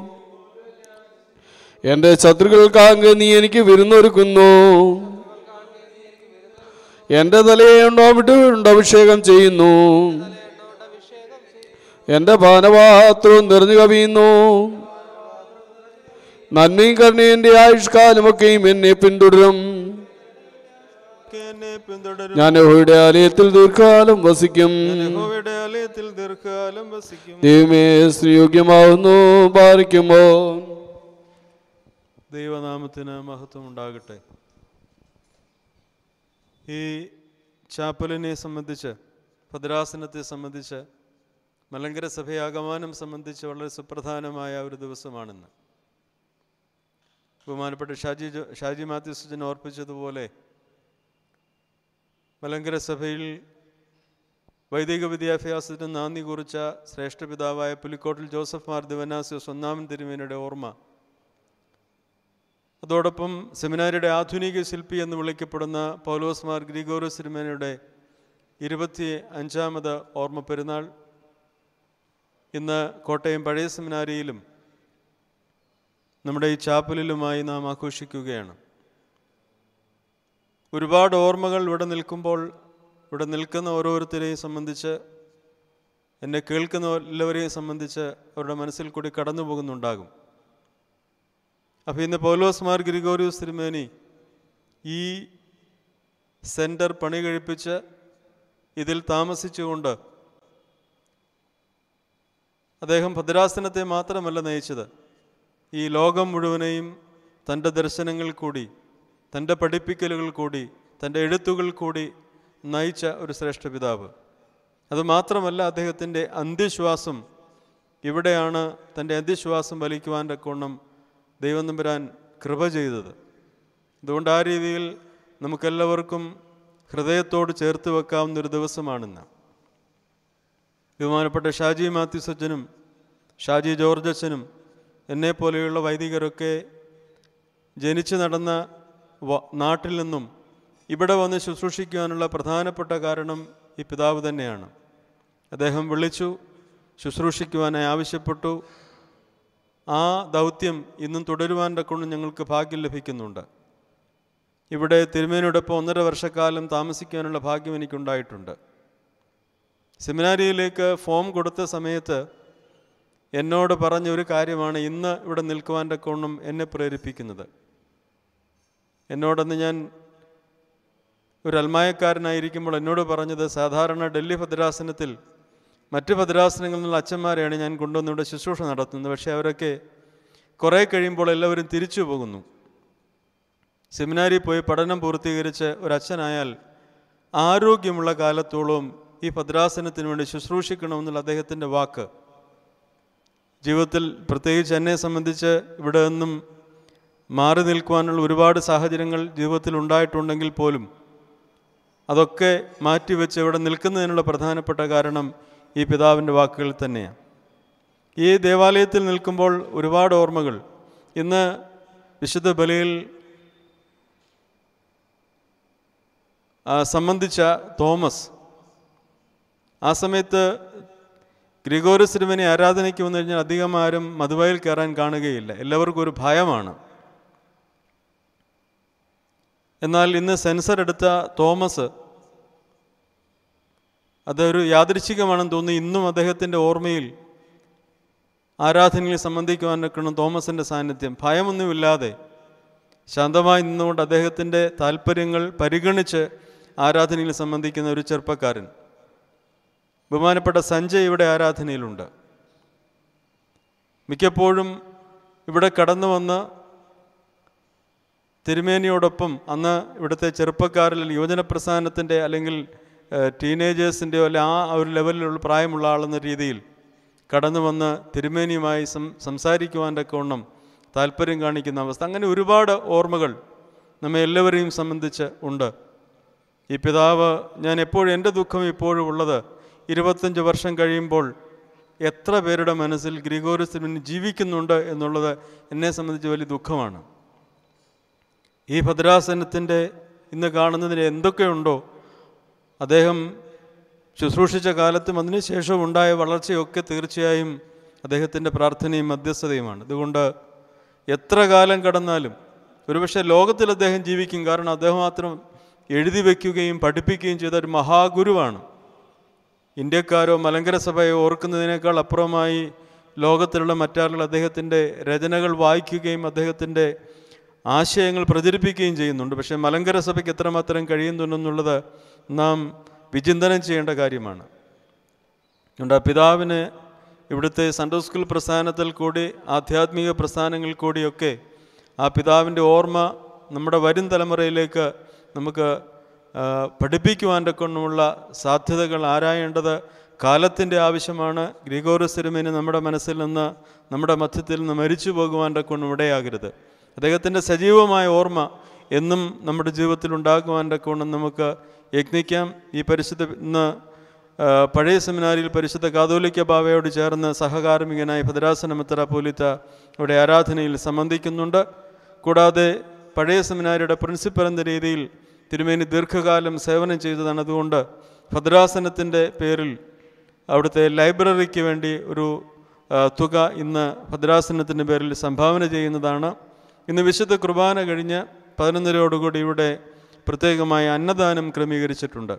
എന്റെ ശത്രുക്കൾക്കാങ്ക് നീ എനിക്ക് വിരുന്നൊരുക്കുന്നു എന്റെ തലയെ ഉണ്ടോവിട്ട് അഭിഷേകം ചെയ്യുന്നു എന്റെ പാനപാത്രവും നിറഞ്ഞു കവിയുന്നു നന്മയും കരുണയും എന്റെ ആയുഷ്കാലമൊക്കെയും എന്നെ പിന്തുടരും എന്നെ പിന്തുടരും ഞാൻ യഹോവയുടെ ആലയത്തിൽ ദീർഘകാലം വസിക്കും യഹോവയുടെ ആലയത്തിൽ ദീർഘകാലം വസിക്കും ദൈവമേ ശ്രീയോഗ്യമാവുന്നു പാലിക്കുമോ ദൈവനാമത്തിന് മഹത്വം ഉണ്ടാകട്ടെ ഈ ചാപ്പലിനെ സംബന്ധിച്ച് ഭദ്രാസനത്തെ സംബന്ധിച്ച് മലങ്കര സഭയാഗമാനം സംബന്ധിച്ച് വളരെ സുപ്രധാനമായ ഒരു ദിവസമാണെന്ന് ബഹുമാനപ്പെട്ട ഷാജി ജോ- ഷാജി മാത്യു സുജൻ ഓർപ്പിച്ചതുപോലെ മലങ്കര സഭയിൽ വൈദിക വിദ്യാഭ്യാസത്തിന് നാന്ദി കുറിച്ച ശ്രേഷ്ഠ പിതാവായ പുലിക്കോട്ടിൽ ജോസഫ് മാർ ദിവനാസ്യോസ് ഒന്നാമൻ തിരുമേനയുടെ ഓർമ്മ അതോടൊപ്പം സെമിനാരിയുടെ ആധുനിക ശില്പി എന്ന് വിളിക്കപ്പെടുന്ന പൗലോസ് മാർ ഗ്രിഗോറിയസ് തിരുമേനയുടെ ഇരുപത്തി അഞ്ചാമത് ഓർമ്മ പെരുന്നാൾ ഇന്ന് കോട്ടയം പഴയ സെമിനാരിയിലും നമ്മുടെ ഈ ചാപ്പലിലുമായി നാം ആഘോഷിക്കുകയാണ് ഒരുപാട് ഓർമ്മകൾ ഇവിടെ നിൽക്കുമ്പോൾ ഇവിടെ നിൽക്കുന്ന ഓരോരുത്തരെയും സംബന്ധിച്ച് എന്നെ കേൾക്കുന്ന എല്ലാവരെയും സംബന്ധിച്ച് അവരുടെ മനസ്സിൽ കൂടി കടന്നു പോകുന്നുണ്ടാകും അപ്പോൾ ഇന്ന് പൗലോസ് മാർ ഗ്രിഗോറിയോസ് തിരുമേനി ഈ സെൻറ്റർ പണി കഴിപ്പിച്ച് ഇതിൽ താമസിച്ചുകൊണ്ട് അദ്ദേഹം ഭദ്രാസനത്തെ മാത്രമല്ല നയിച്ചത് ഈ ലോകം മുഴുവനെയും തൻ്റെ ദർശനങ്ങൾ കൂടി തൻ്റെ പഠിപ്പിക്കലുകൾ കൂടി തൻ്റെ എഴുത്തുകൾ കൂടി നയിച്ച ഒരു ശ്രേഷ്ഠ പിതാവ് അതുമാത്രമല്ല അദ്ദേഹത്തിൻ്റെ അന്ത്യശ്വാസം ഇവിടെയാണ് തൻ്റെ അന്ത്യശ്വാസം വലിക്കുവാൻ തക്കോണം ദൈവം നമ്പുരാൻ കൃപ ചെയ്തത് അതുകൊണ്ട് ആ രീതിയിൽ നമുക്കെല്ലാവർക്കും ഹൃദയത്തോട് ചേർത്ത് വെക്കാവുന്ന ഒരു ദിവസമാണിന്ന് ബഹുമാനപ്പെട്ട ഷാജി മാത്യു സജ്ജനും ഷാജി ജോർജ് അച്ഛനും എന്നെപ്പോലെയുള്ള വൈദികരൊക്കെ ജനിച്ചു നടന്ന വ- നാട്ടിൽ നിന്നും ഇവിടെ വന്ന് ശുശ്രൂഷിക്കുവാനുള്ള പ്രധാനപ്പെട്ട കാരണം ഈ പിതാവ് തന്നെയാണ് അദ്ദേഹം വിളിച്ചു ശുശ്രൂഷിക്കുവാനായി ആവശ്യപ്പെട്ടു ആ ദൗത്യം ഇന്നും തുടരുവാൻ കൊണ്ട് ഞങ്ങൾക്ക് ഭാഗ്യം ലഭിക്കുന്നുണ്ട് ഇവിടെ തിരുമേനിയോടൊപ്പം ഒന്നര വർഷക്കാലം താമസിക്കാനുള്ള ഭാഗ്യം എനിക്കുണ്ടായിട്ടുണ്ട് സെമിനാരിയിലേക്ക് ഫോം കൊടുത്ത സമയത്ത് എന്നോട് പറഞ്ഞ ഒരു കാര്യമാണ് ഇന്ന് ഇവിടെ നിൽക്കുവാൻ തക്കോണം എന്നെ പ്രേരിപ്പിക്കുന്നത് എന്നോടന്ന് ഞാൻ ഒരു അൽമായക്കാരനായിരിക്കുമ്പോൾ എന്നോട് പറഞ്ഞത് സാധാരണ ഡൽഹി ഭദ്രാസനത്തിൽ മറ്റ് ഭദ്രാസനങ്ങളിൽ നിന്നുള്ള അച്ഛന്മാരെയാണ് ഞാൻ കൊണ്ടുവന്ന് ഇവിടെ ശുശ്രൂഷ നടത്തുന്നത് പക്ഷേ അവരൊക്കെ കുറേ കഴിയുമ്പോൾ എല്ലാവരും തിരിച്ചു പോകുന്നു സെമിനാരിൽ പോയി പഠനം പൂർത്തീകരിച്ച് ഒരച്ഛനായാൽ ആരോഗ്യമുള്ള കാലത്തോളം ഈ ഭദ്രാസനത്തിന് വേണ്ടി ശുശ്രൂഷിക്കണമെന്നുള്ള അദ്ദേഹത്തിൻ്റെ വാക്ക് ജീവിതത്തിൽ പ്രത്യേകിച്ച് എന്നെ സംബന്ധിച്ച് ഇവിടെ നിന്നും മാറി നിൽക്കുവാനുള്ള ഒരുപാട് സാഹചര്യങ്ങൾ ജീവിതത്തിൽ ഉണ്ടായിട്ടുണ്ടെങ്കിൽ പോലും അതൊക്കെ മാറ്റിവെച്ച് ഇവിടെ നിൽക്കുന്നതിനുള്ള പ്രധാനപ്പെട്ട കാരണം ഈ പിതാവിൻ്റെ വാക്കുകൾ തന്നെയാണ് ഈ ദേവാലയത്തിൽ നിൽക്കുമ്പോൾ ഒരുപാട് ഓർമ്മകൾ ഇന്ന് വിശുദ്ധ ബലിയിൽ ആ, സംബന്ധിച്ച തോമസ് ആ സമയത്ത് ഗ്രിഗോറിയസ് തിരുമേനി ആരാധനയ്ക്ക് വന്നു കഴിഞ്ഞാൽ അധികം ആരും മധുവയിൽ കയറാൻ കാണുകയില്ല എല്ലാവർക്കും ഒരു ഭയമാണ് എന്നാൽ ഇന്ന് സെൻസർ എടുത്ത തോമസ് അതൊരു യാദൃച്ഛികമാണെന്ന് തോന്നി ഇന്നും അദ്ദേഹത്തിൻ്റെ ഓർമ്മയിൽ ആരാധനയിൽ സംബന്ധിക്കുവാനൊക്കെയാണ് തോമസിൻ്റെ സാന്നിധ്യം ഭയമൊന്നുമില്ലാതെ ശാന്തമായി നിന്നുകൊണ്ട് അദ്ദേഹത്തിൻ്റെ താല്പര്യങ്ങൾ പരിഗണിച്ച് ആരാധനയിൽ സംബന്ധിക്കുന്ന ഒരു ചെറുപ്പക്കാരൻ ബഹുമാനപ്പെട്ട സഞ്ജയ് ഇവിടെ ആരാധനയിലുണ്ട് മിക്കപ്പോഴും ഇവിടെ കടന്നു വന്ന് തിരുമേനിയോടൊപ്പം അന്ന് ഇവിടുത്തെ ചെറുപ്പക്കാരിൽ യുവജന പ്രസ്ഥാനത്തിൻ്റെ അല്ലെങ്കിൽ ടീനേജേഴ്സിൻ്റെയോ അല്ലെ ആ ഒരു ലെവലിലുള്ള പ്രായമുള്ള ആളെന്ന രീതിയിൽ കടന്നു വന്ന് തിരുമേനിയുമായി സം സംസാരിക്കുവാൻ്റെ കോണം താല്പര്യം കാണിക്കുന്ന അവസ്ഥ അങ്ങനെ ഒരുപാട് ഓർമ്മകൾ നമ്മെ എല്ലാവരെയും സംബന്ധിച്ച് ഉണ്ട് ഈ പിതാവ് ഞാൻ എപ്പോഴും എൻ്റെ ദുഃഖം ഇപ്പോഴും ഉള്ളത് ഇരുപത്തഞ്ച് വർഷം കഴിയുമ്പോൾ എത്ര പേരുടെ മനസ്സിൽ ഗ്രിഗോറിയസ് തിരുമേനി ജീവിക്കുന്നുണ്ട് എന്നുള്ളത് എന്നെ സംബന്ധിച്ച് വലിയ ദുഃഖമാണ് ഈ ഭദ്രാസനത്തിൻ്റെ ഇന്ന് കാണുന്നതിന് എന്തൊക്കെയുണ്ടോ അദ്ദേഹം ശുശ്രൂഷിച്ച കാലത്തും അതിനുശേഷവും ഉണ്ടായ വളർച്ചയൊക്കെ തീർച്ചയായും അദ്ദേഹത്തിൻ്റെ പ്രാർത്ഥനയും മധ്യസ്ഥതയുമാണ് അതുകൊണ്ട് എത്ര കാലം കടന്നാലും ഒരുപക്ഷെ ലോകത്തിൽ അദ്ദേഹം ജീവിക്കും കാരണം അദ്ദേഹം മാത്രം എഴുതി വയ്ക്കുകയും പഠിപ്പിക്കുകയും ചെയ്ത ഒരു മഹാഗുരുവാണ് ഇന്ത്യക്കാരോ മലങ്കര സഭയോ ഓർക്കുന്നതിനേക്കാൾ അപ്പുറമായി ലോകത്തിലുള്ള മറ്റാളുകൾ അദ്ദേഹത്തിൻ്റെ രചനകൾ വായിക്കുകയും അദ്ദേഹത്തിൻ്റെ ആശയങ്ങൾ പ്രചരിപ്പിക്കുകയും ചെയ്യുന്നുണ്ട് പക്ഷേ മലങ്കര സഭയ്ക്ക് എത്രമാത്രം കഴിയുന്നുണ്ടെന്നുള്ളത് നാം വിചിന്തനം ചെയ്യേണ്ട കാര്യമാണ് അതുകൊണ്ട് ആ പിതാവിന് ഇവിടുത്തെ സൺഡേ സ്കൂൾ പ്രസ്ഥാനത്തിൽ കൂടി ആധ്യാത്മിക പ്രസ്ഥാനങ്ങളിൽ കൂടിയൊക്കെ ആ പിതാവിൻ്റെ ഓർമ്മ നമ്മുടെ വരും തലമുറയിലേക്ക് നമുക്ക് ആ, പഠിപ്പിക്കുവാൻ്റെ കൊണ്ടുമുള്ള സാധ്യതകൾ ആരായേണ്ടത് കാലത്തിൻ്റെ ആവശ്യമാണ് ഗ്രിഗോറിയസ് തിരുമേനി നമ്മുടെ മനസ്സിൽ നിന്ന് നമ്മുടെ മധ്യത്തിൽ നിന്ന് മരിച്ചു പോകുവാൻ്റെ കൊണ്ടും ഇടയാകരുത് അദ്ദേഹത്തിൻ്റെ സജീവമായ ഓർമ്മ എന്നും നമ്മുടെ ജീവിതത്തിൽ ഉണ്ടാകുവാൻ്റെ കൊണ്ടും നമുക്ക് യജ്ഞിക്കാം ഈ പരിശുദ്ധ ഇന്ന് ആ, പഴയ സെമിനാരിയിൽ പരിശുദ്ധ കാതോലിക്ക ബാവയോട് ചേർന്ന് സഹകാർമ്മികനായ ഭദ്രാസന മെത്രാപോലിത്ത ഇവിടെ ആരാധനയിൽ സംബന്ധിക്കുന്നുണ്ട് കൂടാതെ പഴയ സെമിനാരിയുടെ പ്രിൻസിപ്പൽ എന്ന രീതിയിൽ തിരുമേനി ദീർഘകാലം സേവനം ചെയ്തതാണ് അതുകൊണ്ട് ഭദ്രാസനത്തിൻ്റെ പേരിൽ അവിടുത്തെ ലൈബ്രറിക്ക് വേണ്ടി ഒരു ആ, തുക ഇന്ന് ഭദ്രാസനത്തിൻ്റെ പേരിൽ സംഭാവന ചെയ്യുന്നതാണ് ഇന്ന് വിശുദ്ധ കുർബാന കഴിഞ്ഞ് പതിനൊന്നരയോടുകൂടി ഇവിടെ പ്രത്യേകമായ അന്നദാനം ക്രമീകരിച്ചിട്ടുണ്ട്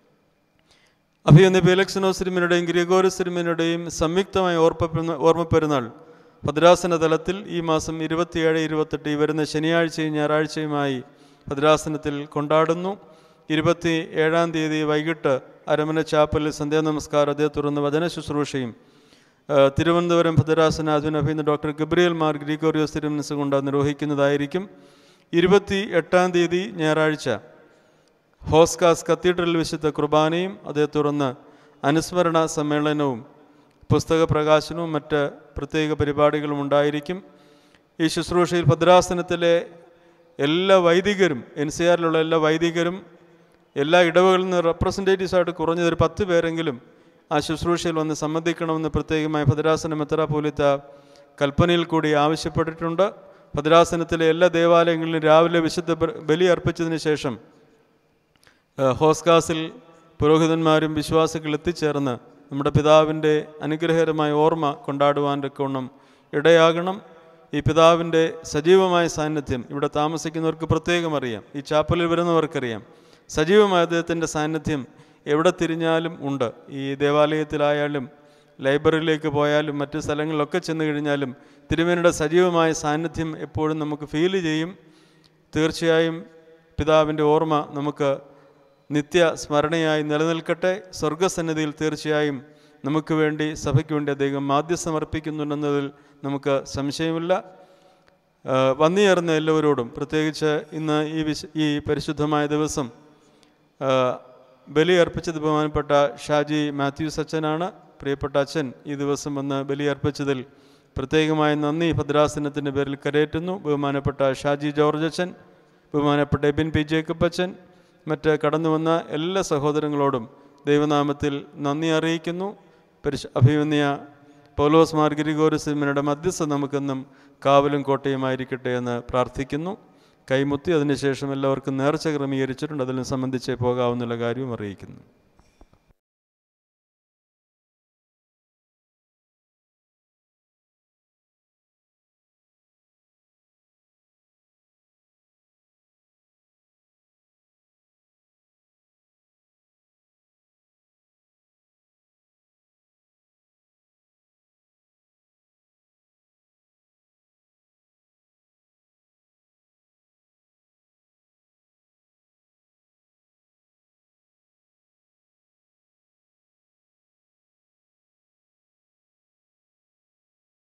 അഭിയന്ന് ഫിലക്സിനോസിരിമിനുടെയും ഗ്രിഗോറിസിരിമിനുടെയും സംയുക്തമായ ഓർമ്മ ഓർമ്മപ്പെരുന്നാൾ ഭദ്രാസന തലത്തിൽ ഈ മാസം ഇരുപത്തിയേഴ് ഇരുപത്തെട്ട് ഈ വരുന്ന ശനിയാഴ്ചയും ഞായറാഴ്ചയുമായി ഭദ്രാസനത്തിൽ കൊണ്ടാടുന്നു ഇരുപത്തി ഏഴാം തീയതി വൈകിട്ട് അരമന ചാപ്പലിൽ സന്ധ്യാനമസ്കാരം അതേ തുടർന്ന് വചന ശുശ്രൂഷയും ആ, തിരുവനന്തപുരം ഭദ്രാസനാധുന അഭിന്ന് ഡോക്ടർ ഗബ്രിയൽ മാർ ഗ്രിഗോറിയോസ് തിരുമനസ് കൊണ്ട് നിർവഹിക്കുന്നതായിരിക്കും ഇരുപത്തി എട്ടാം തീയതി ഞായറാഴ്ച ഹോസ്കാസ് കത്തീഡ്രൽ വിശുദ്ധ കുർബാനയും അതേ തുടർന്ന് അനുസ്മരണ സമ്മേളനവും പുസ്തക പ്രകാശനവും മറ്റ് പ്രത്യേക പരിപാടികളും ഉണ്ടായിരിക്കും ഈ ശുശ്രൂഷയിൽ ഭദ്രാസനത്തിലെ എല്ലാ വൈദികരും എൻ സി ആറിലുള്ള എല്ലാ വൈദികരും എല്ലാ ഇടവകളിൽ നിന്ന് റെപ്രസെൻറ്റേറ്റീവ്സായിട്ട് കുറഞ്ഞത് ഒരു പത്ത് പേരെങ്കിലും ആ ശുശ്രൂഷയിൽ വന്ന് സംബന്ധിക്കണമെന്ന് പ്രത്യേകമായി ഭദ്രാസന മെത്രാപോലിത്ത കൽപ്പനയിൽ കൂടി ആവശ്യപ്പെട്ടിട്ടുണ്ട് ഭദ്രാസനത്തിലെ എല്ലാ ദേവാലയങ്ങളിലും രാവിലെ വിശുദ്ധ ബ- ബലി അർപ്പിച്ചതിന് ശേഷം ഏഹ് ഹോസ്കാസിൽ പുരോഹിതന്മാരും വിശ്വാസികൾ എത്തിച്ചേർന്ന് നമ്മുടെ പിതാവിൻ്റെ അനുഗ്രഹകരമായ ഓർമ്മ കൊണ്ടാടുവാൻ്റെ കോണം ഇടയാകണം ഈ പിതാവിൻ്റെ സജീവമായ സാന്നിധ്യം ഇവിടെ താമസിക്കുന്നവർക്ക് പ്രത്യേകം അറിയാം ഈ ചാപ്പലിൽ വരുന്നവർക്കറിയാം സജീവമായ അദ്ദേഹത്തിൻ്റെ സാന്നിധ്യം എവിടെ തിരിഞ്ഞാലും ഉണ്ട് ഈ ദേവാലയത്തിലായാലും ലൈബ്രറിയിലേക്ക് പോയാലും മറ്റ് സ്ഥലങ്ങളിലൊക്കെ ചെന്ന് കഴിഞ്ഞാലും തിരുമേനിയുടെ സജീവമായ സാന്നിധ്യം എപ്പോഴും നമുക്ക് ഫീൽ ചെയ്യും തീർച്ചയായും പിതാവിൻ്റെ ഓർമ്മ നമുക്ക് നിത്യ സ്മരണയായി നിലനിൽക്കട്ടെ സ്വർഗസന്നിധിയിൽ തീർച്ചയായും നമുക്ക് വേണ്ടി സഭയ്ക്ക് വേണ്ടി അദ്ദേഹം മാധ്യ സമർപ്പിക്കുന്നുണ്ടെന്നതിൽ നമുക്ക് സംശയമില്ല ആ, വന്നുചേർന്ന എല്ലാവരോടും പ്രത്യേകിച്ച് ഇന്ന് ഈ വിശ ഈ പരിശുദ്ധമായ ദിവസം ആ, ബലി അർപ്പിച്ചത് ബഹുമാനപ്പെട്ട ഷാജി മാത്യൂസ് അച്ഛനാണ് പ്രിയപ്പെട്ട അച്ഛൻ ഈ ദിവസം വന്ന് ബലി അർപ്പിച്ചതിൽ പ്രത്യേകമായ നന്ദി ഭദ്രാസനത്തിൻ്റെ പേരിൽ കരയേറ്റുന്നു ബഹുമാനപ്പെട്ട ഷാജി ജോർജ് അച്ഛൻ ബഹുമാനപ്പെട്ട എബിൻ പി ജേക്കബ് അച്ഛൻ മറ്റ് കടന്നു വന്ന എല്ലാ സഹോദരങ്ങളോടും ദൈവനാമത്തിൽ നന്ദി അറിയിക്കുന്നു പരിശു അഭിമന്യ പൗലോസ് മാർ ഗിരിഗോരസിമ്മയുടെ മധ്യസ്ഥ നമുക്കെന്നും കാവലും കോട്ടയുമായിരിക്കട്ടെ എന്ന് പ്രാർത്ഥിക്കുന്നു കൈമുത്തി അതിനുശേഷം എല്ലാവർക്കും നേർച്ച ക്രമീകരിച്ചിട്ടുണ്ട് അതിനെ സംബന്ധിച്ച് പോകാവുന്നുള്ള കാര്യവും അറിയിക്കുന്നു